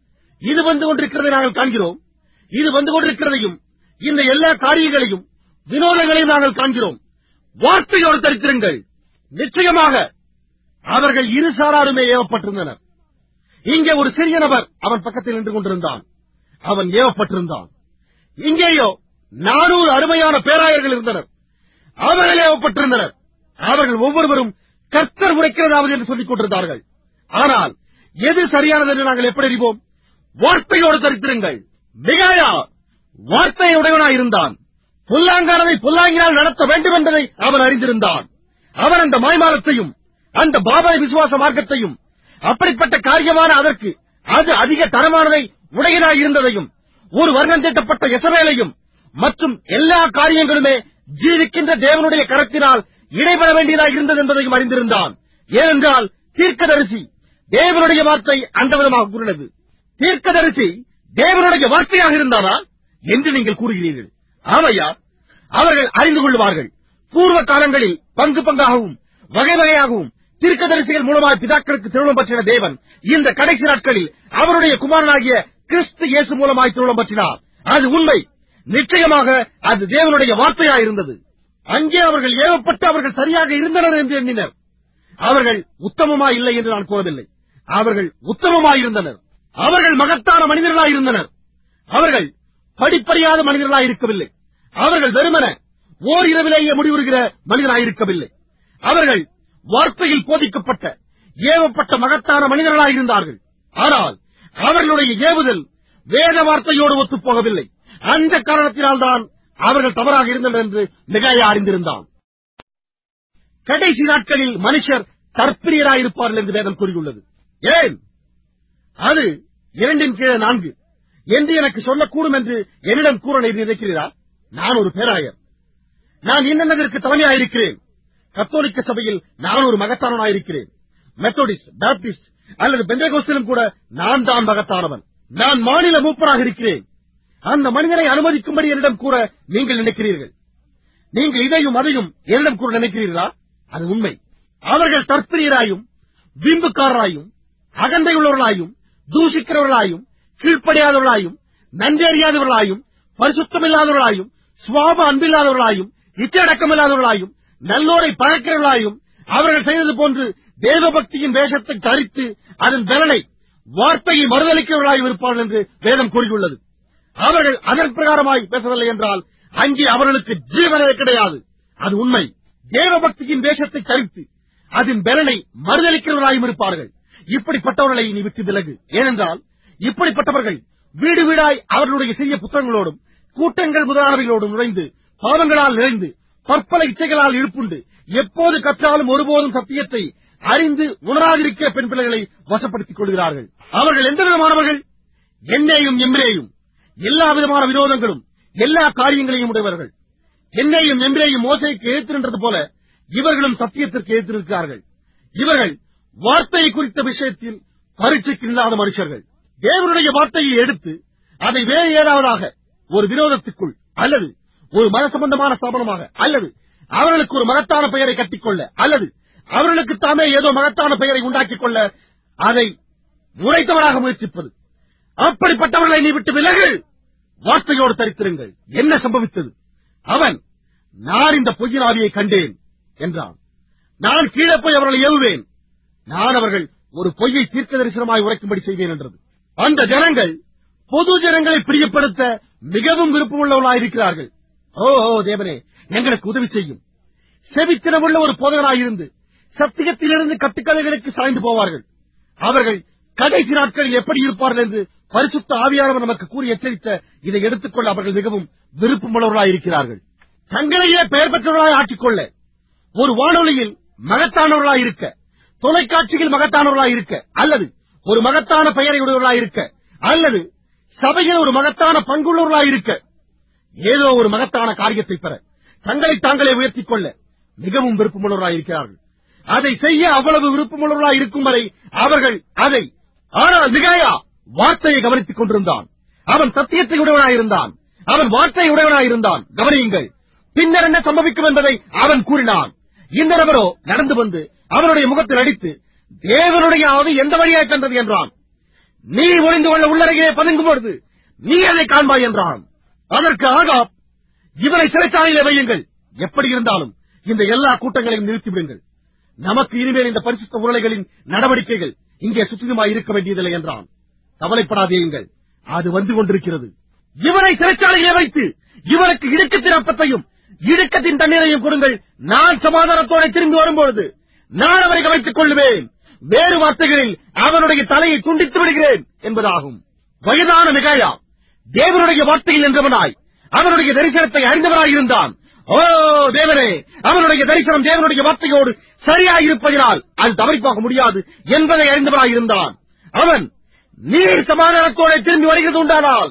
இது வந்து கொண்டிருக்கிறதை நாங்கள் காண்கிறோம் இது வந்து கொண்டிருக்கிறதையும் இந்த எல்லா காரியங்களையும் வினோதங்களையும் நாங்கள் காண்கிறோம் வார்த்தையோடு தரித்திருங்கள் நிச்சயமாக அவர்கள் இரு சாராருமே ஏவப்பட்டிருந்தனர் இங்கே ஒரு சிறிய நபர் அவன் பக்கத்தில் நின்று கொண்டிருந்தான் அவன் ஏவப்பட்டிருந்தான் இங்கேயோ நானூறு அருமையான பேராயர்கள் இருந்தனர் அவர்கள் ஏவப்பட்டிருந்தனர் அவர்கள் ஒவ்வொருவரும் கர்த்தர் உரைக்கிறதாவது என்று சொல்லிக் கொண்டிருந்தார்கள் ஆனால் எது சரியானது என்று நாங்கள் எப்படி அறிவோம் வார்த்தையோடு தரித்திருங்கள் மிகாயா வார்த்தையுடையவனாய் இருந்தான் புல்லாங்கானதை புல்லாங்கினால் நடத்த வேண்டும் என்பதை அவன் அறிந்திருந்தான் அவன் அந்த மாய்மாலத்தையும் அந்த பாபாய விசுவாச மார்க்கத்தையும் அப்படிப்பட்ட காரியமான அதற்கு அது அதிக தரமானதை உடையதாய் இருந்ததையும் ஒரு வர்ணம் தீட்டப்பட்ட எசவேலையும் மற்றும் எல்லா காரியங்களுமே ஜீவிக்கின்ற தேவனுடைய கரத்தினால் இடைபெற வேண்டியதாக இருந்தது என்பதையும் அறிந்திருந்தான் ஏனென்றால் தீர்க்கதரிசி தேவனுடைய வார்த்தை அந்த விதமாக கூறினது தீர்க்கதரிசி தேவனுடைய வார்த்தையாக இருந்தாரா என்று நீங்கள் கூறுகிறீர்கள் ஆமையா அவர்கள் அறிந்து கொள்வார்கள் பூர்வ காலங்களில் பங்கு பங்காகவும் வகை வகையாகவும் தீர்க்கதரிசிகள் மூலமாய் பிதாக்களுக்கு திருமணம் பற்றின தேவன் இந்த கடைசி நாட்களில் அவருடைய குமாரனாகிய கிறிஸ்து இயேசு மூலமாய் திருமணம் பற்றினார் அது உண்மை நிச்சயமாக அது தேவனுடைய வார்த்தையாயிருந்தது அங்கே அவர்கள் ஏவப்பட்டு அவர்கள் சரியாக இருந்தனர் என்று எண்ணினர் அவர்கள் உத்தமமாய் இல்லை என்று நான் கூறவில்லை அவர்கள் உத்தமமாயிருந்தனர் அவர்கள் மகத்தான மனிதர்களாயிருந்தனர் அவர்கள் படிப்பறியாத மனிதர்களாய் இருக்கவில்லை அவர்கள் வெறுமன ஓர் இரவிலேயே முடிவுறுகிற மனிதராயிருக்கவில்லை அவர்கள் வார்த்தையில் போதிக்கப்பட்ட ஏவப்பட்ட மகத்தான மனிதர்களாயிருந்தார்கள் ஆனால் அவர்களுடைய ஏவுதல் வேத வார்த்தையோடு ஒத்துப் போகவில்லை அந்த காரணத்தினால்தான் அவர்கள் தவறாக இருந்தனர் என்று மிகையா அறிந்திருந்தான் கடைசி நாட்களில் மனுஷர் தற்பிரியராயிருப்பார்கள் என்று வேதம் கூறியுள்ளது ஏன் அது இரண்டின் கீழே நான்கு என்று எனக்கு சொல்லக்கூடும் என்று என்னிடம் கூற நீர் நினைக்கிறீரா நான் ஒரு பேராயர் நான் என்னென்னதற்கு தலைமையாயிருக்கிறேன் கத்தோலிக்க சபையில் நான் ஒரு மகத்தானவனாயிருக்கிறேன் மெத்தோடிஸ்ட் பேப்டிஸ்ட் அல்லது பெந்தகோஸ்திலும் கூட நான் தான் மகத்தானவன் நான் மாநில மூப்பராக இருக்கிறேன் அந்த மனிதனை அனுமதிக்கும்படி என்னிடம் கூற நீங்கள் நினைக்கிறீர்கள் நீங்கள் இதையும் அதையும் என்னிடம் கூற நினைக்கிறீர்களா அது உண்மை அவர்கள் தற்பிரியராயும் வீம்புக்காரராயும் அகந்தையுள்ளவர்களாயும் தூஷிக்கிறவர்களாயும் கீழ்ப்படியாதவர்களாயும் நன்றறியாதவர்களாயும் பரிசுத்தமில்லாதவர்களாயும் சுவாப அன்பில்லாதவர்களாயும் இச்சடக்கமில்லாதவர்களாயும் நல்லோரை பழக்கிறவர்களாயும் அவர்கள் செய்தது போன்று தேவபக்தியின் வேஷத்தை தரித்து அதன் பலனை வார்த்தையை மறுதளிக்கிறவர்களாயும் இருப்பார்கள் என்று வேதம் கூறியுள்ளது அவர்கள் அதன் பிரகாரமாய் பேசவில்லை என்றால் அங்கே அவர்களுக்கு ஜீவனே கிடையாது அது உண்மை தேவபக்தியின் வேஷத்தை தரித்து அதன் பலனை மறுதளிக்கிறவர்களாயும் இருப்பார்கள் இப்படிப்பட்டவர்களை நீ விட்டு விலகு ஏனென்றால் இப்படிப்பட்டவர்கள் வீடு வீடாய் அவர்களுடைய சிறிய புத்தகங்களோடும் கூட்டங்கள் முதலானவைகளோடும் நுழைந்து பாவங்களால் நிறைந்து பற்பல இச்சைகளால் இழுப்புண்டு எப்போது கற்றாலும் ஒருபோதும் சத்தியத்தை அறிந்து உணராதிருக்கிற பெண் பிள்ளைகளை வசப்படுத்திக் கொள்கிறார்கள் அவர்கள் எந்த விதமானவர்கள் என்னையும் எம்ரேயும் எல்லா விதமான விரோதங்களும் எல்லா காரியங்களையும் உடையவர்கள் என்னையும் எம்ரேயும் மோசைக்கு எதிர்த்திருந்தது போல இவர்களும் சத்தியத்திற்கு எதிர்த்திருக்கிறார்கள் இவர்கள் வார்த்தையை குறித்த விஷயத்தில் பரீட்சைக்கு இல்லாத மனுஷர்கள் தேவனுடைய வார்த்தையை எடுத்து அதை வேறு ஏதாவதாக ஒரு விரோதத்துக்குள் அல்லது ஒரு மத சம்பந்தமான ஸ்தாபனமாக அல்லது அவர்களுக்கு ஒரு மகத்தான பெயரை கட்டிக்கொள்ள அல்லது அவர்களுக்கு தாமே ஏதோ மகத்தான பெயரை உண்டாக்கிக் கொள்ள அதை முறைத்தவராக முயற்சிப்பது அப்படிப்பட்டவர்களை நீ விட்டு விலகு வார்த்தையோடு தரித்திருங்கள் என்ன சம்பவித்தது அவன் நான் இந்த பொய்யின் ஆவியை கண்டேன் என்றான் நான் கீழே போய் அவர்களை ஏவுவேன் நான் அவர்கள் ஒரு பொய்யை தீர்க்க தரிசனமாய் உரைக்கும்படி செய்வேன் என்றது அந்த ஜனங்கள் பொது ஜனங்களை பிரியப்படுத்த மிகவும் விருப்பமுள்ளவர்களாயிருக்கிறார்கள் ஓ ஓ, தேவனே எங்களுக்கு உதவி செய்யும் செவித்தினமுள்ள ஒரு போதகராயிருந்து சத்தியத்திலிருந்து கட்டுக்கதைகளுக்கு சாய்ந்து போவார்கள் அவர்கள் கடைசி நாட்களில் எப்படி இருப்பார்கள் என்று பரிசுத்த ஆவியானவர் நமக்கு கூறி எச்சரித்த இதை எடுத்துக்கொள்ள அவர்கள் மிகவும் விருப்பமுள்ளவர்களாயிருக்கிறார்கள் தங்களையே பெயர் பெற்றவர்களாய் ஆக்கிக்கொள்ள ஒரு வானொலியில் மகத்தானவர்களாய் இருக்க தொலைக்காட்சியில் மகத்தானவர்களாய் இருக்க அல்லது ஒரு மகத்தான பெயரை உடையவர்களாய் இருக்க அல்லது சபையில் ஒரு மகத்தான பங்குள்ளவர்களாய் இருக்க ஏதோ ஒரு மகத்தான காரியத்தை பெற தங்களை தாங்களே உயர்த்திக் கொள்ள மிகவும் விருப்பமுள்ளவர்களாய் இருக்கிறார்கள் அதை செய்ய அவ்வளவு விருப்பமுள்ளவர்களாய் இருக்கும் வரை அவர்கள் அதை ஆனால் மிகாயா வார்த்தையை கவனித்துக் கொண்டிருந்தான் அவன் சத்தியத்தை உடையவனாயிருந்தான் அவன் வார்த்தையை உடையவனாயிருந்தான் கவனியுங்கள் பின்னர் என்ன சம்பவிக்கும் என்பதை அவன் கூறினான் இந்த நபரோ நடந்து வந்து அவனுடைய முகத்தில் அடித்து தேவனுடைய ஆவி எந்த வழியாய் சென்றது என்றான் நீ ஒளிந்து கொள்ள உள்ளறையிலே பதுங்கும் பொழுது நீ அதை காண்பாய் என்றான் அதற்கு ஆகாப் இவரை சிறைச்சாலையிலே வையுங்கள் எப்படி இருந்தாலும் இந்த எல்லா கூட்டங்களையும் நிறுத்திவிடுங்கள் நமக்கு இனிமேல் இந்த பரிசுத்த உருளைகளின் நடவடிக்கைகள் இங்கே சுற்றிலுமாய் இருக்க வேண்டியதில்லை என்றான் கவலைப்படாதேயுங்கள் அது வந்து கொண்டிருக்கிறது இவரை சிறைச்சாலையிலே வைத்து இவருக்கு இடுக்கத்தின் அப்பத்தையும் இடுக்கத்தின் தண்ணீரையும் கொடுங்கள் நான் சமாதானத்தோட திரும்பி வரும்பொழுது நான் அவரை கவனித்துக் கொள்ளுவேன் வேறு வார்த்தைகளில் அவனுடைய தலையை துண்டித்து விடுகிறேன் என்பதாகும் வயதான மிகாயா தேவனுடைய வார்த்தையில் நின்றவனாய் அவனுடைய தரிசனத்தை அறிந்தவனாய் இருந்தான் ஓ தேவனே அவனுடைய தரிசனம் தேவனுடைய வார்த்தையோடு சரியாயிருப்பதினால் அது தவறிப்பாக முடியாது என்பதை அறிந்தவனாய் இருந்தான் அவன் நீர் சமாதானத்தோட திரும்பி வருகிறது உண்டானால்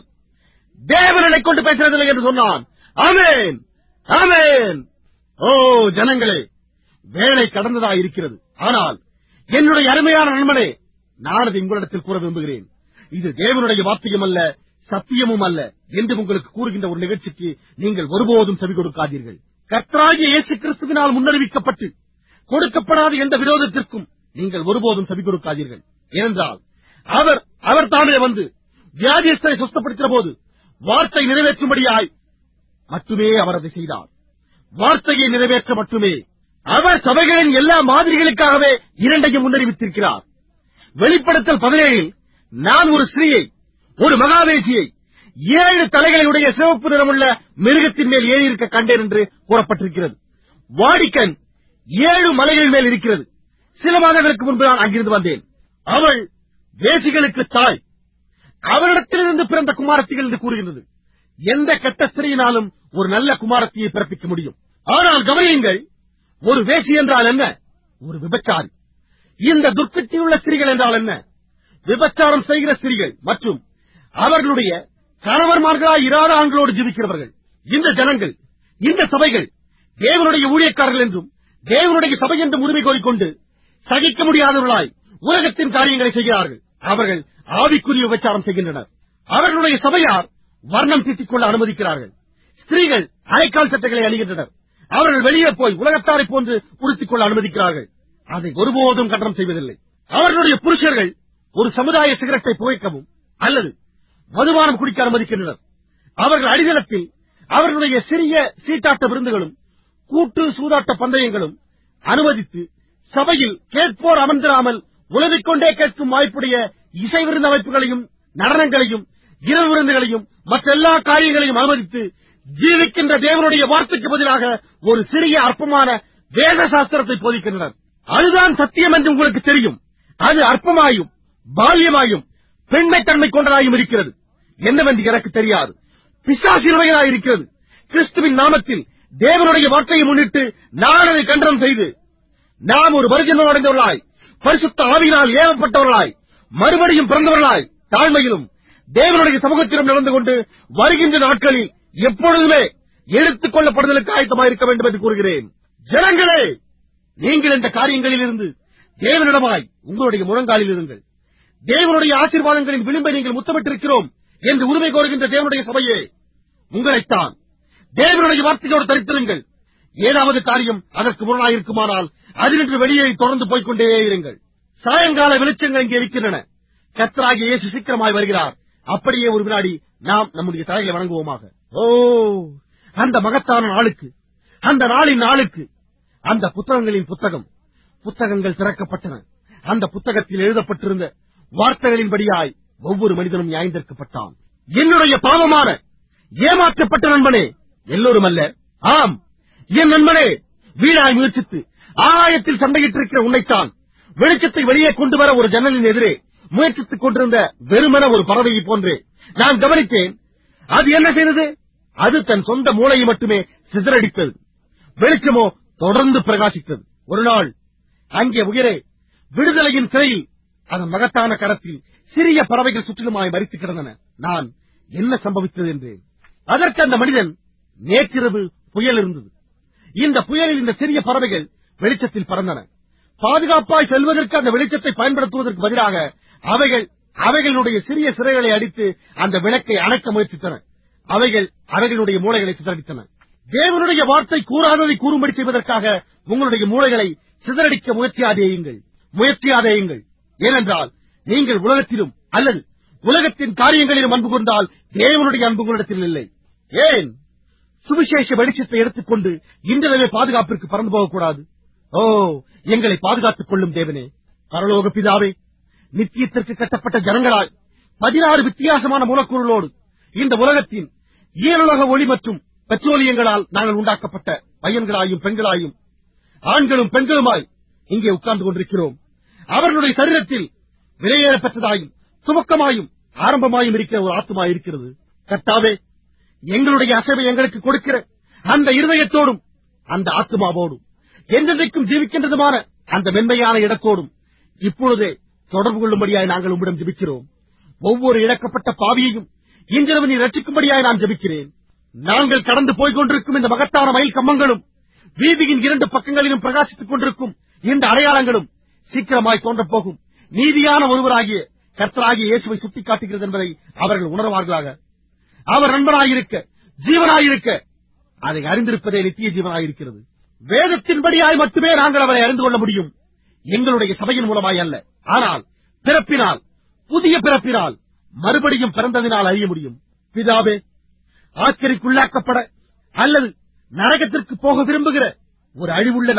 தேவனை கொண்டு பேசுறதில்லை என்று சொன்னான் ஆமென் ஆமென் ஓ ஜனங்களே வேலை கடந்ததா இருக்கிறது ஆனால் என்னுடைய அருமையான நண்பனே நான் அதை உங்களிடத்தில் கூற விரும்புகிறேன் இது தேவனுடைய வார்த்தையும் அல்ல சத்தியமும் அல்ல என்று உங்களுக்கு கூறுகின்ற ஒரு நிகழ்ச்சிக்கு நீங்கள் ஒருபோதும் செவி கொடுக்காதீர்கள் கர்த்தராகிய இயேசு கிறிஸ்துவினால் முன்னறிவிக்கப்பட்டு கொடுக்கப்படாத எந்த விரோதத்திற்கும் நீங்கள் ஒருபோதும் செவி கொடுக்காதீர்கள் ஏனென்றால் அவர் அவர் தாமே வந்து வியாதியஸ்தரை சுஸ்தப்படுத்தின போது வார்த்தை நிறைவேற்றும்படியாய் மட்டுமே அவர் அதை செய்தார் வார்த்தையை நிறைவேற்ற மட்டுமே அவர் சபைகளின் எல்லா மாதிரிகளுக்காகவே இரண்டையும் முன்னறிவித்திருக்கிறார் வெளிப்படுத்தல் பதினேழில் நான் ஒரு ஸ்திரீயை ஒரு மகாவேசியை ஏழு தலைகளை உடைய சிவப்பு நிறமுள்ள மிருகத்தின் மேல் ஏறி இருக்க கண்டேன் என்று கூறப்பட்டிருக்கிறது வாடிக்கன் ஏழு மலைகள் மேல் இருக்கிறது சில மாதங்களுக்கு முன்பு நான் அங்கிருந்து வந்தேன் அவள் வேசிகளுக்கு தாய் அவரிடத்திலிருந்து பிறந்த குமாரத்திகள் என்று கூறுகின்றது எந்த கெட்ட ஸ்திரீயினாலும் ஒரு நல்ல குமாரத்தியை பிறப்பிக்க முடியும் ஆனால் கவனியுங்கள் ஒரு வேசி என்றால் என்ன ஒரு விபச்சாரி இந்த துர்க்கத்தியுள்ள ஸ்திரீகள் என்றால் என்ன விபச்சாரம் செய்கிற ஸ்திரீகள் மற்றும் அவர்களுடைய கணவர்மார்களாய் இராத ஆண்களோடு ஜீவிக்கிறவர்கள் இந்த ஜனங்கள் இந்த சபைகள் தேவனுடைய ஊழியக்காரர்கள் என்றும் தேவனுடைய சபை என்றும் உரிமை கோரிக்கொண்டு சகிக்க முடியாதவர்களாய் உலகத்தின் காரியங்களை செய்கிறார்கள் அவர்கள் ஆவிக்குரிய விபச்சாரம் செய்கின்றனர் அவர்களுடைய சபையார் வர்ணம் தீட்டிக் கொள்ள அனுமதிக்கிறார்கள் ஸ்திரீகள் அரைக்கால் சட்டைகளை அணிகின்றனர் அவர்கள் வெளியே போய் உலகத்தாரைப் போன்று உடுத்திக் கொள்ள அனுமதிக்கிறார்கள் அதை ஒருபோதும் கட்டணம் செய்வதில்லை அவர்களுடைய புருஷர்கள் ஒரு சமுதாய சிகரெட்டை புகைக்கவும் அல்லது மதுபானம் குடிக்க அனுமதிக்கின்றனர் அவர்கள் அடித்தளத்தில் அவர்களுடைய சிறிய சீட்டாட்ட விருந்துகளும் கூட்டு சூதாட்ட பந்தயங்களும் அனுமதித்து சபையில் கேட்போர் அமர்ந்திராமல் உலவிக் கொண்டே கேட்கும் வாய்ப்புடைய இசை விருந்து அமைப்புகளையும் நடனங்களையும் இரவு விருந்துகளையும் மற்ற எல்லா காரியங்களையும் அனுமதித்து ஜீவிக்கின்ற தேவனுடைய வார்த்தைக்கு பதிலாக ஒரு சிறிய அற்பமான வேத சாஸ்திரத்தை போதிக்கின்றனர் அதுதான் சத்தியம் என்று உங்களுக்கு தெரியும் அது அற்பமாயும் பால்யமாயும் பெண்மைத்தன்மை கொண்டதாயும் இருக்கிறது என்னவென்று எனக்கு தெரியாது பிசாசிலுவைகளாய் இருக்கிறது கிறிஸ்துவின் நாமத்தில் தேவனுடைய வார்த்தையை முன்னிட்டு நான் அதை கண்டனம் செய்து நாம் ஒரு மறுஜன்மம் அடைந்தவர்களாய் பரிசுத்த ஆவியினால் ஏவப்பட்டவர்களாய் மறுபடியும் பிறந்தவர்களாய் தாழ்மையிலும் தேவனுடைய சமூகத்திலும் நடந்து கொண்டு வருகின்ற நாட்களில் எப்பொழுதுமே எடுத்துக் கொள்ளப்படுதலுக்கு ஆயத்தமாயிருக்க வேண்டும் என்று கூறுகிறேன் ஜனங்களே நீங்கள் இந்த காரியங்களில் இருந்து தேவனிடமாய் உங்களுடைய முழங்காலில் இருங்கள் தேவனுடைய ஆசீர்வாதங்களின் விளிம்பை நீங்கள் முத்தமிட்டிருக்கிறோம் என்று உரிமை கோருகின்ற தேவனுடைய சபையே உங்களைத்தான் தேவனுடைய வார்த்தையோடு தரித்திருங்கள் ஏதாவது காரியம் அதற்கு முரணாயிருக்குமானால் அதிலின்று வெளியே தொடர்ந்து போய்க்கொண்டே இருங்கள் சாயங்கால வெளிச்சங்கள் இங்கே இருக்கின்றன கத்தராகிய இயேசு சீக்கிரமாய் வருகிறார் அப்படியே ஒரு வினாடி நாம் நம்முடைய தலைகளை வணங்குவோமாக ஓ அந்த மகத்தான நாளுக்கு அந்த நாளின் நாளுக்கு அந்த புத்தகங்களின் புத்தகம் புத்தகங்கள் திறக்கப்பட்டன அந்த புத்தகத்தில் எழுதப்பட்டிருந்த வார்த்தைகளின்படியாய் ஒவ்வொரு மனிதனும் நியாயந்திருக்கப்பட்டான் என்னுடைய பாவமான ஏமாற்றப்பட்ட நண்பனே எல்லோரும் அல்ல ஆம் என் நண்பனே வீணாய் முயற்சித்து ஆகாயத்தில் சண்டையிட்டிருக்கிற உன்னைத்தான் வெளிச்சத்தை வெளியே கொண்டு வர ஒரு ஜன்னலின் எதிரே முயற்சித்துக் கொண்டிருந்த வெறுமன ஒரு பறவையை போன்றே நான் கவனித்தேன் அது என்ன செய்தது அது தன் சொந்த மூளையை மட்டுமே சிதறடித்தது வெளிச்சமோ தொடர்ந்து பிரகாசித்தது ஒரு நாள் அங்கே உயரே விடுதலையின் சிறையில் அதன் மகத்தான கரத்தில் சிறிய பறவைகள் சுற்றிலுமாய் மறித்து கிடந்தன நான் என்ன சம்பவித்தது என்றேன் அதற்கு அந்த மனிதன் நேற்றிரவு புயல் இருந்தது இந்த புயலில் இந்த சிறிய பறவைகள் வெளிச்சத்தில் பறந்தன பாதுகாப்பாய் செல்வதற்கு அந்த வெளிச்சத்தை பயன்படுத்துவதற்கு பதிலாக அவைகள் அவைகளுடைய சிறிய சிறைகளை அடித்து அந்த விளக்கை அணைக்க முயற்சித்தன அவைகள் அவைகளுடைய மூளைகளை சிதறடித்தன தேவனுடைய வார்த்தை கூறாததை கூறும்படி செய்வதற்காக உங்களுடைய மூளைகளை சிதறடிக்க முயற்சியாதேயுங்கள் முயற்சியாதேயுங்கள் ஏனென்றால் நீங்கள் உலகத்திலும் அல்லது உலகத்தின் காரியங்களிலும் அன்பு கொண்டால் தேவனுடைய அன்பு உங்களிடத்தில் இல்லை ஏன் சுவிசேஷ வெளிச்சத்தை எடுத்துக்கொண்டு இன்றிரவே பாதுகாப்பிற்கு பறந்து போகக்கூடாது ஓ எங்களை பாதுகாத்துக் கொள்ளும் தேவனே பரலோக பிதாவே நித்தியத்திற்கு கட்டப்பட்ட ஜனங்களாய் பதினாறு வித்தியாசமான மூலக்கூறுகளோடு இந்த உலகத்தின் இயலுலக ஒளி மற்றும் பெட்ரோலியங்களால் நாங்கள் உண்டாக்கப்பட்ட பையன்களாயும் பெண்களாயும் ஆண்களும் பெண்களுமாய் இங்கே உட்கார்ந்து கொண்டிருக்கிறோம் அவர்களுடைய சரீரத்தில் விலையேற பெற்றதாயும் துவக்கமாயும் ஆரம்பமாயும் இருக்கிற ஒரு ஆத்மா இருக்கிறது கர்த்தாவே எங்களுடைய அசைவை எங்களுக்கு கொடுக்கிற அந்த இருதயத்தோடும் அந்த ஆத்மாவோடும் என்றென்றைக்கும் ஜீவிக்கின்றதுமான அந்த மென்மையான இடத்தோடும் இப்பொழுதே தொடர்பு கொள்ளும்படியாய் நாங்கள் உம்மிடம் ஜெபிக்கிறோம் ஒவ்வொரு இழக்கப்பட்ட பாவியையும் இன்றிரவு நீ ரட்சிக்கும்படியாய் நான் ஜெபிக்கிறேன் நாங்கள் கடந்து போய்க் கொண்டிருக்கும் இந்த மகத்தான மயில் கம்பங்களும் வீதியின் இரண்டு பக்கங்களிலும் பிரகாசித்துக் கொண்டிருக்கும் இந்த அடையாளங்களும் சீக்கிரமாய் தோன்றப் போகும் நீதியான ஒருவராகிய கர்த்தராகிய இயேசுவை சுட்டிக்காட்டுகிறது என்பதை அவர்கள் உணர்வார்களாக அவர் நண்பனாயிருக்க ஜீவனாயிருக்க அதை அறிந்திருப்பதே நித்திய ஜீவனாயிருக்கிறது வேதத்தின்படியாய் மட்டுமே நாங்கள் அவரை அறிந்து கொள்ள முடியும் எங்களுடைய சபையின் மூலமாய் அல்ல ஆனால் பிறப்பினால் புதிய பிறப்பினால் மறுபடியும் பிறந்ததினால் அறிய முடியும் பிதாவே ஆச்சரிக்குள்ளாக்கப்பட அல்லது நரகத்திற்கு போக விரும்புகிற ஒரு அழிவுள்ள நபர்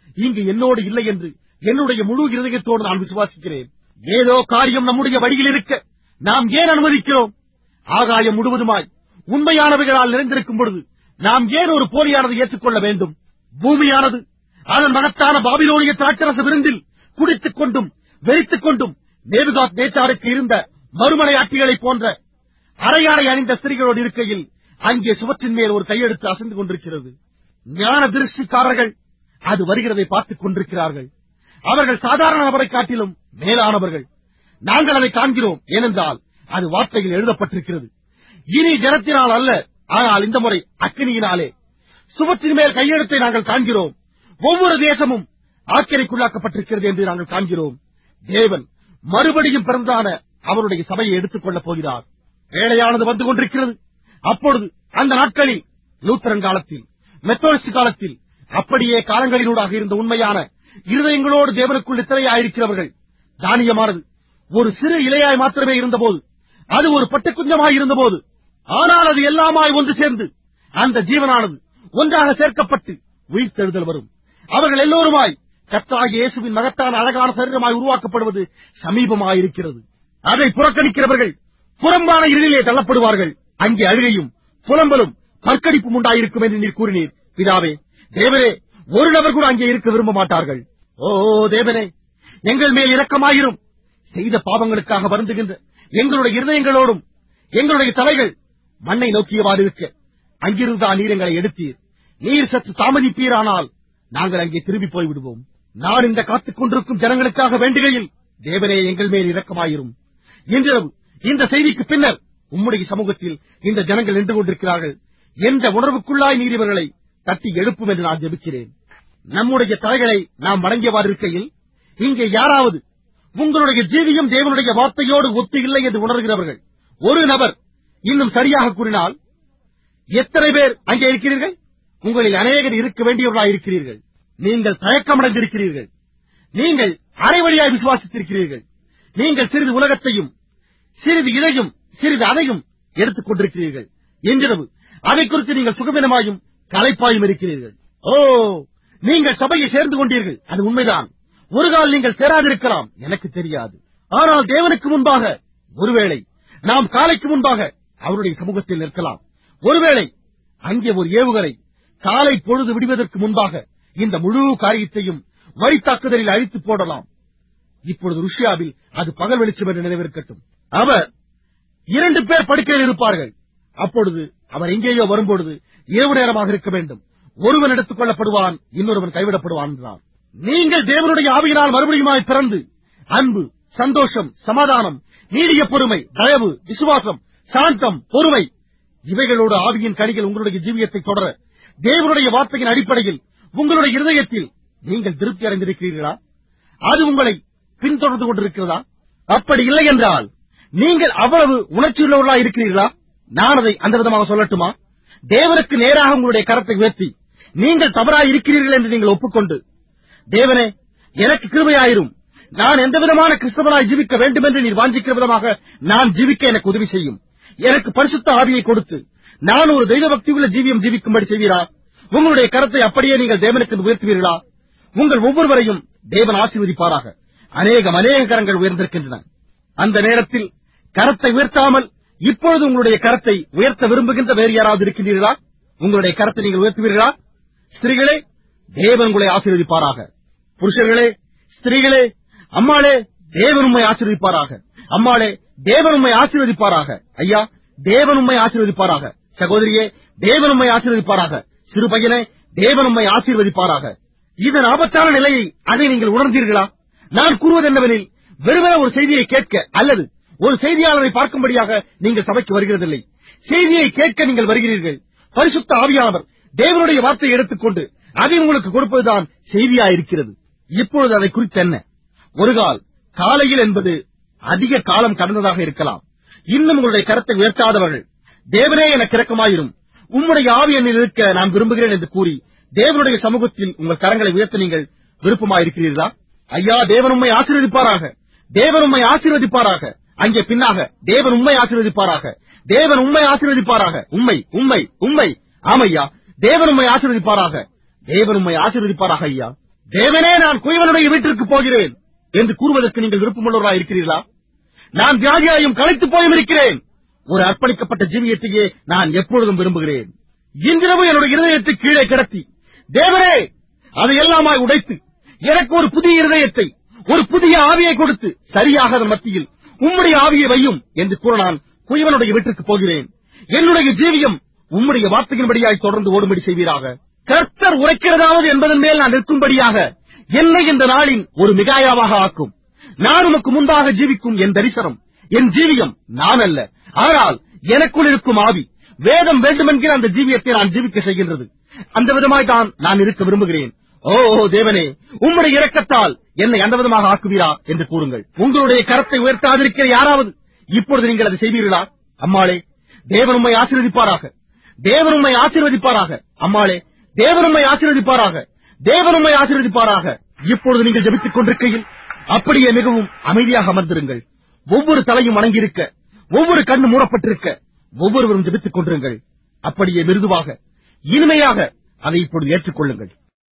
இங்கு என்னோடு இல்லை என்று என்னுடைய முழு இருதயத்தோடு நான் விசுவாசிக்கிறேன் ஏதோ காரியம் நம்முடைய வழியில் இருக்க நாம் ஏன் அனுமதிக்கிறோம் ஆகாயம் முழுவதுமாய் உண்மையானவைகளால் நிறைந்திருக்கும் பொழுது நாம் ஏன் ஒரு போலியானதை ஏற்றுக்கொள்ள வேண்டும் பூமியானது அதன் மகத்தான பாபிலோனிய திராட்சரச விருந்தில் குடித்துக் கொண்டும் வெறித்துக் கொண்டும் நேருகாத் நேச்சாருக்கு இருந்த மறுமலை ஆட்டிகளைப் போன்ற அரையாடை அணிந்த ஸ்திரீகளோடு இருக்கையில் அங்கே சுவற்றின் மேல் ஒரு கையெழுத்து அசைந்து கொண்டிருக்கிறது ஞான திருஷ்டிக்காரர்கள் அது வருகிறதை பார்த்துக் கொண்டிருக்கிறார்கள் அவர்கள் சாதாரண நபரை காட்டிலும் மேலானவர்கள் நாங்கள் அதை காண்கிறோம் ஏனென்றால் அது வார்த்தையில் எழுதப்பட்டிருக்கிறது இனி ஜனத்தினால் அல்ல ஆனால் இந்த முறை அக்கினியினாலே சுவற்றின் மேல் கையெழுத்தை நாங்கள் காண்கிறோம் ஒவ்வொரு தேசமும் ஆக்கிரைக்குள்ளாக்கப்பட்டிருக்கிறது என்று நாங்கள் காண்கிறோம் தேவன் மறுபடியும் பிறந்தான அவருடைய சபையை எடுத்துக் கொள்ளப் போகிறார் வேலையானது வந்து கொண்டிருக்கிறது அப்பொழுது அந்த நாட்களில் லூத்தரன் காலத்தில் மெத்தோடிஸ்ட் காலத்தில் அப்படியே காலங்களினூடாக இருந்த உண்மையான இருதயங்களோடு தேவனுக்குள் நித்திரையாயிருக்கிறவர்கள் தானியமானது ஒரு சிறு இலையாய் மாத்திரமே இருந்தபோது அது ஒரு பட்டுக்குஞ்சமாய் இருந்தபோது ஆனால் அது எல்லாமாய் ஒன்று சேர்ந்து அந்த ஜீவனானது ஒன்றாக சேர்க்கப்பட்டு உயிர்த்தெழுதல் வரும் அவர்கள் எல்லோருமாய் கர்த்தராகிய இயேசுவின் மகத்தான அழகான சரீரமாய் உருவாக்கப்படுவது சமீபமாயிருக்கிறது அதை புறக்கணிக்கிறவர்கள் புறம்பான இருளிலே தள்ளப்படுவார்கள் அங்கே அழுகையும் புலம்பலும் பற்கடிப்பும் உண்டாயிருக்கும் என்று நீர் கூறினீர் பிதாவே தேவரே ஒரு நபர் கூட அங்கே இருக்க விரும்ப மாட்டார்கள் ஓ தேவனே எங்கள் மேல் இரக்கமாயிரும் செய்த பாவங்களுக்காக வருந்துகின்ற எங்களுடைய இருதயங்களோடும் எங்களுடைய தலைகள் மண்ணை நோக்கியவாறு இருக்க அங்கிருந்தா நீர் எங்களை எடுத்தீர் நீர் சற்று தாமதிப்பீரானால் நாங்கள் அங்கே திரும்பி போய்விடுவோம் நான் இந்த காத்துக் கொண்டிருக்கும் ஜனங்களுக்காக வேண்டுகையில் தேவனே எங்கள் மேல் இரக்கமாயிரும் இன்றிரவு இந்த செய்திக்கு பின்னர் உம்முடைய சமூகத்தில் இந்த ஜனங்கள் நின்று கொண்டிருக்கிறார்கள் என்ற உணர்வுக்குள்ளாய் நீர் இவர்களை தட்டி எழுப்பும் என்று நான் ஜெபிக்கிறேன் நம்முடைய தலைகளை நாம் வணங்கியவாறு இருக்கையில் இங்கே யாராவது உங்களுடைய ஜீவியம் தேவனுடைய வார்த்தையோடு ஒத்து இல்லை என்று உணர்கிறவர்கள் ஒரு நபர் இன்னும் சரியாக கூறினால் எத்தனை பேர் அங்கே இருக்கிறீர்கள் உங்களில் அநேகர் இருக்க வேண்டியவர்களாய் இருக்கிறீர்கள் நீங்கள் தயக்கமடைந்திருக்கிறீர்கள் நீங்கள் அரை வழியாய் விசுவாசித்திருக்கிறீர்கள் நீங்கள் சிறிது உலகத்தையும் சிறிது இதையும் சிறிது அதையும் எடுத்துக் கொண்டிருக்கிறீர்கள் என்றிரவு அதை குறித்து நீங்கள் சுகவீனமாயும் களைப்பாயும் இருக்கிறீர்கள் ஓ நீங்கள் சபையை சேர்ந்து கொண்டீர்கள் அது உண்மைதான் ஒரு கால் நீங்கள் சேராதிருக்கலாம் எனக்கு தெரியாது ஆனால் தேவனுக்கு முன்பாக ஒருவேளை நாம் காலைக்கு முன்பாக அவருடைய சமூகத்தில் நிற்கலாம் ஒருவேளை அங்கே ஒரு ஏவுகணை காலை பொழுது விடுவதற்கு முன்பாக இந்த முழு காரியத்தையும் வழித்தாக்குதலில் அழித்து போடலாம் இப்பொழுது ருஷ்யாவில் அது பகல் வெளிச்சம் என்று நினைவிருக்கட்டும் அவர் இரண்டு பேர் படுக்கையில் இருப்பார்கள் அப்பொழுது அவர் எங்கேயோ வரும்பொழுது இரவு நேரமாக இருக்க வேண்டும் ஒருவன் எடுத்துக் கொள்ளப்படுவான் இன்னொருவன் கைவிடப்படுவான் என்றார் நீங்கள் தேவனுடைய ஆவியினால் மறுபடியுமாய் பிறந்து அன்பு சந்தோஷம் சமாதானம் நீடிய பொறுமை தயவு விசுவாசம் சாந்தம் பொறுமை இவைகளோடு ஆவியின் கனிகள் உங்களுடைய ஜீவியத்தை தொடர தேவனுடைய வார்த்தையின் அடிப்படையில் உங்களுடைய இருதயத்தில் நீங்கள் திருப்தி அடைந்திருக்கிறீர்களா அது உங்களை பின்தொடர்ந்து கொண்டிருக்கிறதா அப்படி இல்லை என்றால் நீங்கள் அவ்வளவு உணர்ச்சியுள்ளவர்களா இருக்கிறீர்களா நான் அதை அந்த விதமாக சொல்லட்டுமா தேவனுக்கு நேராக உங்களுடைய கரத்தை உயர்த்தி நீங்கள் தவறாய் இருக்கிறீர்கள் என்று நீங்கள் ஒப்புக்கொண்டு தேவனே எனக்கு கிருபையாயிரும் நான் எந்த விதமான கிறிஸ்தவனாய் ஜீவிக்க வேண்டும் என்று நீர் வாஞ்சிக்கிற விதமாக நான் ஜீவிக்க எனக்கு உதவி செய்யும் எனக்கு பரிசுத்த ஆவியை கொடுத்து நான் ஒரு தெய்வ பக்தியுள்ள ஜீவியம் ஜீவிக்கும்படி செய்வீரா உங்களுடைய கரத்தை அப்படியே நீங்கள் தேவனுக்கு உயர்த்துவீர்களா உங்கள் ஒவ்வொருவரையும் தேவன் ஆசீர்வதிப்பாராக அநேகம் அநேக கரங்கள் உயர்ந்திருக்கின்றன அந்த நேரத்தில் கரத்தை உயர்த்தாமல் இப்பொழுது உங்களுடைய கரத்தை உயர்த்த விரும்புகின்ற வேறு யாராவது இருக்கின்றீர்களா உங்களுடைய கரத்தை நீங்கள் உயர்த்துவீர்களா ஸ்திரீகளே தேவன் உங்களை ஆசீர்வதிப்பாராக புருஷர்களே ஸ்திரீகளே அம்மாளே தேவன் உம்மை ஆசீர்வதிப்பாராக அம்மாளே தேவன் உம்மை ஆசீர்வதிப்பாராக ஐயா தேவன் உம்மை ஆசீர்வதிப்பாராக சகோதரியே தேவன் உம்மை ஆசீர்வதிப்பாராக சிறு பையனே தேவன் உம்மை ஆசீர்வதிப்பாராக இதன் ஆபத்தான நிலையை அதை நீங்கள் உணர்ந்தீர்களா நான் கூறுவது என்னவெனில் வெறுமனே ஒரு செய்தியை கேட்க அல்லது ஒரு செய்தியாளரை பார்க்கும்படியாக நீங்கள் சபைக்கு வருகிறதில்லை செய்தியை கேட்க நீங்கள் வருகிறீர்கள் பரிசுத்த ஆவியானவர் தேவனுடைய வார்த்தையை எடுத்துக்கொண்டு அதை உங்களுக்கு கொடுப்பதுதான் செய்தியாயிருக்கிறது இப்பொழுது அதை குறித்து என்ன ஒரு கால் காலையில் என்பது அதிக காலம் கடந்ததாக இருக்கலாம் இன்னும் உங்களுடைய கரத்தை உயர்த்தாதவர்கள் தேவனே எனக்கு இரக்கமாயிரும் உம்முடைய ஆவி என்னில் இருக்க நான் விரும்புகிறேன் என்று கூறி தேவனுடைய சமூகத்தில் உங்கள் கரங்களை உயர்த்த நீங்கள் விருப்பமாயிருக்கிறீர்களா ஐயா தேவன் உம்மை ஆசீர்வதிப்பாராக தேவன் உம்மை ஆசீர்வதிப்பாராக அங்கே பின்னாக தேவன் உண்மை ஆசீர்வதிப்பாராக தேவன் உண்மை ஆசீர்வதிப்பாராக உண்மை உண்மை உண்மை ஆமையா தேவன் உண்மை ஆசீர்வதிப்பாராக தேவன் உண்மை ஆசீர்வதிப்பாராக ஐயா தேவனே நான் குயவனுடைய வீட்டிற்கு போகிறேன் என்று கூறுவதற்கு நீங்கள் விருப்பமுள்ளவராக இருக்கிறீர்களா நான் வியாதியாயும் களைத்து போயும் இருக்கிறேன் ஒரு அர்ப்பணிக்கப்பட்ட ஜீவியத்தையே நான் எப்பொழுதும் விரும்புகிறேன் இன்றிரவு என்னுடைய இருதயத்தை கீழே கிடத்தி தேவனே அதை எல்லாமாய் உடைத்து எனக்கு ஒரு புதிய இருதயத்தை ஒரு புதிய ஆவியை கொடுத்து சரியாக அதன் மத்தியில் உம்முடைய ஆவியை வையும் என்று கூற நான் குயவனுடைய வீட்டிற்கு போகிறேன் என்னுடைய ஜீவியம் உம்முடைய வார்த்தையின்படியாய் தொடர்ந்து ஓடும்படி செய்வீராக கர்த்தர் உரைக்கிறதாவது என்பதன் மேல் நான் நிற்கும்படியாக என்னை இந்த நாளின் ஒரு மிகாயாவாக ஆக்கும் நான் உமக்கு முன்பாக ஜீவிக்கும் என் தரிசனம் என் ஜீவியம் நான் அல்ல ஆனால் எனக்குள் இருக்கும் ஆவி வேதம் வேண்டுமென்கிற அந்த ஜீவியத்தை நான் ஜீவிக்க செய்கின்றது அந்த விதமாய் தான் நான் இருக்க விரும்புகிறேன் ஓ ஓ, தேவனே உம்முடைய இரக்கத்தால் என்னை அந்த விதமாக ஆக்குவீரா என்று கூறுங்கள் உங்களுடைய கரத்தை உயர்த்தாதிருக்கிற யாராவது இப்பொழுது நீங்கள் அதை செய்வீர்களா அம்மாளே தேவன் உம்மை ஆசீர்வதிப்பாராக தேவன் உம்மை ஆசீர்வதிப்பாராக அம்மாளே தேவன் உம்மை ஆசீர்வதிப்பாராக தேவன் உம்மை ஆசீர்வதிப்பாராக இப்பொழுது நீங்கள் ஜெபித்துக் கொண்டிருக்கையில் அப்படியே மிகவும் அமைதியாக அமர்ந்திருங்கள் ஒவ்வொரு தலையும் வணங்கியிருக்க ஒவ்வொரு கண்ணு மூடப்பட்டிருக்க ஒவ்வொருவரும் ஜெபித்துக் கொண்டிருங்கள் அப்படியே மிருதுவாக இனிமையாக அதை இப்பொழுது ஏற்றுக்கொள்ளுங்கள்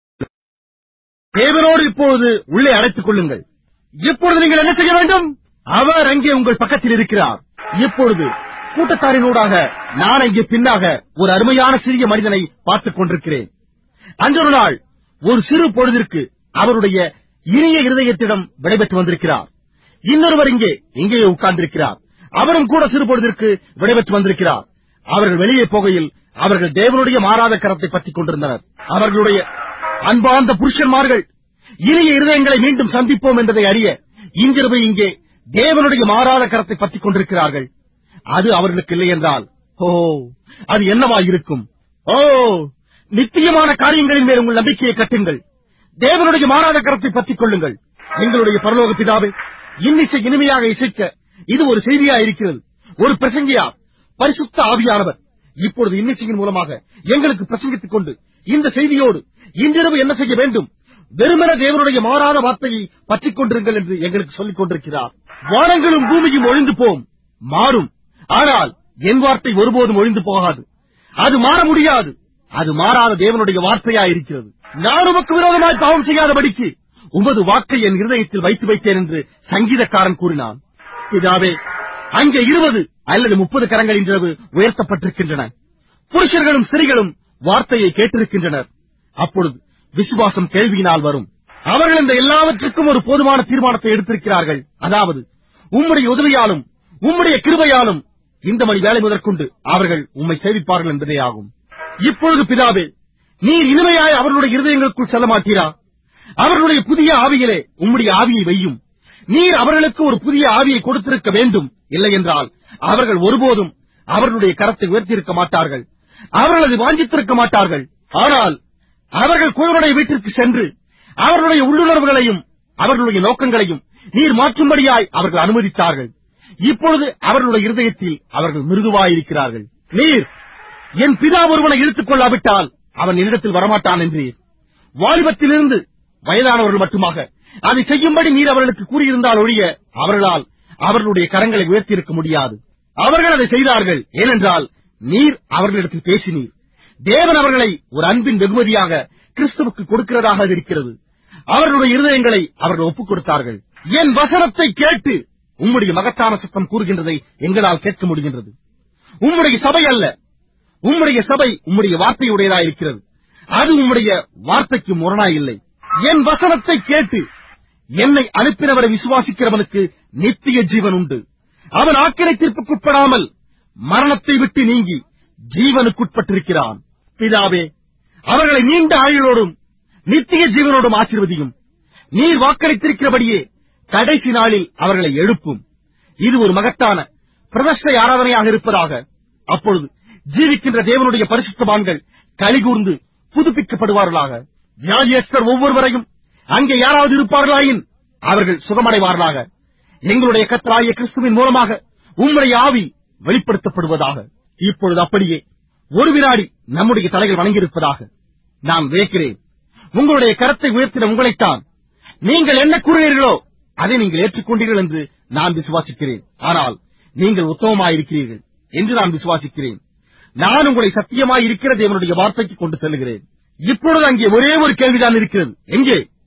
தேவனோடு இப்பொழுது உள்ளே அழைத்துக் கொள்ளுங்கள் இப்பொழுது நீங்கள் என்ன செய்ய வேண்டும் அவர் அங்கே உங்கள் பக்கத்தில் இருக்கிறார் இப்பொழுது கூட்டத்தாரினூடாக நான் அங்கே பின்னாக ஒரு அருமையான சிறிய மனிதனை பார்த்துக் கொண்டிருக்கிறேன் அன்றொரு நாள் ஒரு சிறு பொழுதிற்கு அவருடைய இனிய இருதயத்திடம் விடைபெற்று வந்திருக்கிறார் இன்னொருவர் இங்கே இங்கேயே உட்கார்ந்திருக்கிறார் அவரும் கூட சிறு பொழுதிற்கு விடைபெற்று வந்திருக்கிறார் அவர்கள் வெளியே போகையில் அவர்கள் தேவனுடைய மாறாத கரத்தை பற்றிக் கொண்டிருந்தனர் அவர்களுடைய அன்பார்ந்த புருஷன்மார்கள் இனிய இருதயங்களை மீண்டும் சந்திப்போம் என்பதை அறிய இங்கிருப்பு இங்கே தேவனுடைய மாறாத கரத்தை பற்றிக் கொண்டிருக்கிறார்கள் அது அவர்களுக்கு இல்லை என்றால் ஓ அது என்னவாயிருக்கும் ஓ நித்தியமான காரியங்களின் மேல் உங்கள் நம்பிக்கையை கட்டுங்கள் தேவனுடைய மாறாத கரத்தை பற்றிக் கொள்ளுங்கள் எங்களுடைய பரலோக பிதாவே இன்னிசை இனிமையாக இசைக்க இது ஒரு செய்தியா இருக்கிறது ஒரு பிரசங்கியா பரிசுத்த ஆவியானவர் இப்பொழுது இன்னிசையின் மூலமாக எங்களுக்கு பிரசங்கித்துக் கொண்டு இந்த செய்தியோடு இன்றிரவு என்ன செய்ய வேண்டும் வெறுமன தேவனுடைய மாறாத வார்த்தையை பற்றிக் கொண்டிருங்கள் என்று எங்களுக்கு சொல்லிக் கொண்டிருக்கிறார் வானங்களும் பூமியும் ஒழிந்து போம் மாறும் ஆனால் என் வார்த்தை ஒருபோதும் ஒழிந்து போகாது அது மாற முடியாது அது மாறாத தேவனுடைய வார்த்தையா இருக்கிறது நான் உமக்கு விரோதமாய் பாவம் செய்யாதபடிக்கு உமது வாக்கை என் இருதயத்தில் வைத்து வைத்தேன் என்று சங்கீதக்காரன் கூறினான் பிதாவே அங்கே இருபது அல்லது முப்பது கரங்கள் இன்றிரவு உயர்த்தப்பட்டிருக்கின்றன புருஷர்களும் ஸ்திரீகளும் வார்த்தையை கேட்டிருக்கின்றனர் அப்பொழுது விசுவாசம் கேள்வியினால் வரும் அவர்கள் இந்த எல்லாவற்றுக்கும் ஒரு போதுமான தீர்மானத்தை எடுத்திருக்கிறார்கள் அதாவது உம்முடைய உதவியாலும் உம்முடைய கிருபையாலும் இந்த மணி வேலை முதற்கொண்டு அவர்கள் உம்மை சேவிப்பார்கள் என்பதே ஆகும் இப்பொழுது பிதாவே நீர் இனிமையாய் அவர்களுடைய இருதயங்களுக்குள் செல்ல மாட்டீரா அவர்களுடைய புதிய ஆவியிலே உம்முடைய ஆவியை வையும் நீர் அவர்களுக்கு ஒரு புதிய ஆவியை கொடுத்திருக்க வேண்டும் இல்லை என்றால் அவர்கள் ஒருபோதும் அவர்களுடைய கரத்தை உயர்த்தியிருக்க மாட்டார்கள் அவர்கள் அதை வாஞ்சித்திருக்க மாட்டார்கள் ஆனால் அவர்கள் குழவனுடைய வீட்டிற்கு சென்று அவர்களுடைய உள்ளுணர்வுகளையும் அவர்களுடைய நோக்கங்களையும் நீர் மாற்றும்படியாய் அவர்கள் அனுமதித்தார்கள் இப்பொழுது அவர்களுடைய இருதயத்தில் அவர்கள் மிருதுவாயிருக்கிறார்கள் நீர் என் பிதா ஒருவனை இழுத்துக் கொள்ளாவிட்டால் அவன் என்னிடத்தில் வரமாட்டான் என்றீர் வாலிபத்திலிருந்து வயதானவர்கள் மட்டுமாக அதை செய்யும்படி நீர் அவர்களுக்கு கூறியிருந்தால் ஒழிய அவர்களால் அவர்களுடைய கரங்களை உயர்த்தியிருக்க முடியாது அவர்கள் அதை செய்தார்கள் ஏனென்றால் நீர் அவர்களிடத்தில் பேசினீர் தேவன் அவர்களை ஒரு அன்பின் வெகுமதியாக கிறிஸ்துவுக்கு கொடுக்கிறதாக அது இருக்கிறது அவர்களுடைய இருதயங்களை அவர்கள் ஒப்புக் கொடுத்தார்கள் என் வசனத்தை கேட்டு உம்முடைய மகத்தான சத்தம் கூறுகின்றதை எங்களால் கேட்க முடிகின்றது உம்முடைய சபை அல்ல உம்முடைய சபை உம்முடைய வார்த்தையுடையதாய் இருக்கிறது அது உம்முடைய வார்த்தைக்கு முரணாய் இல்லை என் வசனத்தை கேட்டு என்னை அனுப்பினவரை விசுவாசிக்கிறவனுக்கு நித்திய ஜீவன் உண்டு அவன் ஆக்கிரை தீர்ப்புக்குட்படாமல் மரணத்தை விட்டு நீங்கி ஜீவனுக்குட்பட்டிருக்கிறான் பிதாவே அவர்களை நீண்ட ஆயுளோடும் நித்திய ஜீவனோடும் ஆசீர்வதியும் நீர் வாக்களித்திருக்கிறபடியே கடைசி நாளில் அவர்களை எழுப்பும் இது ஒரு மகத்தான பிரதர்ஷ ஆராதனையாக இருப்பதாக அப்பொழுது ஜீவிக்கின்ற தேவனுடைய பரிசுத்தவான்கள் கலிகூர்ந்து புதுப்பிக்கப்படுவார்களாக வியாதியஸ்தர் ஒவ்வொருவரையும் அங்கே யாராவது இருப்பார்களாயின் அவர்கள் சுகமடைவார்களாக எங்களுடைய கத்தராகிய கிறிஸ்துவின் மூலமாக உம்முடைய ஆவி வெளிப்படுத்தப்படுவதாக இப்பொழுது அப்படியே ஒரு வினாடி நம்முடைய தலைகள் வணங்கியிருப்பதாக நான் வியக்கிறேன் உங்களுடைய கரத்தை உயர்த்தின உங்களைத்தான் நீங்கள் என்ன கூறுகிறீர்களோ அதை நீங்கள் ஏற்றுக்கொண்டீர்கள் என்று நான் விசுவாசிக்கிறேன் ஆனால் நீங்கள் உத்தமமாயிருக்கிறீர்கள் என்று நான் விசுவாசிக்கிறேன் நான் உங்களை சத்தியமாய் இருக்கிற தேவனுடைய வார்த்தைக்கு கொண்டு செல்லுகிறேன் இப்பொழுது அங்கே ஒரே ஒரு கேள்விதான் இருக்கிறது எங்கே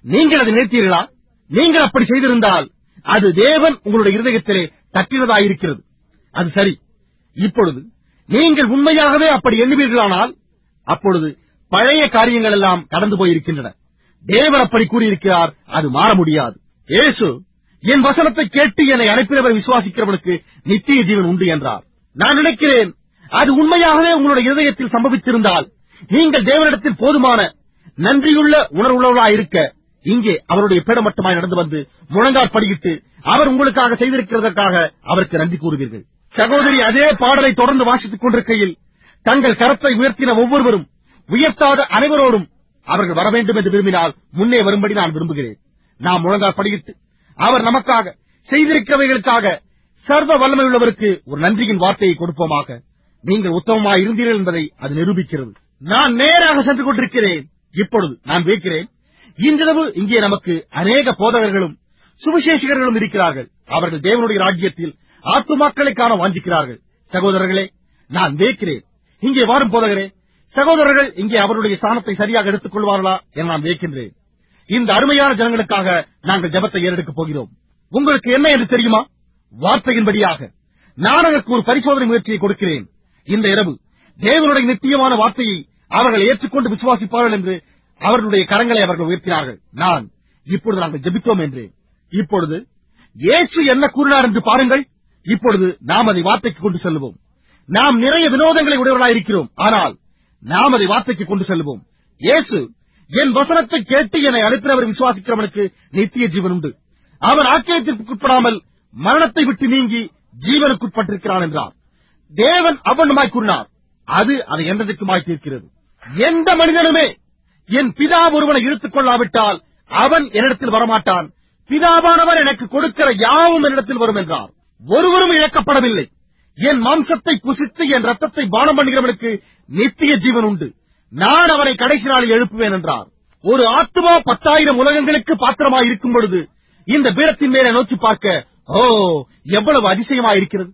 நீங்கள் அதை நினைத்தீர்களா நீங்கள் அப்படி செய்திருந்தால் அது தேவன் உங்களுடைய இருதயத்திலே தட்டினதாயிருக்கிறது அது சரி இப்பொழுது நீங்கள் உண்மையாகவே அப்படி எண்ணுவீர்களானால் அப்பொழுது பழைய காரியங்கள் எல்லாம் கடந்து போயிருக்கின்றன தேவன் அப்படி கூறியிருக்கிறார் அது மாற முடியாது இயேசு என் வசனத்தை கேட்டு என்னை அனுப்பினவர் விசுவாசிக்கிறவனுக்கு நித்திய ஜீவன் உண்டு என்றார் நான் நினைக்கிறேன் அது உண்மையாகவே உங்களுடைய இருதயத்தில் சம்பவித்திருந்தால் நீங்கள் தேவனிடத்தில் போதுமான நன்றியுள்ள உணர்வுள்ளவர்களாய் இருக்க இங்கே அவருடைய பேடமட்டமாய் நடந்து வந்து முழங்காற்படியிட்டு அவர் உங்களுக்காக செய்திருக்கிறதற்காக அவருக்கு நன்றி கூறுவீர்கள் சகோதரி அதே பாடலை தொடர்ந்து வாசித்துக் கொண்டிருக்கையில் தங்கள் கரத்தை உயர்த்தின ஒவ்வொருவரும் உயர்த்தாத அனைவரோடும் அவர்கள் வர வேண்டும் என்று விரும்பினால் முன்னே வரும்படி நான் விரும்புகிறேன் நாம் முழங்காற்படியிட்டு அவர் நமக்காக செய்திருக்கிறவைகளுக்காக சர்வ வல்லமையுள்ளவருக்கு ஒரு நன்றியின் வார்த்தையை கொடுப்போமாக நீங்கள் உத்தமமாய் இருந்தீர்கள் என்பதை அது நிரூபிக்கிறது நான் நேராக சென்று கொண்டிருக்கிறேன் இப்பொழுது நான் வைக்கிறேன் இன்றிரவு இங்கே நமக்கு அநேக போதகர்களும் சுவிசேஷகர்களும் இருக்கிறார்கள் அவர்கள் தேவனுடைய ராஜ்யத்தில் ஆத்துமாக்களை காண வாஞ்சிக்கிறார்கள் சகோதரர்களே நான் வைக்கிறேன் இங்கே வாரும் போதகரே சகோதரர்கள் இங்கே அவருடைய ஸ்தானத்தை சரியாக எடுத்துக் கொள்வார்களா என நான் வைக்கின்றேன் இந்த அருமையான ஜனங்களுக்காக நாங்கள் ஜபத்தை ஏறெடுக்கப் போகிறோம் உங்களுக்கு என்ன என்று தெரியுமா வார்த்தையின்படியாக நான் அதற்கு ஒரு பரிசோதனை முயற்சியை கொடுக்கிறேன் இந்த இரவு தேவனுடைய நித்தியமான வார்த்தையை அவர்கள் ஏற்றுக்கொண்டு விசுவாசிப்பார்கள் என்று அவர்களுடைய கரங்களை அவர்கள் உயர்த்தினார்கள் நான் இப்பொழுது நாங்கள் ஜெபித்தோம் என்றேன் இப்பொழுது இயேசு என்ன கூறினார் என்று பாருங்கள் இப்பொழுது நாம் அதை வார்த்தைக்கு கொண்டு செல்லுவோம் நாம் நிறைய வினோதங்களை உடையவர்களாக இருக்கிறோம் ஆனால் நாம் அதை வார்த்தைக்கு கொண்டு செல்லுவோம் இயேசு என் வசனத்தை கேட்டு என்னை அனுப்பினவர் விசுவாசிக்கிறவனுக்கு நித்திய ஜீவன் உண்டு அவன் ஆக்கியத்திற்குட்படாமல் மரணத்தை விட்டு நீங்கி ஜீவனுக்குட்பட்டிருக்கிறான் என்றார் தேவன் அவ்வண்ணமாய் கூறினார் அது அதை என்றதுக்குமாய் தீர்க்கிறது எந்த மனிதனுமே என் பிதா ஒருவனை இழுத்துக் கொள்ளாவிட்டால் அவன் என்னிடத்தில் வரமாட்டான் பிதாவானவர் எனக்கு கொடுக்கிற யாவும் என்னிடத்தில் வரும் என்றார் ஒருவரும் இழக்கப்படவில்லை என் மாம்சத்தை புசித்து என் ரத்தத்தை பானம் பண்ணுகிறவனுக்கு நித்திய ஜீவன் உண்டு நான் அவனை கடைசி நாளில் எழுப்புவேன் என்றார் ஒரு ஆத்மா பத்தாயிரம் உலகங்களுக்கு பாத்திரமாய் இருக்கும் பொழுது இந்த பீடத்தின் மேலே நோக்கி பார்க்க ஓ எவ்வளவு அதிசயமாய் இருக்கிறது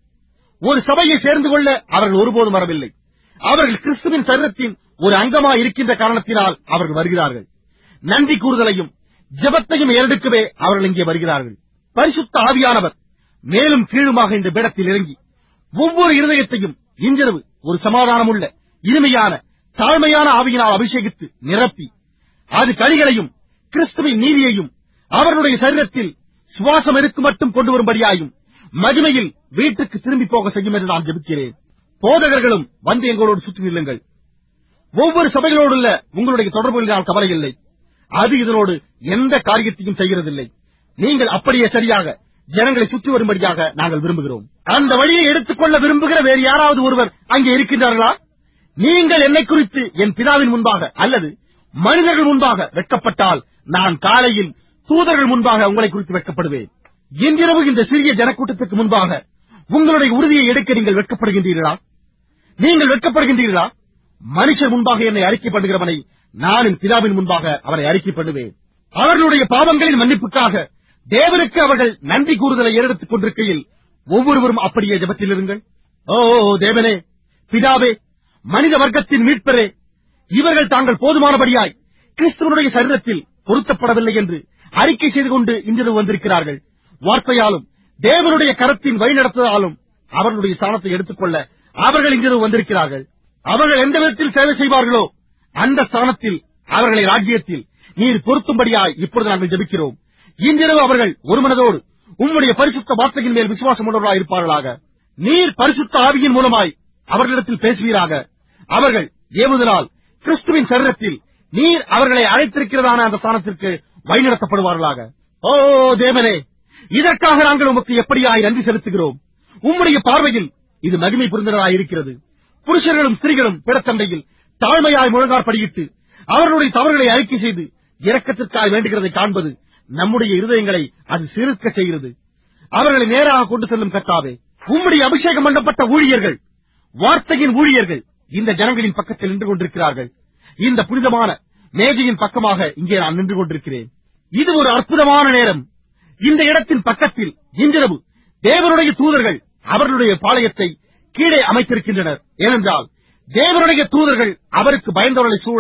ஒரு சபையை சேர்ந்து கொள்ள அவர்கள் ஒருபோதும் வரவில்லை அவர்கள் கிறிஸ்துவின் சரீரத்தின் ஒரு அங்கமாய் இருக்கின்ற காரணத்தினால் அவர்கள் வருகிறார்கள் நன்றி கூறுதலையும் ஜெபத்தையும் ஏறெடுக்கவே அவர்கள் இங்கே வருகிறார்கள் பரிசுத்த ஆவியானவர் மேலும் கீழுமாக இந்த பீடத்தில் இறங்கி ஒவ்வொரு இருதயத்தையும் இன்றிரவு ஒரு சமாதானமுள்ள இனிமையான தாழ்மையான ஆவியினால் அபிஷேகித்து நிரப்பி அது கனிகளையும் கிறிஸ்துவின் நீதியையும் அவர்களுடைய சரீரத்தில் சுவாசம் இருக்கு மட்டும் கொண்டு வரும்படியாயும் மகிமையில் வீட்டுக்கு திரும்பி போக செய்யும் என்று நான் ஜெபிக்கிறேன் போதகர்களும் வந்து எங்களோடு சுற்றி நில்லுங்கள் ஒவ்வொரு சபைகளோடுள்ள உங்களுடைய தொடர்புகளில் நான் கவலை இல்லை அது இதனோடு எந்த காரியத்தையும் செய்கிறதில்லை நீங்கள் அப்படியே சரியாக ஜனங்களை சுற்றி வரும்படியாக நாங்கள் விரும்புகிறோம் அந்த வழியை எடுத்துக்கொள்ள விரும்புகிற வேறு யாராவது ஒருவர் அங்கே இருக்கின்றார்களா நீங்கள் என்னை குறித்து என் பிதாவின் முன்பாக அல்லது மனிதர்கள் முன்பாக வெட்கப்பட்டால் நான் காலையில் தூதர்கள் முன்பாக உங்களை குறித்து வெட்கப்படுவேன் இன்றிரவு இந்த சிறிய ஜனக்கூட்டத்துக்கு முன்பாக உங்களுடைய உறுதியை எடுக்க நீங்கள் வெட்கப்படுகின்றீர்களா நீங்கள் வெட்கப்படுகின்றீர்களா மனுஷர் முன்பாக என்னை அறிக்கை பண்ணுகிறவனை நான் என் பிதாவின் முன்பாக அவரை அறிக்கை பண்ணுவேன் அவர்களுடைய பாவங்களின் மன்னிப்புக்காக தேவனுக்கு அவர்கள் நன்றி கூறுதலை ஏறெடுத்துக் கொண்டிருக்கையில் ஒவ்வொருவரும் அப்படியே ஜபத்தில் இருங்கள் ஓ ஓ, தேவனே பிதாவே மனித வர்க்கத்தின் மீட்பரே இவர்கள் தாங்கள் போதுமானபடியாய் கிறிஸ்துவனுடைய சரீரத்தில் பொருத்தப்படவில்லை என்று அறிக்கை செய்து கொண்டு இன்று வந்திருக்கிறார்கள் வார்த்தையாலும் தேவனுடைய கரத்தின் வழிநடத்துதலாலும் அவர்களுடைய ஸ்தானத்தை எடுத்துக்கொள்ள அவர்கள் இன்று வந்திருக்கிறார்கள் அவர்கள் எந்த விதத்தில் சேவை செய்வார்களோ அந்த ஸ்தானத்தில் அவர்களை ராஜ்யத்தில் நீர் பொருத்தும்படியாய் இப்பொழுது நாங்கள் ஜெபிக்கிறோம் இன்றிரவு அவர்கள் ஒரு மனதோடு உம்முடைய பரிசுத்த வார்த்தையின் மேல் விசுவாசம் உள்ளவர்களாய் இருப்பார்களாக நீர் பரிசுத்த ஆவியின் மூலமாய் அவர்களிடத்தில் பேசுவீராக அவர்கள் ஏவுதலால் கிறிஸ்துவின் சரீரத்தில் நீர் அவர்களை அழைத்திருக்கிறதான அந்த ஸ்தானத்திற்கு வழிநடத்தப்படுவார்களாக ஓ தேவனே இதற்காக நாங்கள் உமக்கு எப்படியாய் நன்றி செலுத்துகிறோம் உம்முடைய பார்வையில் இது மகிமை புரிந்ததாய் இருக்கிறது புருஷர்களும் ஸ்திரீகளும் பிடத்தண்டையில் தாழ்மையாய் முழங்காற்படியிட்டு அவர்களுடைய தவறுகளை அறிக்கை செய்து இரக்கத்திற்காய் வேண்டுகிறதை காண்பது நம்முடைய இருதயங்களை அது சிறுக்க செய்கிறது அவர்களை நேராக கொண்டு செல்லும் கத்தாவே உம்முடைய அபிஷேகம் பண்ணப்பட்ட ஊழியர்கள் வார்த்தையின் ஊழியர்கள் இந்த ஜனங்களின் பக்கத்தில் நின்று கொண்டிருக்கிறார்கள் இந்த புனிதமான மேஜையின் பக்கமாக இங்கே நான் நின்று கொண்டிருக்கிறேன் இது ஒரு அற்புதமான நேரம் இந்த இடத்தின் பக்கத்தில் இன்றிரவு தேவனுடைய தூதர்கள் அவர்களுடைய பாளையத்தை கீழே அமைத்திருக்கின்றனர் ஏனென்றால் தேவனுடைய தூதர்கள் அவருக்கு பயந்தவர்களை சூழ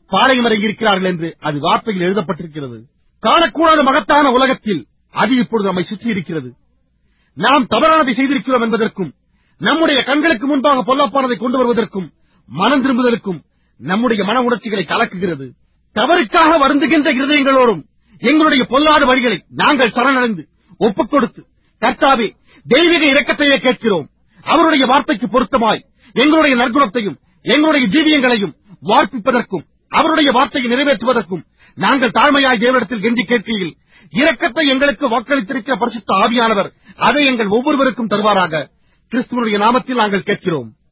பாளையம் இருக்கிறார்கள் என்று அது வார்த்தையில் எழுதப்பட்டிருக்கிறது காணக்கூடாத மகத்தான உலகத்தில் அது இப்பொழுது நம்மை சுற்றி இருக்கிறது நாம் தவறானதை செய்திருக்கிறோம் என்பதற்கும் நம்முடைய கண்களுக்கு முன்பாக பொல்லப்பானதை கொண்டு வருவதற்கும் மனம் திரும்புதலுக்கும் நம்முடைய மன உணர்ச்சிகளை கலக்குகிறது தவறுக்காக வருந்துகின்ற இருதயங்களோடும் எங்களுடைய பொல்லாத வழிகளை நாங்கள் சரணடைந்து ஒப்புக் கொடுத்து கர்த்தாவே தெய்வீக இரக்கத்தையே கேட்கிறோம் அவருடைய வார்த்தைக்கு பொருத்தமாய் எங்களுடைய நற்குணத்தையும் எங்களுடைய ஜீவியங்களையும் வார்ப்பிப்பதற்கும் அவருடைய வார்த்தையை நிறைவேற்றுவதற்கும் நாங்கள் தாழ்மையாய் தேவனிடத்தில் கெஞ்சி கேட்கையில் இரக்கத்தை எங்களுக்கு வாக்களித்திருக்கிற பரிசுத்த ஆவியானவர் அதை எங்கள் ஒவ்வொருவருக்கும் தருவாராக கிறிஸ்துவனுடைய நாமத்தில் நாங்கள் கேட்கிறோம்